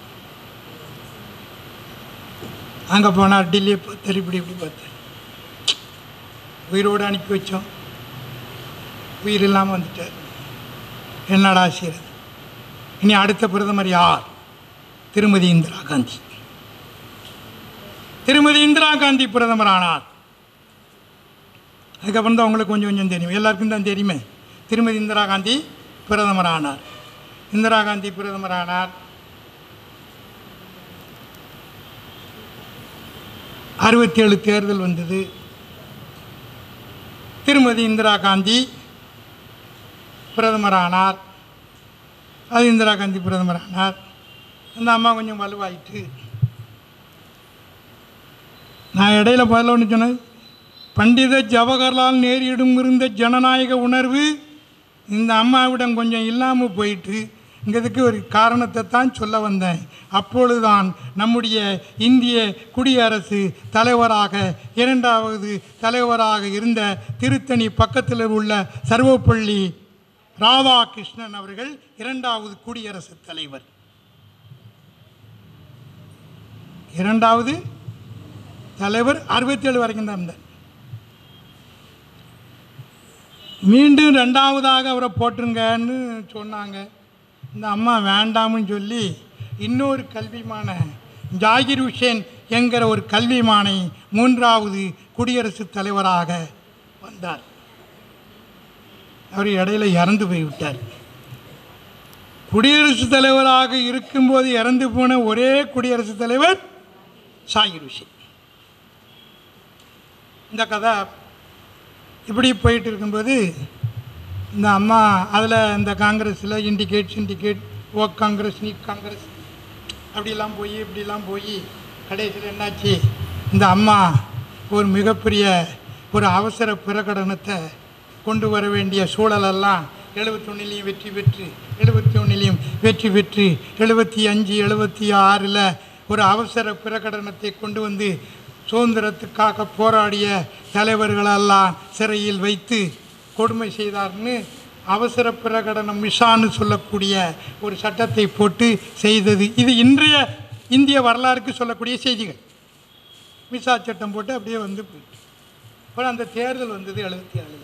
அங்கே போனார் டெல்லியை பார்த்தார் இப்படி இப்படி பார்த்தார் உயிரோடு அனுப்பி வச்சோம் உயிர் இல்லாமல் வந்துட்டார் என்னடா செய்கிறது இனி அடுத்த பிரதமர் யார் திருமதி இந்திரா காந்தி திருமதி இந்திரா காந்தி பிரதமர் ஆனார் அதுக்கப்புறம் தான் உங்களுக்கு கொஞ்சம் கொஞ்சம் தெரியும் எல்லாருக்கும் தான் தெரியுமே திருமதி இந்திரா காந்தி பிரதமர் ஆனார் இந்திரா காந்தி பிரதமரானார் அறுபத்தேழு தேர்தல் வந்தது திருமதி இந்திரா காந்தி பிரதமரானார் அது இந்திரா காந்தி பிரதமரானார் அந்த அம்மா கொஞ்சம் வலுவாயிட்டு நான் இடையில பதில் ஒன்று சொன்னேன் பண்டித ஜவஹர்லால் நேருவிடம் இருந்த ஜனநாயக உணர்வு இந்த அம்மாவிடம் கொஞ்சம் இல்லாமல் போயிட்டு இங்கிறதுக்கு ஒரு காரணத்தை தான் சொல்ல வந்தேன் அப்பொழுதுதான் நம்முடைய இந்திய குடியரசு தலைவராக இரண்டாவது தலைவராக இருந்த திருத்தணி பக்கத்தில் உள்ள சர்வப்பள்ளி ராதாகிருஷ்ணன் அவர்கள் இரண்டாவது குடியரசுத் தலைவர் இரண்டாவது தலைவர் அறுபத்தேழு வரைக்கும் தான் இருந்தார் மீண்டும் ரெண்டாவதாக அவரை போட்டுருங்கன்னு சொன்னாங்க இந்த அம்மா வேண்டாம்னு சொல்லி இன்னொரு கல்விமான ஜாகிர் ஹுசேன் என்கிற ஒரு கல்விமானை மூன்றாவது குடியரசுத் தலைவராக வந்தார் அவர் இடையில இறந்து போய்விட்டார் குடியரசுத் தலைவராக இருக்கும்போது இறந்து போன ஒரே குடியரசுத் தலைவர் ஜாகிர் ஹுசேன் இந்த கதை இப்படி போயிட்டு இருக்கும்போது இந்த அம்மா அதில் இந்த காங்கிரஸில் இண்டிகேட் சிண்டிகேட் ஓ காங்கிரஸ் நீ காங்கிரஸ் அப்படிலாம் போய் இப்படிலாம் போய் கடைசியில் என்னாச்சு இந்த அம்மா ஒரு மிகப்பெரிய ஒரு அவசர பிரகடனத்தை கொண்டு வர வேண்டிய சூழலெல்லாம் எழுபத்தொன்னிலையும் வெற்றி பெற்று எழுபத்தி ஒன்றிலையும் வெற்றி பெற்று எழுபத்தி அஞ்சு எழுபத்தி ஆறில் ஒரு அவசர பிரகடனத்தை கொண்டு வந்து சுதந்திரத்துக்காக போராடிய தலைவர்களெல்லாம் சிறையில் வைத்து கொடுமை செய்தார்னு அவசர பிரகடனம் மிஷான்னு சொல்லக்கூடிய ஒரு சட்டத்தை போட்டு செய்தது இது இன்றைய இந்திய வரலாறுக்கு சொல்லக்கூடிய செய்திகள் மிசா சட்டம் போட்டு அப்படியே வந்து போயிட்டு அப்புறம் அந்த தேர்தல் வந்தது எழுபத்தி ஏழில்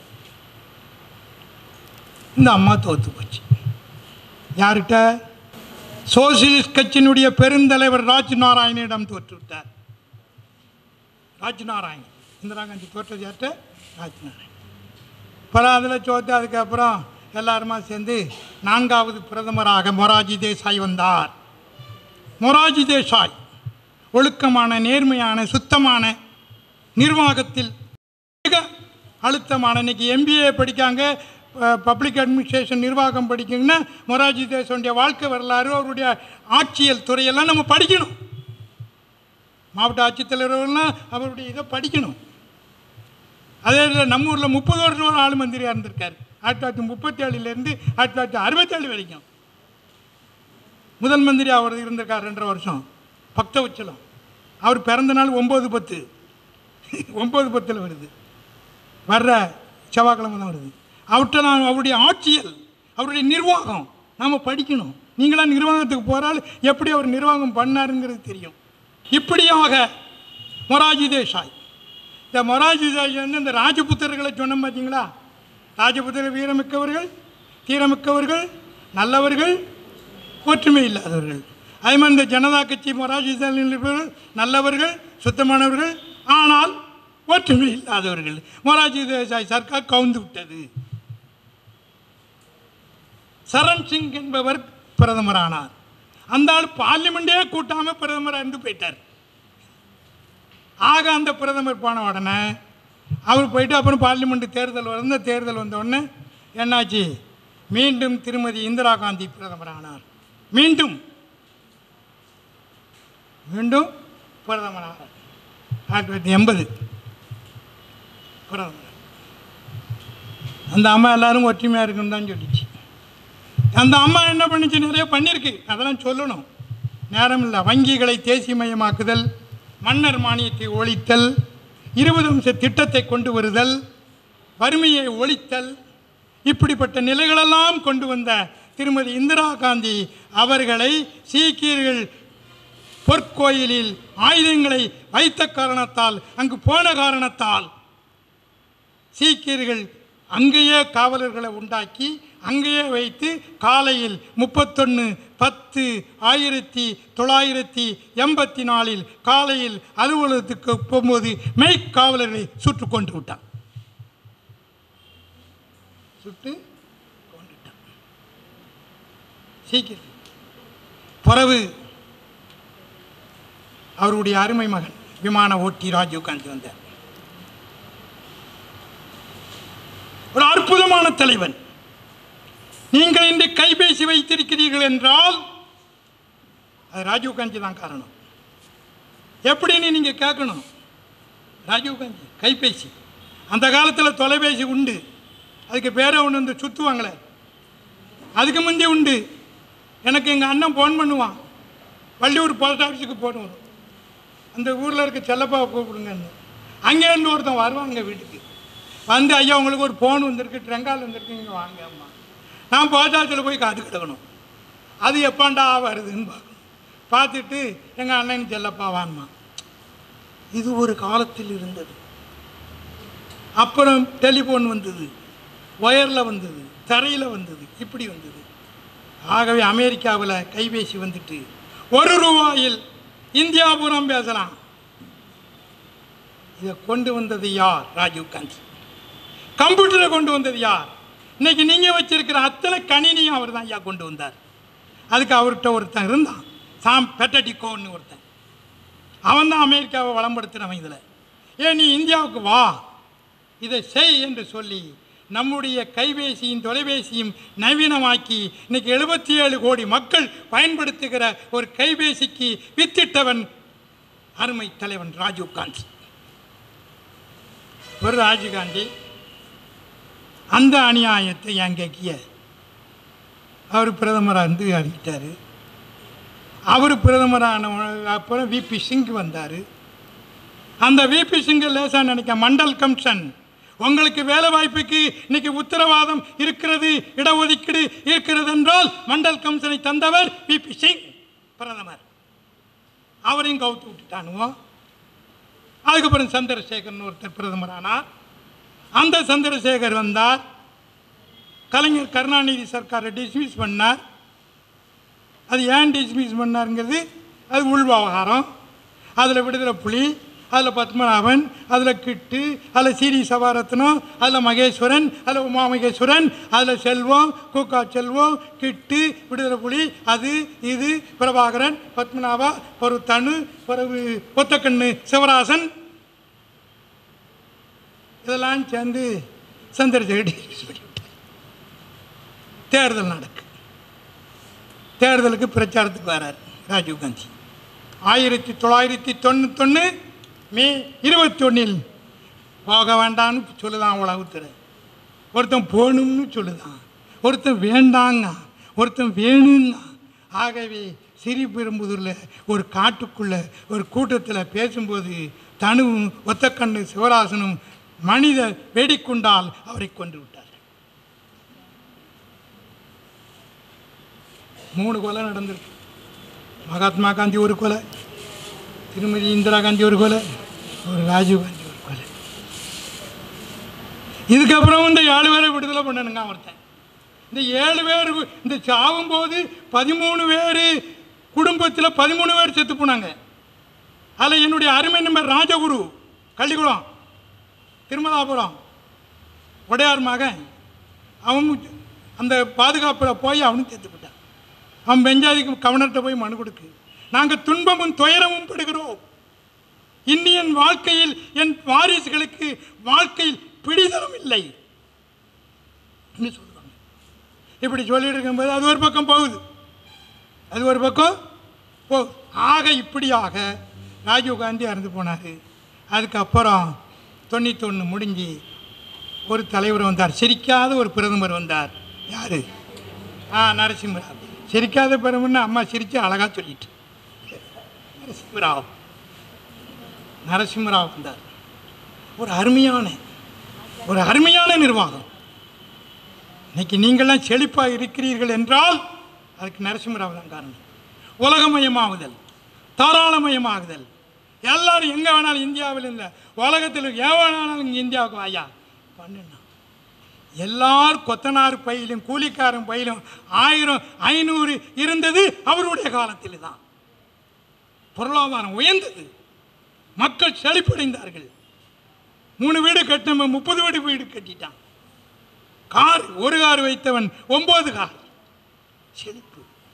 இந்த அம்மா தோத்து போச்சு யார்கிட்ட சோசியலிஸ்ட் கட்சியினுடைய பெருந்தலைவர் ராஜ் நாராயணிடம் தோற்று விட்டார் ராஜ் நாராயண் இந்திரா காந்தி தோற்றது யார்கிட்ட ராஜ் நாராயண் அப்புறம் அதில் சோத்து அதுக்கப்புறம் எல்லாருமா சேர்ந்து நான்காவது பிரதமராக மொராஜி தேசாய் வந்தார் மொராஜி தேசாய் ஒழுக்கமான நேர்மையான சுத்தமான நிர்வாகத்தில் மிக அழுத்தமான இன்னைக்கு எம்பிஏ படிக்காங்க பப்ளிக் அட்மினிஸ்ட்ரேஷன் நிர்வாகம் படிக்கணும்னா மொராஜி தேசனுடைய வாழ்க்கை வரலாறு அவருடைய ஆட்சியல் துறையெல்லாம் நம்ம படிக்கணும் மாவட்ட ஆட்சித்தலைவர்கள்லாம் அவருடைய இதை படிக்கணும் அதே இதில் நம்ம ஊரில் முப்பது வருஷம் ஒரு ஆளு மந்திரியாக இருந்திருக்காரு ஆயிரத்தி தொள்ளாயிரத்தி முப்பத்தி ஏழுலேருந்து ஆயிரத்தி தொள்ளாயிரத்தி அறுபத்தேழு வரைக்கும் முதல் மந்திரி அவர் இருந்திருக்கார் ரெண்டரை வருஷம் பக்த உச்சலம் அவர் பிறந்த நாள் ஒம்பது பத்து ஒம்பது பத்தில் வருது வர்ற செவ்வாய்க்கிழமை தான் வருது அவர்கிட்ட நான் அவருடைய ஆட்சியல் அவருடைய நிர்வாகம் நாம் படிக்கணும் நீங்களாம் நிர்வாகத்துக்கு போகிறால் எப்படி அவர் நிர்வாகம் பண்ணாருங்கிறது தெரியும் இப்படியாக மொராஜி தேசாய் இந்த மொராஜி தேசாய் வந்து இந்த ராஜபுத்திரர்களை சொன்னோம் பார்த்தீங்களா ராஜபுத்திரர் வீரமிக்கவர்கள் தீரமிக்கவர்கள் நல்லவர்கள் ஒற்றுமை இல்லாதவர்கள் அதே மாதிரி இந்த ஜனதா கட்சி மொராஜி தேசாயில் இருப்பவர்கள் நல்லவர்கள் சுத்தமானவர்கள் ஆனால் ஒற்றுமை இல்லாதவர்கள் மொராஜி தேசாய் சர்க்கார் கவுந்து விட்டது சரண் சிங் என்பவர் பிரதமரானார் அந்த ஆள் பார்லிமெண்டே கூட்டாமல் பிரதமராக இருந்து போயிட்டார் ஆக அந்த பிரதமர் போன உடனே அவர் போயிட்டு அப்புறம் பார்லிமெண்ட் தேர்தல் வந்த தேர்தல் வந்த உடனே என்னாச்சு மீண்டும் திருமதி இந்திரா காந்தி பிரதமரானார் மீண்டும் மீண்டும் பிரதமரானார் ஆயிரத்தி தொள்ளாயிரத்தி எண்பது பிரதமர் அந்த அம்மா எல்லாரும் ஒற்றுமையாக இருக்குன்னு தான் சொல்லிச்சு அந்த அம்மா என்ன பண்ணுச்சு நிறைய பண்ணியிருக்கு அதெல்லாம் சொல்லணும் நேரம் இல்லை வங்கிகளை தேசியமயமாக்குதல் மன்னர் மானியத்தை ஒழித்தல் இருபது அம்ச திட்டத்தை கொண்டு வருதல் வறுமையை ஒழித்தல் இப்படிப்பட்ட நிலைகளெல்லாம் கொண்டு வந்த திருமதி இந்திரா காந்தி அவர்களை சீக்கியர்கள் பொற்கோயிலில் ஆயுதங்களை வைத்த காரணத்தால் அங்கு போன காரணத்தால் சீக்கியர்கள் அங்கேயே காவலர்களை உண்டாக்கி அங்கேயே வைத்து காலையில் முப்பத்தொன்று பத்து ஆயிரத்தி தொள்ளாயிரத்தி எண்பத்தி நாலில் காலையில் அலுவலகத்துக்கு போகும்போது மெய்க்காவலர்களை சுட்டு கொண்டு விட்டான் சுட்டு கொண்டுட்டான் சீக்கிரம் பிறகு அவருடைய அருமை மகன் விமான ஓட்டி ராஜீவ் காந்தி வந்தார் ஒரு அற்புதமான தலைவன் நீங்கள் இன்று கைபேசி வைத்திருக்கிறீர்கள் என்றால் அது ராஜீவ் காந்தி தான் காரணம் எப்படின்னு நீங்கள் கேட்கணும் ராஜீவ் காந்தி கைபேசி அந்த காலத்தில் தொலைபேசி உண்டு அதுக்கு பேரை ஒன்று வந்து சுற்றுவாங்களே அதுக்கு முந்தி உண்டு எனக்கு எங்கள் அண்ணன் ஃபோன் பண்ணுவான் வள்ளியூர் போஸ்ட் ஆஃபீஸுக்கு போன் வரும் அந்த ஊரில் இருக்க செல்லப்பாவை கூப்பிடுங்கன்னு அங்கேருந்து ஒருத்தன் வருவாங்க வீட்டுக்கு வந்து ஐயா உங்களுக்கு ஒரு ஃபோன் வந்திருக்கு ட்ரெங்கால் வந்திருக்கு இங்கே வாங்க அம்மா நான் போஸ்ட் ஆஃபீஸில் போய் காத்து கிடக்கணும் அது எப்போண்டா வருதுன்னு பார்க்கணும் பார்த்துட்டு எங்கள் அண்ணன் செல்லப்பா வான்மா இது ஒரு காலத்தில் இருந்தது அப்புறம் டெலிஃபோன் வந்தது ஒயரில் வந்தது தரையில் வந்தது இப்படி வந்தது ஆகவே அமெரிக்காவில் கைபேசி வந்துட்டு ஒரு ரூபாயில் இந்தியா பூரம் பேசலாம் இதை கொண்டு வந்தது யார் ராஜீவ் காந்தி கம்ப்யூட்டரை கொண்டு வந்தது யார் இன்னைக்கு நீங்கள் வச்சிருக்கிற அத்தனை கணினியும் அவர் தான் ஐயா கொண்டு வந்தார் அதுக்கு அவர்கிட்ட ஒருத்தன் இருந்தான் சாம் பெட்டடிகோன்னு ஒருத்தன் அவன் தான் அமெரிக்காவை வளம்படுத்தினவன் இதில் ஏன் நீ இந்தியாவுக்கு வா இதை செய் என்று சொல்லி நம்முடைய கைபேசியும் தொலைபேசியும் நவீனமாக்கி இன்னைக்கு எழுபத்தி ஏழு கோடி மக்கள் பயன்படுத்துகிற ஒரு கைபேசிக்கு வித்திட்டவன் அருமை தலைவன் ராஜீவ் காந்தி ஒரு ராஜீவ் காந்தி அந்த அநியாயத்தை என் கேக்கிய அவர் பிரதமராக இருந்து அறிவிட்டார் அவர் பிரதமரான உடனே அப்புறம் விபி சிங் வந்தார் அந்த விபி சிங்கை லேசாக நினைக்க மண்டல் கமிஷன் உங்களுக்கு வேலை வாய்ப்புக்கு இன்னைக்கு உத்தரவாதம் இருக்கிறது இடஒதுக்கீடு இருக்கிறது என்றால் மண்டல் கமிஷனை தந்தவர் விபி சிங் பிரதமர் அவரையும் கவுத்து விட்டுட்டானுவோம் அதுக்கப்புறம் சந்திரசேகர்னு ஒருத்தர் பிரதமர் ஆனார் அந்த சந்திரசேகர் வந்தார் கலைஞர் கருணாநிதி சர்க்காரை டிஸ்மிஸ் பண்ணார் அது ஏன் டிஸ்மிஸ் பண்ணாருங்கிறது அது உள் விவகாரம் அதில் விடுதலை புலி அதில் பத்மநாபன் அதில் கிட்டு அதில் சீரி சபாரத்னம் அதில் மகேஸ்வரன் அதில் உமா மகேஸ்வரன் அதில் செல்வம் கூக்கா செல்வம் கிட்டு விடுதலை புலி அது இது பிரபாகரன் பத்மநாபா ஒரு தனு பிறகு ஒத்தக்கண்ணு சிவராசன் இதெல்லாம் சேர்ந்து சந்திரசேகர் dismiss பண்ணி விட்டார். தேர்தல் நடக்கு தேர்தலுக்கு பிரச்சாரத்துக்கு வரார் ராஜீவ் காந்தி ஆயிரத்தி தொள்ளாயிரத்தி தொண்ணூத்தொன்று மே இருபத்தி ஒன்றில் போக வேண்டான்னு சொல்லுதான் உலகத்தில் ஒருத்தன் போகணும்னு சொல்லுதான் ஒருத்தன் வேண்டாங்க ஒருத்தன் வேணுங்க ஆகவே சிறிபெரும்புதூரில் ஒரு காட்டுக்குள்ளே ஒரு கூட்டத்தில் பேசும்போது தனுவும் ஒத்தக்கண்ணு சிவராசனும் மனித வெடிக்குண்டால் அவரை கொன்று விட்டார்கள் மூணு கொலை நடந்திருக்கு மகாத்மா காந்தி ஒரு கொலை திருமதி இந்திரா காந்தி ஒரு கொலை ஒரு ராஜீவ் காந்தி ஒரு கொலை இதுக்கப்புறம் இந்த ஏழு பேரை விடுதலை பண்ணணுங்க ஒருத்தன் இந்த ஏழு பேர் இந்த சாவும்போது பதிமூணு பேர் குடும்பத்தில் பதிமூணு பேர் செத்து போனாங்க அதில் என்னுடைய அருமை நம்பர் ராஜகுரு கள்ளிக்குளம் திருமலாபுரம் உடையார் மகன் அவன் அந்த பாதுகாப்பில் போய் அவனும் செத்து போட்டான் அவன் பெஞ்சாதிக்கு கவர்னர்கிட்ட போய் மனு கொடுக்கு நாங்கள் துன்பமும் துயரமும் படுகிறோம் இன்னியன் வாழ்க்கையில் என் வாரிசுகளுக்கு வாழ்க்கையில் பிடிதலும் இல்லை என்று சொல்றாங்க இப்படி சொல்லிட்டு இருக்கும்போது அது ஒரு பக்கம் போகுது அது ஒரு பக்கம் போ ஆக இப்படியாக ராஜீவ் காந்தி இறந்து போனார் அதுக்கப்புறம் தொண்ணூத்தொன்று முடிஞ்சு ஒரு தலைவர் வந்தார் சிரிக்காத ஒரு பிரதமர் வந்தார் யார் ஆ நரசிம்மராவ் சிரிக்காத பிரதமர்னு அம்மா சிரித்து அழகாக சொல்லிட்டு நரசிம்மராவ் நரசிம்மராவ் வந்தார் ஒரு அருமையான ஒரு அருமையான நிர்வாகம் இன்னைக்கு நீங்கள்லாம் செழிப்பாக இருக்கிறீர்கள் என்றால் அதுக்கு நரசிம்மராவ் தான் காரணம் உலகமயமாகுதல் தாராளமயமாகுதல் எல்லாரும் எங்கே வேணாலும் இந்தியாவில் இல்லை உலகத்தில் ஏன் வேணாலும் இங்கே இந்தியாவுக்கு வாயா பண்ணுண்ணா எல்லார் கொத்தனார் பையிலும் கூலிக்காரன் பையிலும் ஆயிரம் ஐநூறு இருந்தது அவருடைய காலத்தில் தான் பொருளாதாரம் உயர்ந்தது மக்கள் செழிப்படைந்தார்கள் மூணு வீடு கட்டினவன் முப்பது வீடு வீடு கட்டிட்டான் கார் ஒரு கார் வைத்தவன் ஒன்பது கார் செழிப்பு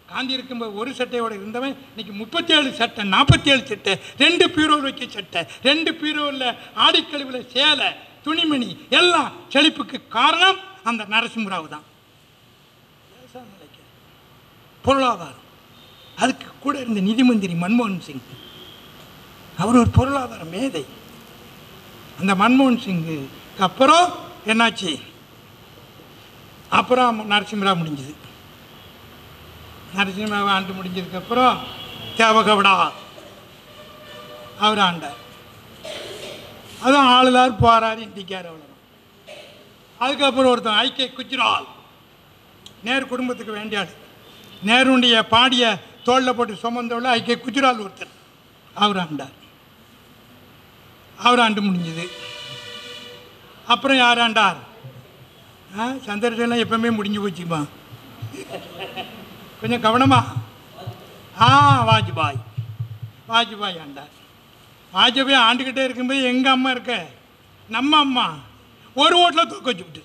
காந்தி இருக்கும்போது ஒரு சட்டையோட இருந்தவன் இன்னைக்கு முப்பத்தி ஏழு சட்டை நாற்பத்தி ஏழு சட்டை ரெண்டு பீரோவில் வைக்க சட்டை ரெண்டு பீரோவில் ஆடிக்கழிவில் சேலை துணிமணி எல்லாம் செழிப்புக்கு காரணம் அந்த நரசிம்மராவ் தான் விவசாய நிலைக்கு. பொருளாதாரம் அதுக்கு கூட இருந்த நிதி மந்திரி மன்மோகன் சிங் அவர் ஒரு பொருளாதார மேதை அந்த மன்மோகன் சிங்குக்கு அப்புறம் என்னாச்சு அப்புறம் நரசிம்மராவ் முடிஞ்சுது நரசிம்மராவ் ஆண்டு முடிஞ்சதுக்கப்புறம் தேவகவுடா அவர் ஆண்டார் அதுவும் ஆளுதார் போறாரு இண்டிக்கார் அவ்வளோதான் அதுக்கப்புறம் ஒருத்தன் ஐக்கிய குஜ்ரால் நேரு குடும்பத்துக்கு வேண்டிய ஆள் நேருடைய பாடிய தோளில் போட்டு சுமந்தவள ஐக்கிய குஜ்ரால் ஒருத்தர் அவர் ஆண்டார் அவர் ஆண்டு முடிஞ்சது அப்புறம் யார் ஆண்டார் ஆ சந்திரசேலாம் எப்பவுமே முடிஞ்சு போச்சுமா கொஞ்சம் கவனமா ஆ வாஜ்பாய் வாஜ்பாய் ஆண்டார் வாஜ்பாய் ஆண்டுக்கிட்டே இருக்கும்போது எங்கள் அம்மா இருக்க நம்ம அம்மா ஒரு ஓட்டில் தூக்க வச்சுவிட்டு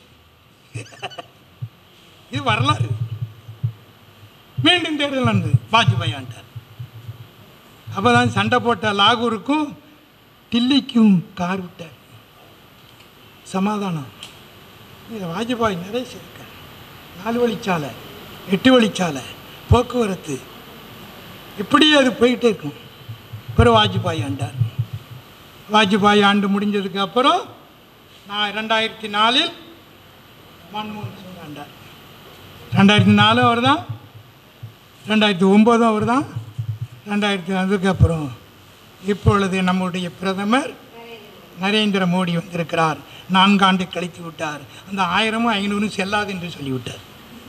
இது வரலாறு மீண்டும் தேர்தல் நடந்தது வாஜ்பாய் ஆண்டார் அப்போ தான் சண்டை போட்ட லாகூருக்கும் டில்லிக்கும் கார் விட்டார் சமாதானம் இது வாஜ்பாய் நிறைய செய்திருக்கார் நாலு வழிச்சாலை எட்டு வழிச்சாலை போக்குவரத்து இப்படியே அது போயிட்டே இருக்கும் பிறகு வாஜ்பாய் ஆண்டார் வாஜ்பாய் ஆண்டு முடிஞ்சதுக்கு அப்புறம் நான் ரெண்டாயிரத்தி நாலில் மன்மோகன் சிங் ஆண்டார் ரெண்டாயிரத்தி நாலும் அவர் தான் ரெண்டாயிரத்தி ஒம்போதும் அவர் தான் ரெண்டாயிரத்தி அதுக்கப்புறம் இப்பொழுது நம்முடைய பிரதமர் நரேந்திர மோடி வந்திருக்கிறார் நான்காண்டு கழித்து விட்டார் அந்த ஆயிரமும் ஐநூறும் செல்லாது என்று சொல்லிவிட்டார்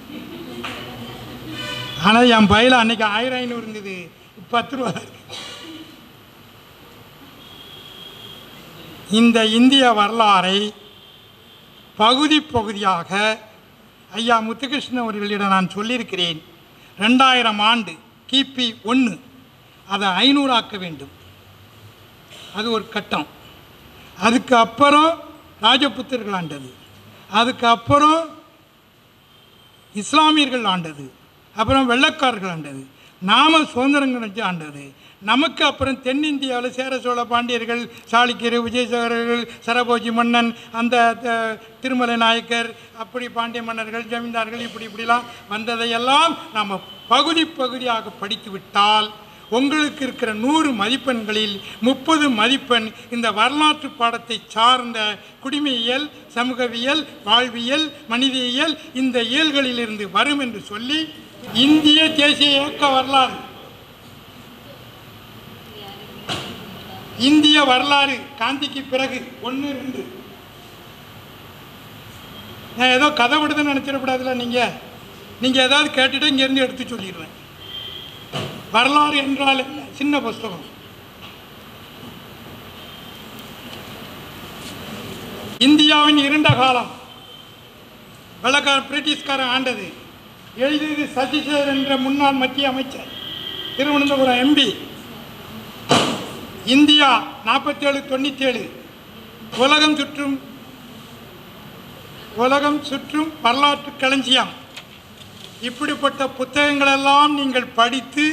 ஆனால் என் பயில அன்னைக்கு ஆயிரம் ஐநூறு இருந்தது இப்ப பத்து ரூபா தான் இருக்கு. இந்த இந்திய வரலாறை பகுதி பகுதியாக ஐயா முத்துகிருஷ்ணன் அவர்களிடம் நான் சொல்லியிருக்கிறேன் ரெண்டாயிரம் ஆண்டு கிபி ஒன்று அதை ஐநூறாக்க வேண்டும் அது ஒரு கட்டம் அதுக்கு அப்புறம் ராஜபுத்திரர்கள் ஆண்டது அதுக்கு அப்புறம் இஸ்லாமியர்கள் ஆண்டது அப்புறம் வெள்ளக்காரர்கள் ஆண்டது நாம சுதந்திரம் கிடைச்சு ஆண்டது நமக்கு அப்புறம் தென்னிந்தியாவில் சேர சோழ பாண்டியர்கள் சாளுக்கியர் விஜயசேகரர்கள் சரபோஜி மன்னன் அந்த த- திருமலை நாயக்கர் அப்படி பாண்டிய மன்னர்கள் ஜமீன்தார்கள் இப்படி இப்படிலாம் வந்ததையெல்லாம் நாம் பகுதி பகுதியாக படித்து விட்டால் உங்களுக்கு இருக்கிற நூறு மதிப்பெண்களில் முப்பது மதிப்பெண் இந்த வரலாற்று பாடத்தை சார்ந்த குடிமையியல் சமூகவியல் வாழ்வியல் மனிதவியல் இந்த இயல்களிலிருந்து வரும் என்று சொல்லி இந்திய தேசிய இயக்க வரலாறு இந்திய வரலாறு காந்திக்கு பிறகு ஒன்று ரெண்டு நான் ஏதோ கதை விடுதுன்னு நினச்சிடக்கூடாதுல்ல நீங்கள் நீங்கள் ஏதாவது கேட்டுட்டு இங்கேருந்து எடுத்து சொல்லிடுவேன் வரலாறு என்றால் என்ன சின்ன புஸ்தகம் இந்தியாவின் இருண்ட காலம் வெள்ளக்கார பிரிட்டிஷ்காரன் ஆண்டது எழுதியது சசிசேகர் என்ற முன்னாள் மத்திய அமைச்சர் திருவனந்தபுரம் எம்பி இந்தியா நாற்பத்தேழு தொண்ணூற்றேழு உலகம் சுற்றும் உலகம் சுற்றும் வரலாற்று களஞ்சியம் இப்படிப்பட்ட புத்தகங்களெல்லாம் நீங்கள் படித்து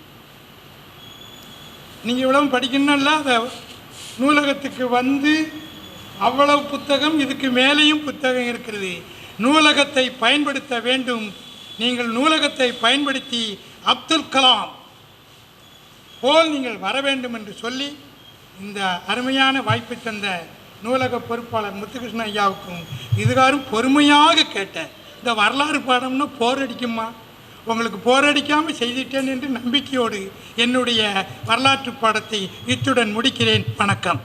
நீங்கள் இவ்வளவு படிக்கணும்ல அதை நூலகத்துக்கு வந்து அவ்வளவு புத்தகம் இதுக்கு மேலேயும் புத்தகம் இருக்கிறது நூலகத்தை பயன்படுத்த வேண்டும் நீங்கள் நூலகத்தை பயன்படுத்தி அப்துல் கலாம் போல் நீங்கள் வர வேண்டும் என்று சொல்லி இந்த அருமையான வாய்ப்பை தந்த நூலக பொறுப்பாளர் முத்துகிருஷ்ண ஐயாவுக்கும் இதுகாரும் பொறுமையாக கேட்ட இந்த வரலாறு பாடம்னா போர் அடிக்குமா உங்களுக்கு போர் அடிக்காமல் செய்துட்டேன் என்று நம்பிக்கையோடு என்னுடைய வரலாற்று பாடத்தை இத்துடன் முடிக்கிறேன் வணக்கம்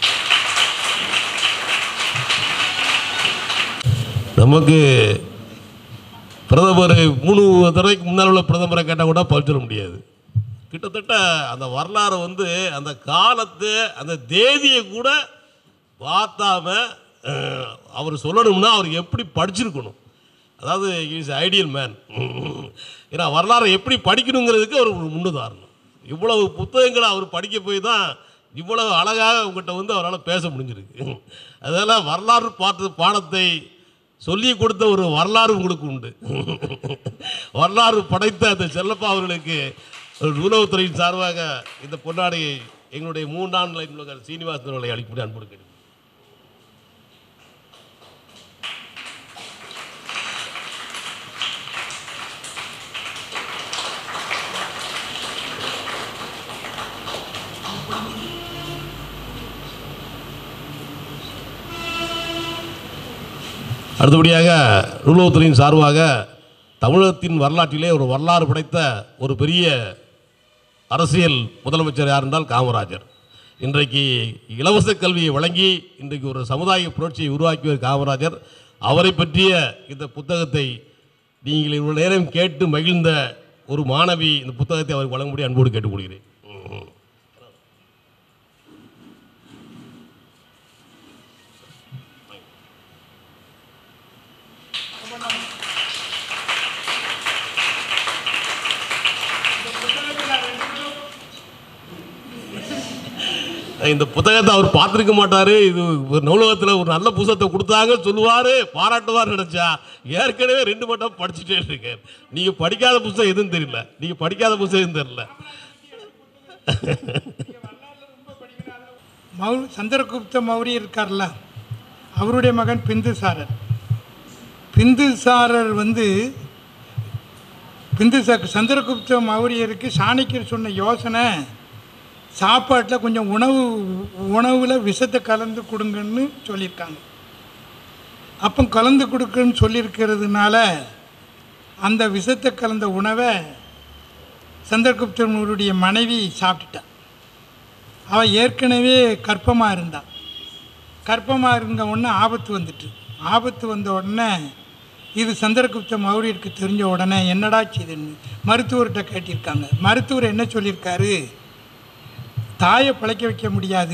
நமக்கு பிரதமர் மூணு தடவைக்கு முன்னால் உள்ள பிரதமரை கேட்டால் கூட பதில் சொல்ல முடியாது கிட்டத்தட்ட அந்த வரலாறு வந்து அந்த காலத்து அந்த தேதியை கூட பார்த்தாம அஹ், அவர் சொல்லணும்னா அவர் எப்படி படிச்சிருக்கணும் அதாவது இஸ் ஐடியல் மேன் ஏன்னா வரலாறை எப்படி படிக்கணுங்கிறதுக்கு அவர் ஒரு முன்னுதாரணம் இவ்வளவு புத்தகங்களை அவர் படிக்க போய் தான் இவ்வளவு அழகாக உங்கள்கிட்ட வந்து அவரால் பேச முடிஞ்சிருக்கு அதனால் வரலாறு பாட்டு பாடத்தை சொல்லி கொடுத்த ஒரு வரலாறு உங்களுக்கு உண்டு வரலாறு படைத்த அந்த செல்லப்பா அவர்களுக்கு உணவுத்துறையின் சார்பாக இந்த பொன்னாடையை எங்களுடைய மூன்றாம் நிலை முதல்வர் சீனிவாசன் அவர்களை அளிப்படி அன்போடு கேட்டு அடுத்தபடியாக நூலகத்துறையின் சார்பாக தமிழகத்தின் வரலாற்றிலே ஒரு வரலாறு படைத்த ஒரு பெரிய அரசியல் முதலமைச்சர் யார் என்றால் காமராஜர் இன்றைக்கு இலவச கல்வியை வழங்கி இன்றைக்கு ஒரு சமுதாய புரட்சியை உருவாக்கியவர் காமராஜர் அவரை பற்றிய இந்த புத்தகத்தை நீங்கள் இவ்வளவு நேரம் கேட்டு மகிழ்ந்த ஒரு மாணவி இந்த புத்தகத்தை அவருக்கு வழங்கும்படி அன்போடு கேட்டுக்கொள்கிறேன் ம். இந்த புத்தகத்தை அவர் பார்த்துருக்க மாட்டாரு இது ஒரு நூலகத்தில் ஒரு நல்ல புத்தகத்தை கொடுத்தாங்க சொல்லுவார் பாராட்டுவார் நினைச்சா ஏற்கனவே ரெண்டு மட்டம் படிச்சுட்டே இருக்கேன் நீங்கள் படிக்காத புத்தகம் எதுவும் தெரியல நீங்கள் படிக்காத புத்தகம் எதுவும் தெரியல மௌ சந்திரகுப்த மௌரி இருக்கார்ல அவருடைய மகன் பிந்துசாரர் பிந்துசாரர் வந்து பிந்துசா சந்திரகுப்த மௌரியருக்கு சாணக்கியர் சொன்ன யோசனை சாப்பாட்டில் கொஞ்சம் உணவு உணவில் விஷத்தை கலந்து கொடுங்கன்னு சொல்லியிருக்காங்க அப்போ கலந்து கொடுக்குன்னு சொல்லியிருக்கிறதுனால அந்த விஷத்தை கலந்த உணவை சந்திரகுப்தனுடைய மனைவி சாப்பிட்டுட்டா அவள் ஏற்கனவே கர்ப்பமாக இருந்தாள் கர்ப்பமாக இருந்த உடனே ஆபத்து வந்துட்டு ஆபத்து வந்த உடனே இது சந்திரகுப்த மௌரியருக்கு தெரிஞ்ச உடனே என்னடா செய்துன்னு மருத்துவர்கிட்ட கேட்டிருக்காங்க மருத்துவர் என்ன சொல்லியிருக்காரு தாயை பிழைக்க வைக்க முடியாது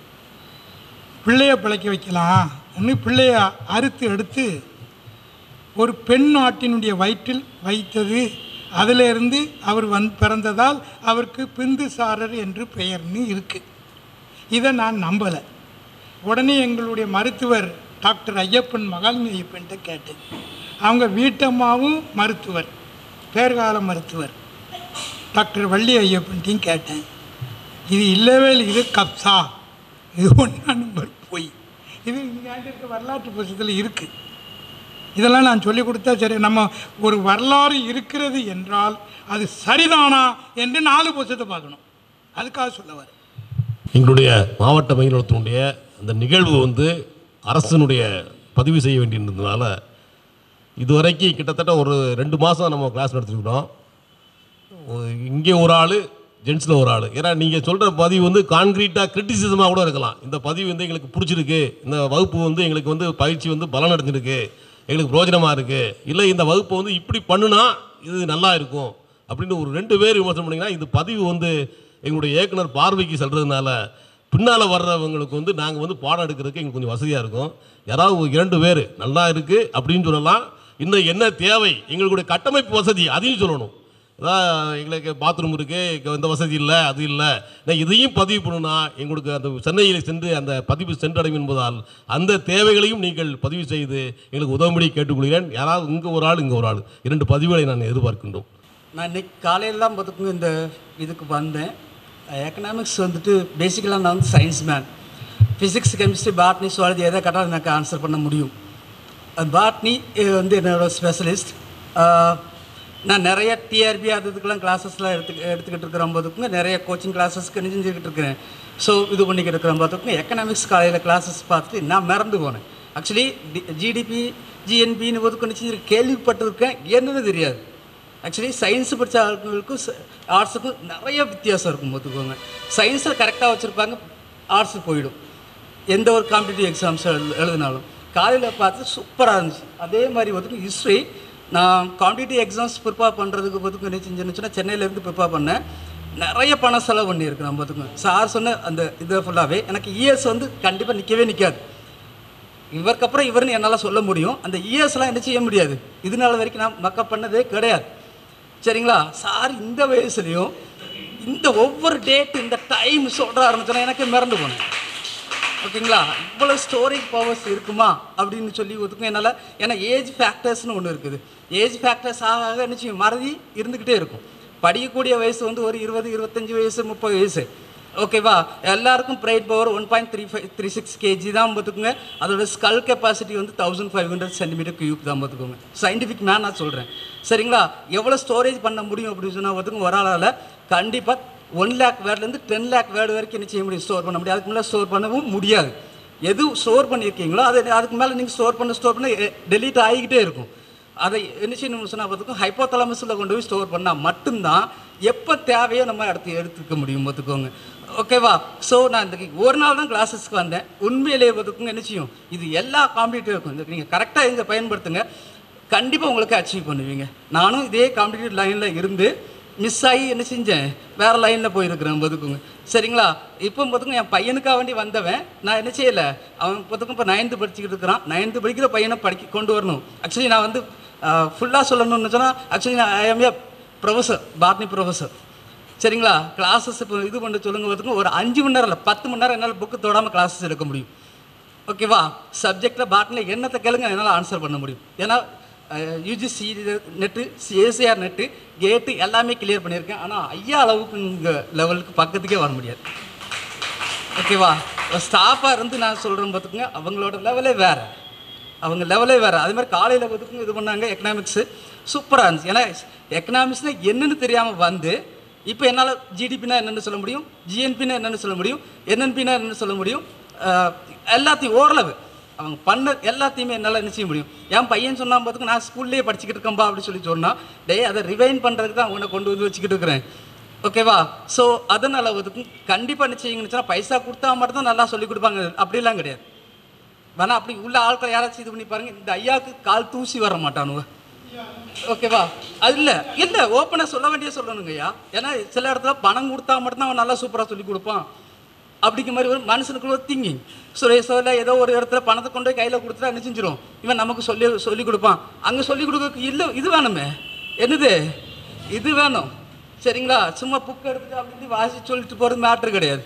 பிள்ளைய பிழைக்க வைக்கலாம் இன்னும் பிள்ளைய அறுத்து எடுத்து ஒரு பெண் ஆட்டினுடைய வயிற்றில் வைத்தது அதிலிருந்து அவர் வந் பிறந்ததால் அவருக்கு பிந்துசாரர் என்று பெயர்னு இருக்குது இதை நான் நம்பலை உடனே எங்களுடைய மருத்துவர் டாக்டர் ஐயப்பன் மகாலினி ஐயப்பன்கிட்ட கேட்டேன் அவங்க வீட்டம்மாவும் மருத்துவர் பேர்கால மருத்துவர் டாக்டர் வள்ளி ஐயப்பன்ட்டையும் கேட்டேன் இது இல்லவே இல்லை இது கப்சா இது ஒன்றா நம்பர் பொய் இது இந்த இருக்க வரலாற்று புத்தகத்தில் இருக்குது இதெல்லாம் நான் சொல்லி கொடுத்தா சரி நம்ம ஒரு வரலாறு இருக்கிறது என்றால் அது சரிதானா என்று நாலு புத்தகத்தை பார்க்கணும் அதுக்காக சொல்ல வரேன் எங்களுடைய மாவட்ட மயிலத்தினுடைய அந்த நிகழ்வு வந்து அரசனுடைய பதிவு செய்ய வேண்டியிருந்ததுனால இதுவரைக்கும் கிட்டத்தட்ட ஒரு ரெண்டு மாதம் நம்ம கிளாஸ் நடத்திருக்கிறோம் ஒரு- இங்கே ஒரு ஆள் ஜென்ஸில் ஒரு ஆள் ஏன்னா நீங்கள் சொல்கிற பதிவு வந்து கான்க்ரீட்டாக கிரிட்டிசிசமாக கூட இருக்கலாம் இந்த பதிவு வந்து எங்களுக்கு பிடிச்சிருக்கு இந்த வகுப்பு வந்து எங்களுக்கு வந்து பயிற்சி வந்து பலன் அடைஞ்சிருக்கு எங்களுக்கு பிரோஜனமாக இருக்குது இல்லை இந்த வகுப்பை வந்து இப்படி பண்ணுனா இது நல்லா இருக்கும் அப்படின்னு ஒரு ரெண்டு பேர் விமர்சனம் பண்ணிங்கன்னா இது பதிவு வந்து எங்களுடைய இயக்குனர் பார்வைக்கு செல்றதுனால பின்னால் வர்றவங்களுக்கு வந்து நாங்கள் வந்து பாடம் எடுக்கிறதுக்கு எங்களுக்கு கொஞ்சம் வசதியாக இருக்கும் யாராவது ஒரு இரண்டு பேர் நல்லா இருக்குது அப்படின்னு சொல்லலாம் இன்னும் என்ன தேவை எங்களுடைய கட்டமைப்பு வசதி அதையும் சொல்லணும் அதான் எங்களுக்கு பாத்ரூம் இருக்குது இந்த வசதி இல்லை அது இல்லை நான் இதையும் பதிவு பண்ணுனா எங்களுக்கு அந்த சென்னையில் சென்று அந்த பதிவு சென்றடையும் என்பதால் அந்த தேவைகளையும் நீங்கள் பதிவு செய்து எங்களுக்கு உதவும்படி கேட்டுக்கொள்கிறேன் யாராவது இங்கே ஒரு ஆள் இங்கே ஒரு ஆள் இரண்டு பதிவுகளை நான் எதிர்பார்க்கின்றோம் நான் இன்னைக்கு காலையில் தான் பார்த்துக்குங்க இந்த இதுக்கு வந்தேன் எக்கனாமிக்ஸ் வந்துட்டு பேசிக்கலாக நான் வந்து science man physics chemistry botany zoology எதை கேட்டாலும் எனக்கு ஆன்சர் பண்ண முடியும் பாட்னி வந்து என்னோட ஸ்பெஷலிஸ்ட் நான் நிறைய டிஆர்பி அது இதுக்கெல்லாம் கிளாஸஸ்லாம் எடுத்து எடுத்துக்கிட்டு இருக்கிற போதுக்குங்க நிறைய கோச்சிங் கிளாஸஸ்க்கு செஞ்சுக்கிட்டு இருக்கிறேன் ஸோ இது பண்ணிக்கிட்டு இருக்கிற போதுக்குங்க எக்கனாமிக்ஸ் காலையில் கிளாஸஸ் பார்த்துட்டு நான் மறந்து போனேன் ஆக்சுவலி ஜிடிபி ஜிஎன்பின்னு ஒதுக்கொண்டு செஞ்சு கேள்விப்பட்டிருக்கேன் என்னன்னு தெரியாது ஆக்சுவலி சயின்ஸ் படித்த ஆட்களுக்கும் ஆர்ட்ஸுக்கும் நிறைய வித்தியாசம் இருக்கும் பார்த்துக்கோங்க சயின்ஸில் கரெக்டாக வச்சுருப்பாங்க ஆர்ட்ஸுக்கு போயிடும் எந்த ஒரு காம்படிட்டிவ் எக்ஸாம்ஸ் எழுது எழுதினாலும் காலையில் பார்த்து சூப்பராக இருந்துச்சு அதே மாதிரி வந்து ஹிஸ்ட்ரி நான் காம்படிட்டிவ் எக்ஸாம்ஸ் ப்ரிப்பேர் பண்ணுறதுக்கு பார்த்துக்கு என்ன செஞ்சேன்னு சொன்னால் சென்னையிலேருந்து ப்ரிப்பேர் பண்ணேன் நிறைய பணம் செலவு பண்ணியிருக்கிறேன் பார்த்துக்கோங்க சார் சொன்ன அந்த இதை ஃபுல்லாகவே எனக்கு இஎஸ் வந்து கண்டிப்பாக நிற்கவே நிற்காது இவருக்கு அப்புறம் இவர்னு என்னால் சொல்ல முடியும் அந்த இஎஸ்லாம் என்ன செய்ய முடியாது இது நாள் வரைக்கும் நான் மக்கப் பண்ணதே கிடையாது சரிங்களா சார் இந்த வயசுலையும் இந்த ஒவ்வொரு டேட் இந்த டைம் சொல்கிற ஆரம்பிச்சோன்னா எனக்கு மறந்து போனேன் ஓகேங்களா இவ்வளோ ஸ்டோரேஜ் பவர்ஸ் இருக்குமா அப்படின்னு சொல்லி ஒதுக்கும் என்னால் ஏன்னா ஏஜ் ஃபேக்டர்ஸ்னு ஒன்று இருக்குது ஏஜ் ஃபேக்டர்ஸ் ஆக ஆக என்ன செய்யும் மறதி இருந்துக்கிட்டே இருக்கும் படிக்கக்கூடிய வயசு வந்து ஒரு இருபது இருபத்தஞ்சி வயசு முப்பது வயசு ஓகேவா எல்லாருக்கும் bright power one point three five three six kg தான் பார்த்துக்குங்க அதோட ஸ்கல் கெப்பாசிட்டி வந்து thousand five hundred centimetre cube தான் பார்த்துக்கோங்க சயின்டிஃபிக் மேன் நான் சொல்கிறேன் சரிங்களா எவ்வளோ ஸ்டோரேஜ் பண்ண முடியும் அப்படின்னு சொன்னால் பார்த்துங்க ஒரு ஆளால் கண்டிப்பாக ஒன் லேக் வேர்ட்லேருந்து டென் லேக் வேர்டு வரைக்கும் என்ன செய்ய முடியும் ஸ்டோர் பண்ண முடியும் அதுக்கு மேலே ஸ்டோர் பண்ணவும் முடியாது எது ஸ்டோர் பண்ணியிருக்கீங்களோ அது அதுக்கு மேலே நீங்கள் ஸ்டோர் பண்ண ஸ்டோர் பண்ண டெலீட் ஆகிக்கிட்டே இருக்கும் அதை என்ன செய்யணும்னு சொன்னால் பார்த்துக்கோ ஹைப்போதலமஸில் கொண்டு போய் ஸ்டோர் பண்ணால் மட்டும்தான் எப்போ தேவையோ நம்ம எடுத்து எடுத்துக்க முடியும் பார்த்துக்கோங்க ஓகேவா ஸோ நான் இந்த ஒரு நாள் தான் கிளாஸஸ்க்கு வந்தேன் உண்மையிலேயே பார்த்துக்கோங்க என்ன செய்யும் இது எல்லா காம்படிட்டிவ்க்கும் இந்த நீங்கள் கரெக்டாக இங்கே பயன்படுத்துங்க கண்டிப்பாக உங்களுக்கு அச்சீவ் பண்ணுவீங்க நானும் இதே காம்படிட்டிவ் லைனில் இருந்து மிஸ் ஆகி என்ன செஞ்சேன் வேறு லைனில் போயிருக்கிறேன் பதுக்குங்க சரிங்களா இப்போ பார்த்துங்க என் பையனுக்காக வேண்டி வந்தவன் நான் என்ன செய்யலை அவன் பார்த்துக்கும் இப்போ நைன்த்து படிச்சுக்கிட்டு இருக்கிறான் நைன்த்து படிக்கிற பையனை படிக்க கொண்டு வரணும் ஆக்சுவலி நான் வந்து ஃபுல்லாக சொல்லணும்னு சொன்னால் ஆக்சுவலி நான் I M A professor botany professor சரிங்களா கிளாஸஸ் இப்போ இது பண்ண சொல்லுங்க பார்த்துங்க ஒரு அஞ்சு மணி நேரம் இல்லை பத்து மணி நேரம் என்னால் புக்கு தொடாமல் கிளாஸஸ் எடுக்க முடியும் ஓகேவா சப்ஜெக்டில் பாட்டில் என்னத்தை கேளுங்க என்னால் ஆன்சர் பண்ண முடியும் ஏன்னா யூஜிசி நெட்டு ஏசிஆர் நெட்டு கேட்டு எல்லாமே கிளியர் பண்ணியிருக்கேன் ஆனால் ஐயா அளவுக்கு இங்கே லெவலுக்கு பக்கத்துக்கே வர முடியாது ஓகேவா ஸ்டாஃபாக இருந்து நான் சொல்கிறேன் பார்த்துக்குங்க அவங்களோட லெவலே வேறு அவங்க லெவலே வேறு அதே மாதிரி காலையில் பார்த்துக்குங்க இது பண்ணாங்க எக்கனாமிக்ஸு சூப்பராக இருந்துச்சு ஏன்னா எக்கனாமிக்ஸ்னால் என்னன்னு தெரியாமல் வந்து இப்போ என்னால் ஜிடிபினா என்னென்னு சொல்ல முடியும் ஜிஎன்பினா என்னென்னு சொல்ல முடியும் என்என்பினா என்னென்னு சொல்ல முடியும் அஹ், எல்லாத்தையும் ஓரளவு அவங்க பண்ண எல்லாத்தையுமே என்னால் என்ன செய்ய முடியும் என் பையன் சொன்னான் பார்த்துக்கு நான் ஸ்கூல்லேயே படிச்சுக்கிட்டு இருக்கேன்பா அப்படின்னு சொல்லி சொன்னால் டேய் அதை ரிவைன் பண்ணுறதுக்கு தான் உன்னை கொண்டு வந்து வச்சுக்கிட்டு இருக்கிறேன் ஓகேவா ஸோ அதனால் அதுக்கும் கண்டிப்பாக என்ன செய்யுங்கன்னு சொன்னால் பைசா கொடுத்தா மட்டும் தான் நல்லா சொல்லி கொடுப்பாங்க அப்படிலாம் கிடையாது வேணா அப்படி உள்ள ஆட்களை யாராச்சும் இது பண்ணி பாருங்க இந்த ஐயாவுக்கு கால் தூசி வர மாட்டானுங்க ஓகேவா அது இல்லை இல்லை ஓப்பனாக சொல்ல வேண்டிய சொல்லணுங்க ஐயா ஏன்னா சில இடத்துல பணம் கொடுத்தா மட்டும்தான் அவன் நல்லா சூப்பராக சொல்லி கொடுப்பான் அப்படிங்கிற மாதிரி ஒரு மனுஷனுக்குள்ள ஒரு திங்கிங் சுரேஷோ இல்லை ஏதோ ஒரு இடத்துல பணத்தை கொண்டு போய் கையில் கொடுத்துட்டா என்ன செஞ்சிரும் இவன் நமக்கு சொல்லி சொல்லி கொடுப்பான் அங்கே சொல்லி கொடுக்க இல்லை இது வேணுமே என்னது இது வேணும் சரிங்களா சும்மா புக் எடுத்துட்டு அப்படி இப்படி வாசி சொல்லிட்டு போகிறது மேட்ரு கிடையாது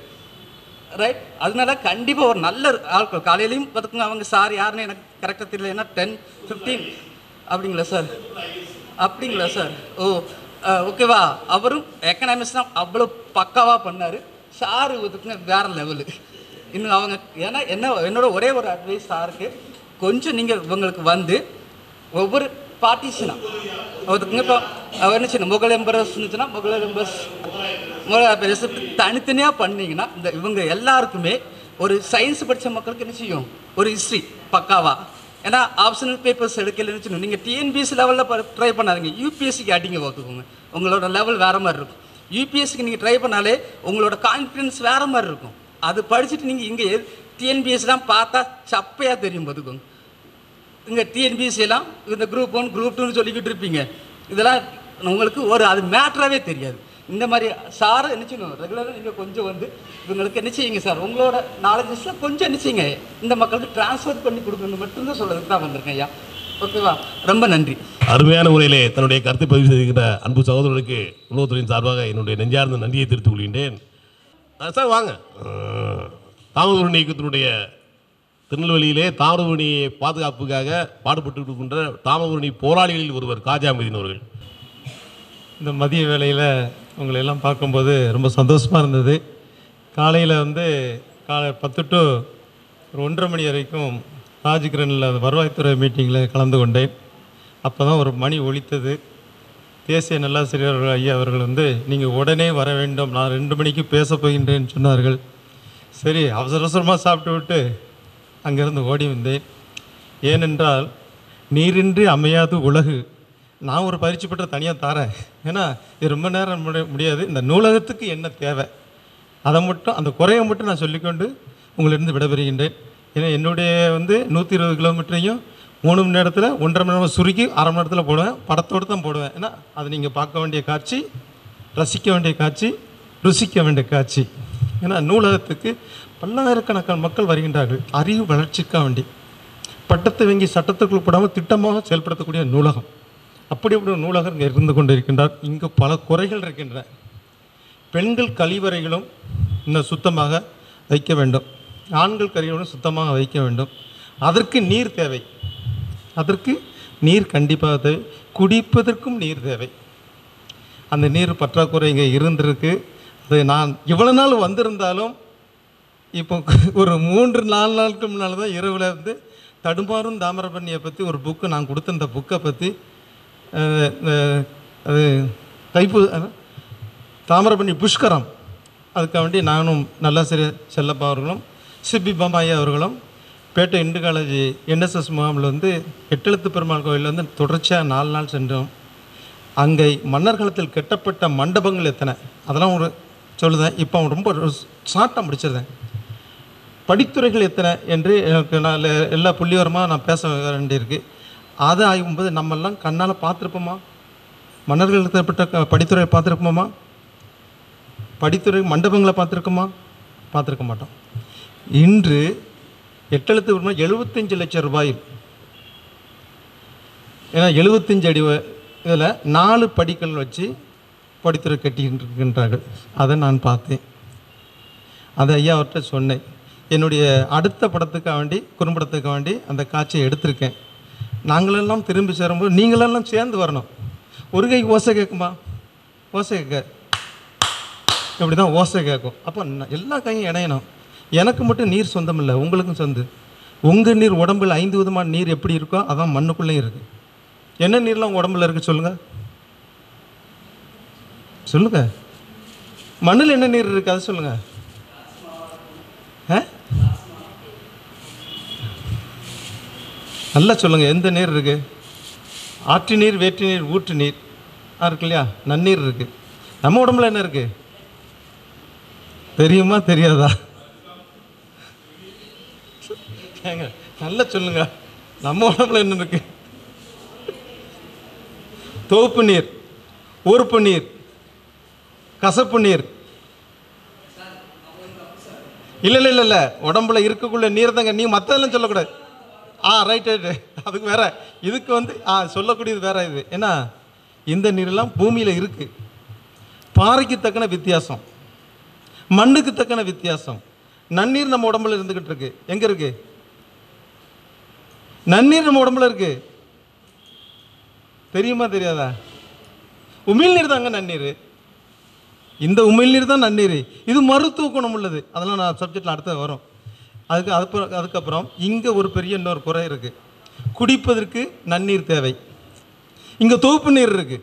ரைட் அதனால கண்டிப்பாக ஒரு நல்ல ஆட்கள் காலையிலையும் பார்த்துக்கோங்க அவங்க சார் யாருன்னு எனக்கு கரெக்டாக தெரியல ஏன்னா டென் ஃபிஃப்டீன் அப்படிங்களா சார் அப்படிங்களா சார் ஓ அஹ், ஓகேவா அவரும் எக்கனாமிக்ஸ் தான் அவ்வளோ பக்காவாக பண்ணார் சார் ஒதுக்குங்க வேற லெவலு இன்னும் அவங்க ஏன்னா என்ன என்னோட ஒரே ஒரு அட்வைஸ் சாருக்கு கொஞ்சம் நீங்கள் இவங்களுக்கு வந்து ஒவ்வொரு பார்ட்டிஷனாக அதுக்குங்க இப்போ அவர் என்ன செய்யணும் முகல் எம்பரஸ் இருந்துச்சுன்னா முகல் எம்பரஸ் முகல் எம்பரஸ் தனித்தனியாக பண்ணீங்கன்னா இந்த இவங்க எல்லாருக்குமே ஒரு சயின்ஸ் படித்த மக்களுக்கு என்ன செய்யும் ஒரு ஹிஸ்ட்ரி பக்காவா ஏன்னா ஆப்ஷனல் பேப்பர்ஸ் எடுக்கலன்னு வச்சுக்கணும் நீங்கள் டிஎன்பிஎஸ்சி லெவலில் ட்ரை பண்ணாதீங்க யூபிஎஸ்சிக்கு அடிங்க பார்த்துக்கோங்க உங்களோட லெவல் வேறு மாதிரி இருக்கும் யூபிஎஸ்சிக்கு நீங்கள் ட்ரை பண்ணாலே உங்களோட கான்ஃபிடன்ஸ் வேறு மாதிரி இருக்கும் அது படிச்சுட்டு நீங்கள் இங்கே டிஎன்பிஎஸ்சிலாம் பார்த்தா சப்பையாக தெரியும் பார்த்துக்கோங்க இங்கே டிஎன்பிஎஸ்சி எல்லாம் இந்த குரூப் ஒன் குரூப் டூன்னு சொல்லிக்கிட்டு இருப்பீங்க இதெல்லாம் உங்களுக்கு ஒரு அது மேட்டராகவே தெரியாது இந்த மாதிரி சார் என்ன செய்யணும் ரெகுலராக நீங்கள் கொஞ்சம் வந்து இவங்களுக்கு என்ன செய்யுங்க சார் உங்களோட நாலேஜஸில் கொஞ்சம் என்ன செய்யுங்க இந்த மக்களுக்கு ட்ரான்ஸ்ஃபர் பண்ணி கொடுக்கணும் மட்டும்தான் சொல்கிறதுக்கு தான் வந்திருக்கேன் ஐயா ஓகேவா ரொம்ப நன்றி அருமையான முறையிலே தன்னுடைய கருத்தை பதிவு செய்கின்ற அன்பு சகோதரருக்கு உணவுத்துறையின் சார்பாக என்னுடைய நெஞ்சார்ந்த நன்றியை தெரிவித்துக் கொள்கின்றேன் அஹ் சார் வாங்க அஹ், தாமிரபரணி இயக்கத்தினுடைய திருநெல்வேலியிலே தாமிரபரணி பாதுகாப்புக்காக பாடுபட்டு இருக்கின்ற தாமிரபரணி போராளிகளில் ஒருவர் காஜாமதீன் அவர்கள் இந்த மதிய வேளையில் உங்களை எல்லாம் பார்க்கும்போது ரொம்ப சந்தோஷமாக இருந்தது காலையில் வந்து காலை பத்து டு ஒரு ஒன்றரை மணி வரைக்கும் ராஜ்கிரனில் வருவாய்த்துறை மீட்டிங்கில் கலந்து கொண்டேன் அப்போ தான் ஒரு மணி ஒலித்தது தேசிய நல்லாசிரியர் ஐயா அவர்கள் வந்து நீங்கள் உடனே வர வேண்டும் நான் ரெண்டு மணிக்கு பேசப் போகின்றேன்னு சொன்னார்கள் சரி அவசர அவசரமாக சாப்பிட்டு விட்டு அங்கேருந்து ஓடி வந்தேன் ஏனென்றால் நீரின்றி அமையாது உலகு நான் ஒரு பயிற்சி பெற்ற தனியாக தரேன் ஏன்னா இது ரொம்ப நேரம் முடி- முடியாது இந்த நூலகத்துக்கு என்ன தேவை அதை மட்டும் அந்த குறையை மட்டும் நான் சொல்லிக்கொண்டு உங்களிடம் விடைபெறுகின்றேன் ஏன்னா என்னுடைய வந்து நூற்றி இருபது கிலோமீட்டரையும் மூணு மணி நேரத்தில் ஒன்றரை மணி நேரம் சுருக்கி அரை மணி நேரத்தில் போடுவேன் படத்தோடு தான் போடுவேன் ஏன்னா அது நீங்கள் பார்க்க வேண்டிய காட்சி ரசிக்க வேண்டிய காட்சி ருசிக்க வேண்டிய காட்சி ஏன்னா நூலகத்துக்கு பல்லாயிரக்கணக்கான மக்கள் வருகின்றார்கள் அறிவு வளர்ச்சிக்காக வேண்டி பட்டத்தை வாங்கி சட்டத்துக்குள் போடாமல் திட்டமாக செயல்படுத்தக்கூடிய நூலகம் அப்படி அப்படி ஒரு நூலகர் இங்கே இருந்து கொண்டு இருக்கின்றார் இங்கு பல குறைகள் இருக்கின்றன பெண்கள் கழிவறைகளும் இன்னும் சுத்தமாக வைக்க வேண்டும் ஆண்கள் கழிவுகளும் சுத்தமாக வைக்க வேண்டும் அதற்கு நீர் தேவை அதற்கு நீர் கண்டிப்பாக தேவை குடிப்பதற்கும் நீர் தேவை அந்த நீர் பற்றாக்குறை இங்கே இருந்திருக்கு அது நான் இவ்வளோ நாள் வந்திருந்தாலும் இப்போ ஒரு மூன்று நாலு நாளுக்கு முன்னால் தான் இரவில் வந்து தடுமாறும் தாமிரபரணியை பற்றி ஒரு புக்கு நான் கொடுத்த இந்த புக்கை பற்றி அஹ், அஹ், அது தைப்பு அஹ், தாமிரபரணி புஷ்கரம் அதுக்காக வேண்டி நானும் நல்லாசிரியர் செல்லப்பா அவர்களும் சிபி பம்பாயி அவர்களும் பேட்டை இந்து காலேஜ் என்எஸ்எஸ் முகாமில் வந்து எட்டெழுத்து பெருமாள் கோயிலில் வந்து தொடர்ச்சியாக நாலு நாள் சென்றோம் அங்கே மன்னர் காலத்தில் கட்டப்பட்ட மண்டபங்கள் எத்தனை அதெல்லாம் ஒரு சொல்லுதேன் இப்போ ரொம்ப ஷார்ட்டாக முடிச்சிருந்தேன் படித்துறைகள் எத்தனை என்று எனக்கு நான் எல்ல- எல்லா புள்ளிவரமாக நான் பேச வேண்டியிருக்கு அதை ஆகும்போது நம்மெல்லாம் கண்ணால் பார்த்துருப்போமா மன்னர்கள் கட்டப்பட்ட க- படித்துறையை பார்த்துருப்போமா படித்துறை மண்டபங்களை பார்த்துருக்கோமா பார்த்துருக்க மாட்டோம் இன்று எட்டெழுத்து உரிமை எழுபத்தஞ்சு லட்சம் ரூபாயில் ஏன்னா எழுபத்தஞ்சு அடி இதில் நாலு படிக்கல் வச்சு படித்துறை கட்டியிருக்கின்றார்கள் அதை நான் பார்த்தேன் அதை ஐயா அவர்கிட்ட சொன்னேன் என்னுடைய அடுத்த படத்துக்காக வேண்டி குறும்படத்துக்காக வேண்டி அந்த காட்சியை எடுத்திருக்கேன் நாங்களெல்லாம் திரும்பி சேரும்போது நீங்களெல்லாம் சேர்ந்து வரணும் ஒரு கை ஓசை கேட்குமா ஓசை கேட்க இப்படி தான் ஓசை கேட்கும் அப்போ ந- எல்லா கையும் இணையணும் எனக்கு மட்டும் நீர் சொந்தம் இல்லை உங்களுக்கும் சொந்து உங்கள் நீர் உடம்புல ஐந்து விதமான நீர் எப்படி இருக்கோ அதான் மண்ணுக்குள்ளேயும் இருக்குது என்ன நீர்லாம் உங்க உடம்புல இருக்குது சொல்லுங்கள் சொல்லுங்க மண்ணில் என்ன நீர் இருக்குது அதை சொல்லுங்கள் ஆ நல்லா சொல்லுங்கள் எந்த நீர் இருக்குது ஆற்று நீர் வேற்று நீர் ஊற்று நீர் ஆ, இருக்கு இல்லையா நன்னீர் இருக்குது நம்ம உடம்புல என்ன இருக்குது தெரியுமா தெரியாதா ஏங்க நல்லா சொல்லுங்க நம்ம உடம்புல என்ன இருக்கு தோப்பு நீர் ஊர்ப்பு நீர் கசப்பு நீர் இல்லை இல்லை இல்லை இல்லை உடம்புல இருக்கக்குள்ள நீர் தாங்க நீ மற்றதெல்லாம் சொல்லக்கூடாது ஆ ரைட் ரைட்டு அதுக்கு வேற இதுக்கு வந்து ஆ சொல்லக்கூடியது வேற இது ஏன்னா இந்த நீரெல்லாம் பூமியில் இருக்குது பாறைக்கு தக்கன வித்தியாசம் மண்ணுக்கு தக்கன வித்தியாசம் நன்னீர் நம்ம உடம்புல இருந்துக்கிட்டு இருக்கு எங்கே இருக்கு நன்னீர் நம்ம உடம்புல இருக்கு தெரியுமா தெரியாதா உமிழ்நீர் தாங்க நன்னீர் இந்த உமிழ்நீர் தான் நன்னீர் இது மருத்துவ குணம் உள்ளது அதெல்லாம் நான் சப்ஜெக்டில் அடுத்து வரும் அதுக்கு அதுக்கு அதுக்கப்புறம் இங்கே ஒரு பெரிய இன்னொரு குறை இருக்குது குடிப்பதற்கு நன்னீர் தேவை இங்கே தொகுப்பு நீர் இருக்குது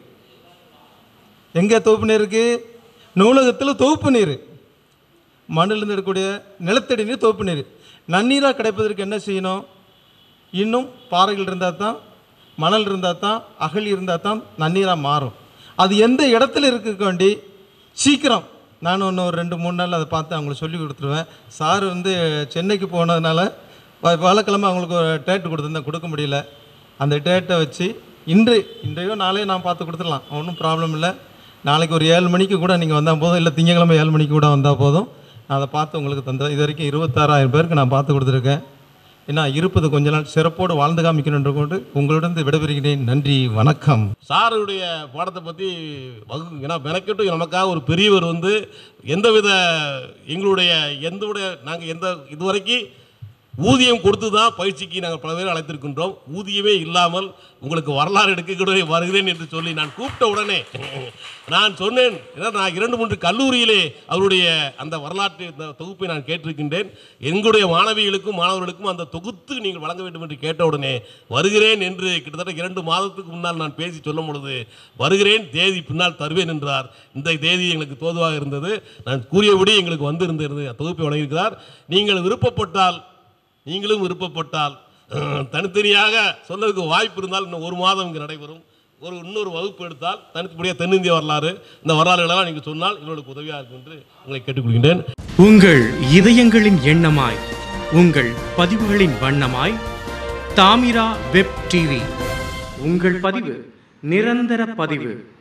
எங்கே தொகுப்பு நீர் இருக்குது நூலகத்தில் தொகுப்பு நீர் மண்ணிலிருந்து எடுக்கக்கூடிய நிலத்தடி நீர் தொகுப்பு நீர் நன்னீராக கிடைப்பதற்கு என்ன செய்யணும் இன்னும் பாறைகள் இருந்தால் தான் மணல் இருந்தால் தான் அகழி இருந்தால் தான் நன்னீராக மாறும் அது எந்த இடத்துல இருக்க வேண்டி சீக்கிரம் நான் இன்னும் ஒரு ரெண்டு மூணு நாள் அதை பார்த்து அவங்களுக்கு சொல்லி கொடுத்துருவேன் சார் வந்து சென்னைக்கு போனதுனால வ- வியாழக்கிழமை அவங்களுக்கு ஒரு டேட் கொடுத்துருந்தேன் கொடுக்க முடியல அந்த டேட்டை வச்சு இன்று இன்றையோ நாளையோ நான் பார்த்து கொடுத்துடலாம் ஒன்றும் ப்ராப்ளம் இல்லை நாளைக்கு ஒரு ஏழு மணிக்கு கூட நீங்கள் வந்தால் போதும் இல்லை திங்கக்கிழமை ஏழு மணிக்கு கூட வந்தால் போதும் நான் அதை பார்த்து உங்களுக்கு தந்தேன் இது வரைக்கும் இருபத்தாறாயிரம் பேருக்கு நான் பார்த்து கொடுத்துருக்கேன் ஏன்னா இருப்பது கொஞ்ச நாள் சிறப்போடு வாழ்ந்து காமிக்கணுன்ற கொண்டு உங்களிடம் விடைபெறுகிறேன் நன்றி வணக்கம் சாருடைய பாடத்தை பற்றி வகு ஏன்னா மெனக்கெட்டு நமக்காக ஒரு பெரியவர் வந்து எந்தவித எங்களுடைய எந்தவுடைய நாங்கள் எந்த இதுவரைக்கும் ஊதியம் கொடுத்து தான் பயிற்சிக்கு நாங்கள் பல பேர் அழைத்திருக்கின்றோம் ஊதியமே இல்லாமல் உங்களுக்கு வரலாறு எடுக்க கூட வருகிறேன் என்று சொல்லி நான் கூப்பிட்ட உடனே நான் சொன்னேன் ஏன்னா நான் இரண்டு மூன்று கல்லூரியிலே அவருடைய அந்த வரலாற்று இந்த தொகுப்பை நான் கேட்டிருக்கின்றேன் எங்களுடைய மாணவிகளுக்கும் மாணவர்களுக்கும் அந்த தொகுத்து நீங்கள் வழங்க வேண்டும் என்று கேட்ட உடனே வருகிறேன் என்று கிட்டத்தட்ட இரண்டு மாதத்துக்கு முன்னால் நான் பேசி சொல்லும் பொழுது வருகிறேன் தேதி பின்னால் தருவேன் என்றார் இந்த தேதி எங்களுக்கு தோதுவாக இருந்தது நான் கூறியபடி எங்களுக்கு வந்திருந்தது தொகுப்பை வழங்கியிருக்கிறார் நீங்கள் விருப்பப்பட்டால் நீங்களும் விருப்பப்பட்டால் அஹ், தனித்தனியாக சொல்லதுக்கு வாய்ப்பு இருந்தால் இன்னும் ஒரு மாதம் இங்கு நடைபெறும் ஒரு இன்னொரு வகுப்பு எடுத்தால் தனித்தபடியாக தென்னிந்திய வரலாறு இந்த வரலாறுகளெல்லாம் நீங்கள் சொன்னால் எங்களுக்கு உதவியாக இருக்கும் என்று உங்களை கேட்டுக்கொள்கின்றேன் உங்கள் இதயங்களின் எண்ணமாய் உங்கள் பதிவுகளின் வண்ணமாய் தாமிரா வெப் டிவி உங்கள் பதிவு நிரந்தர பதிவு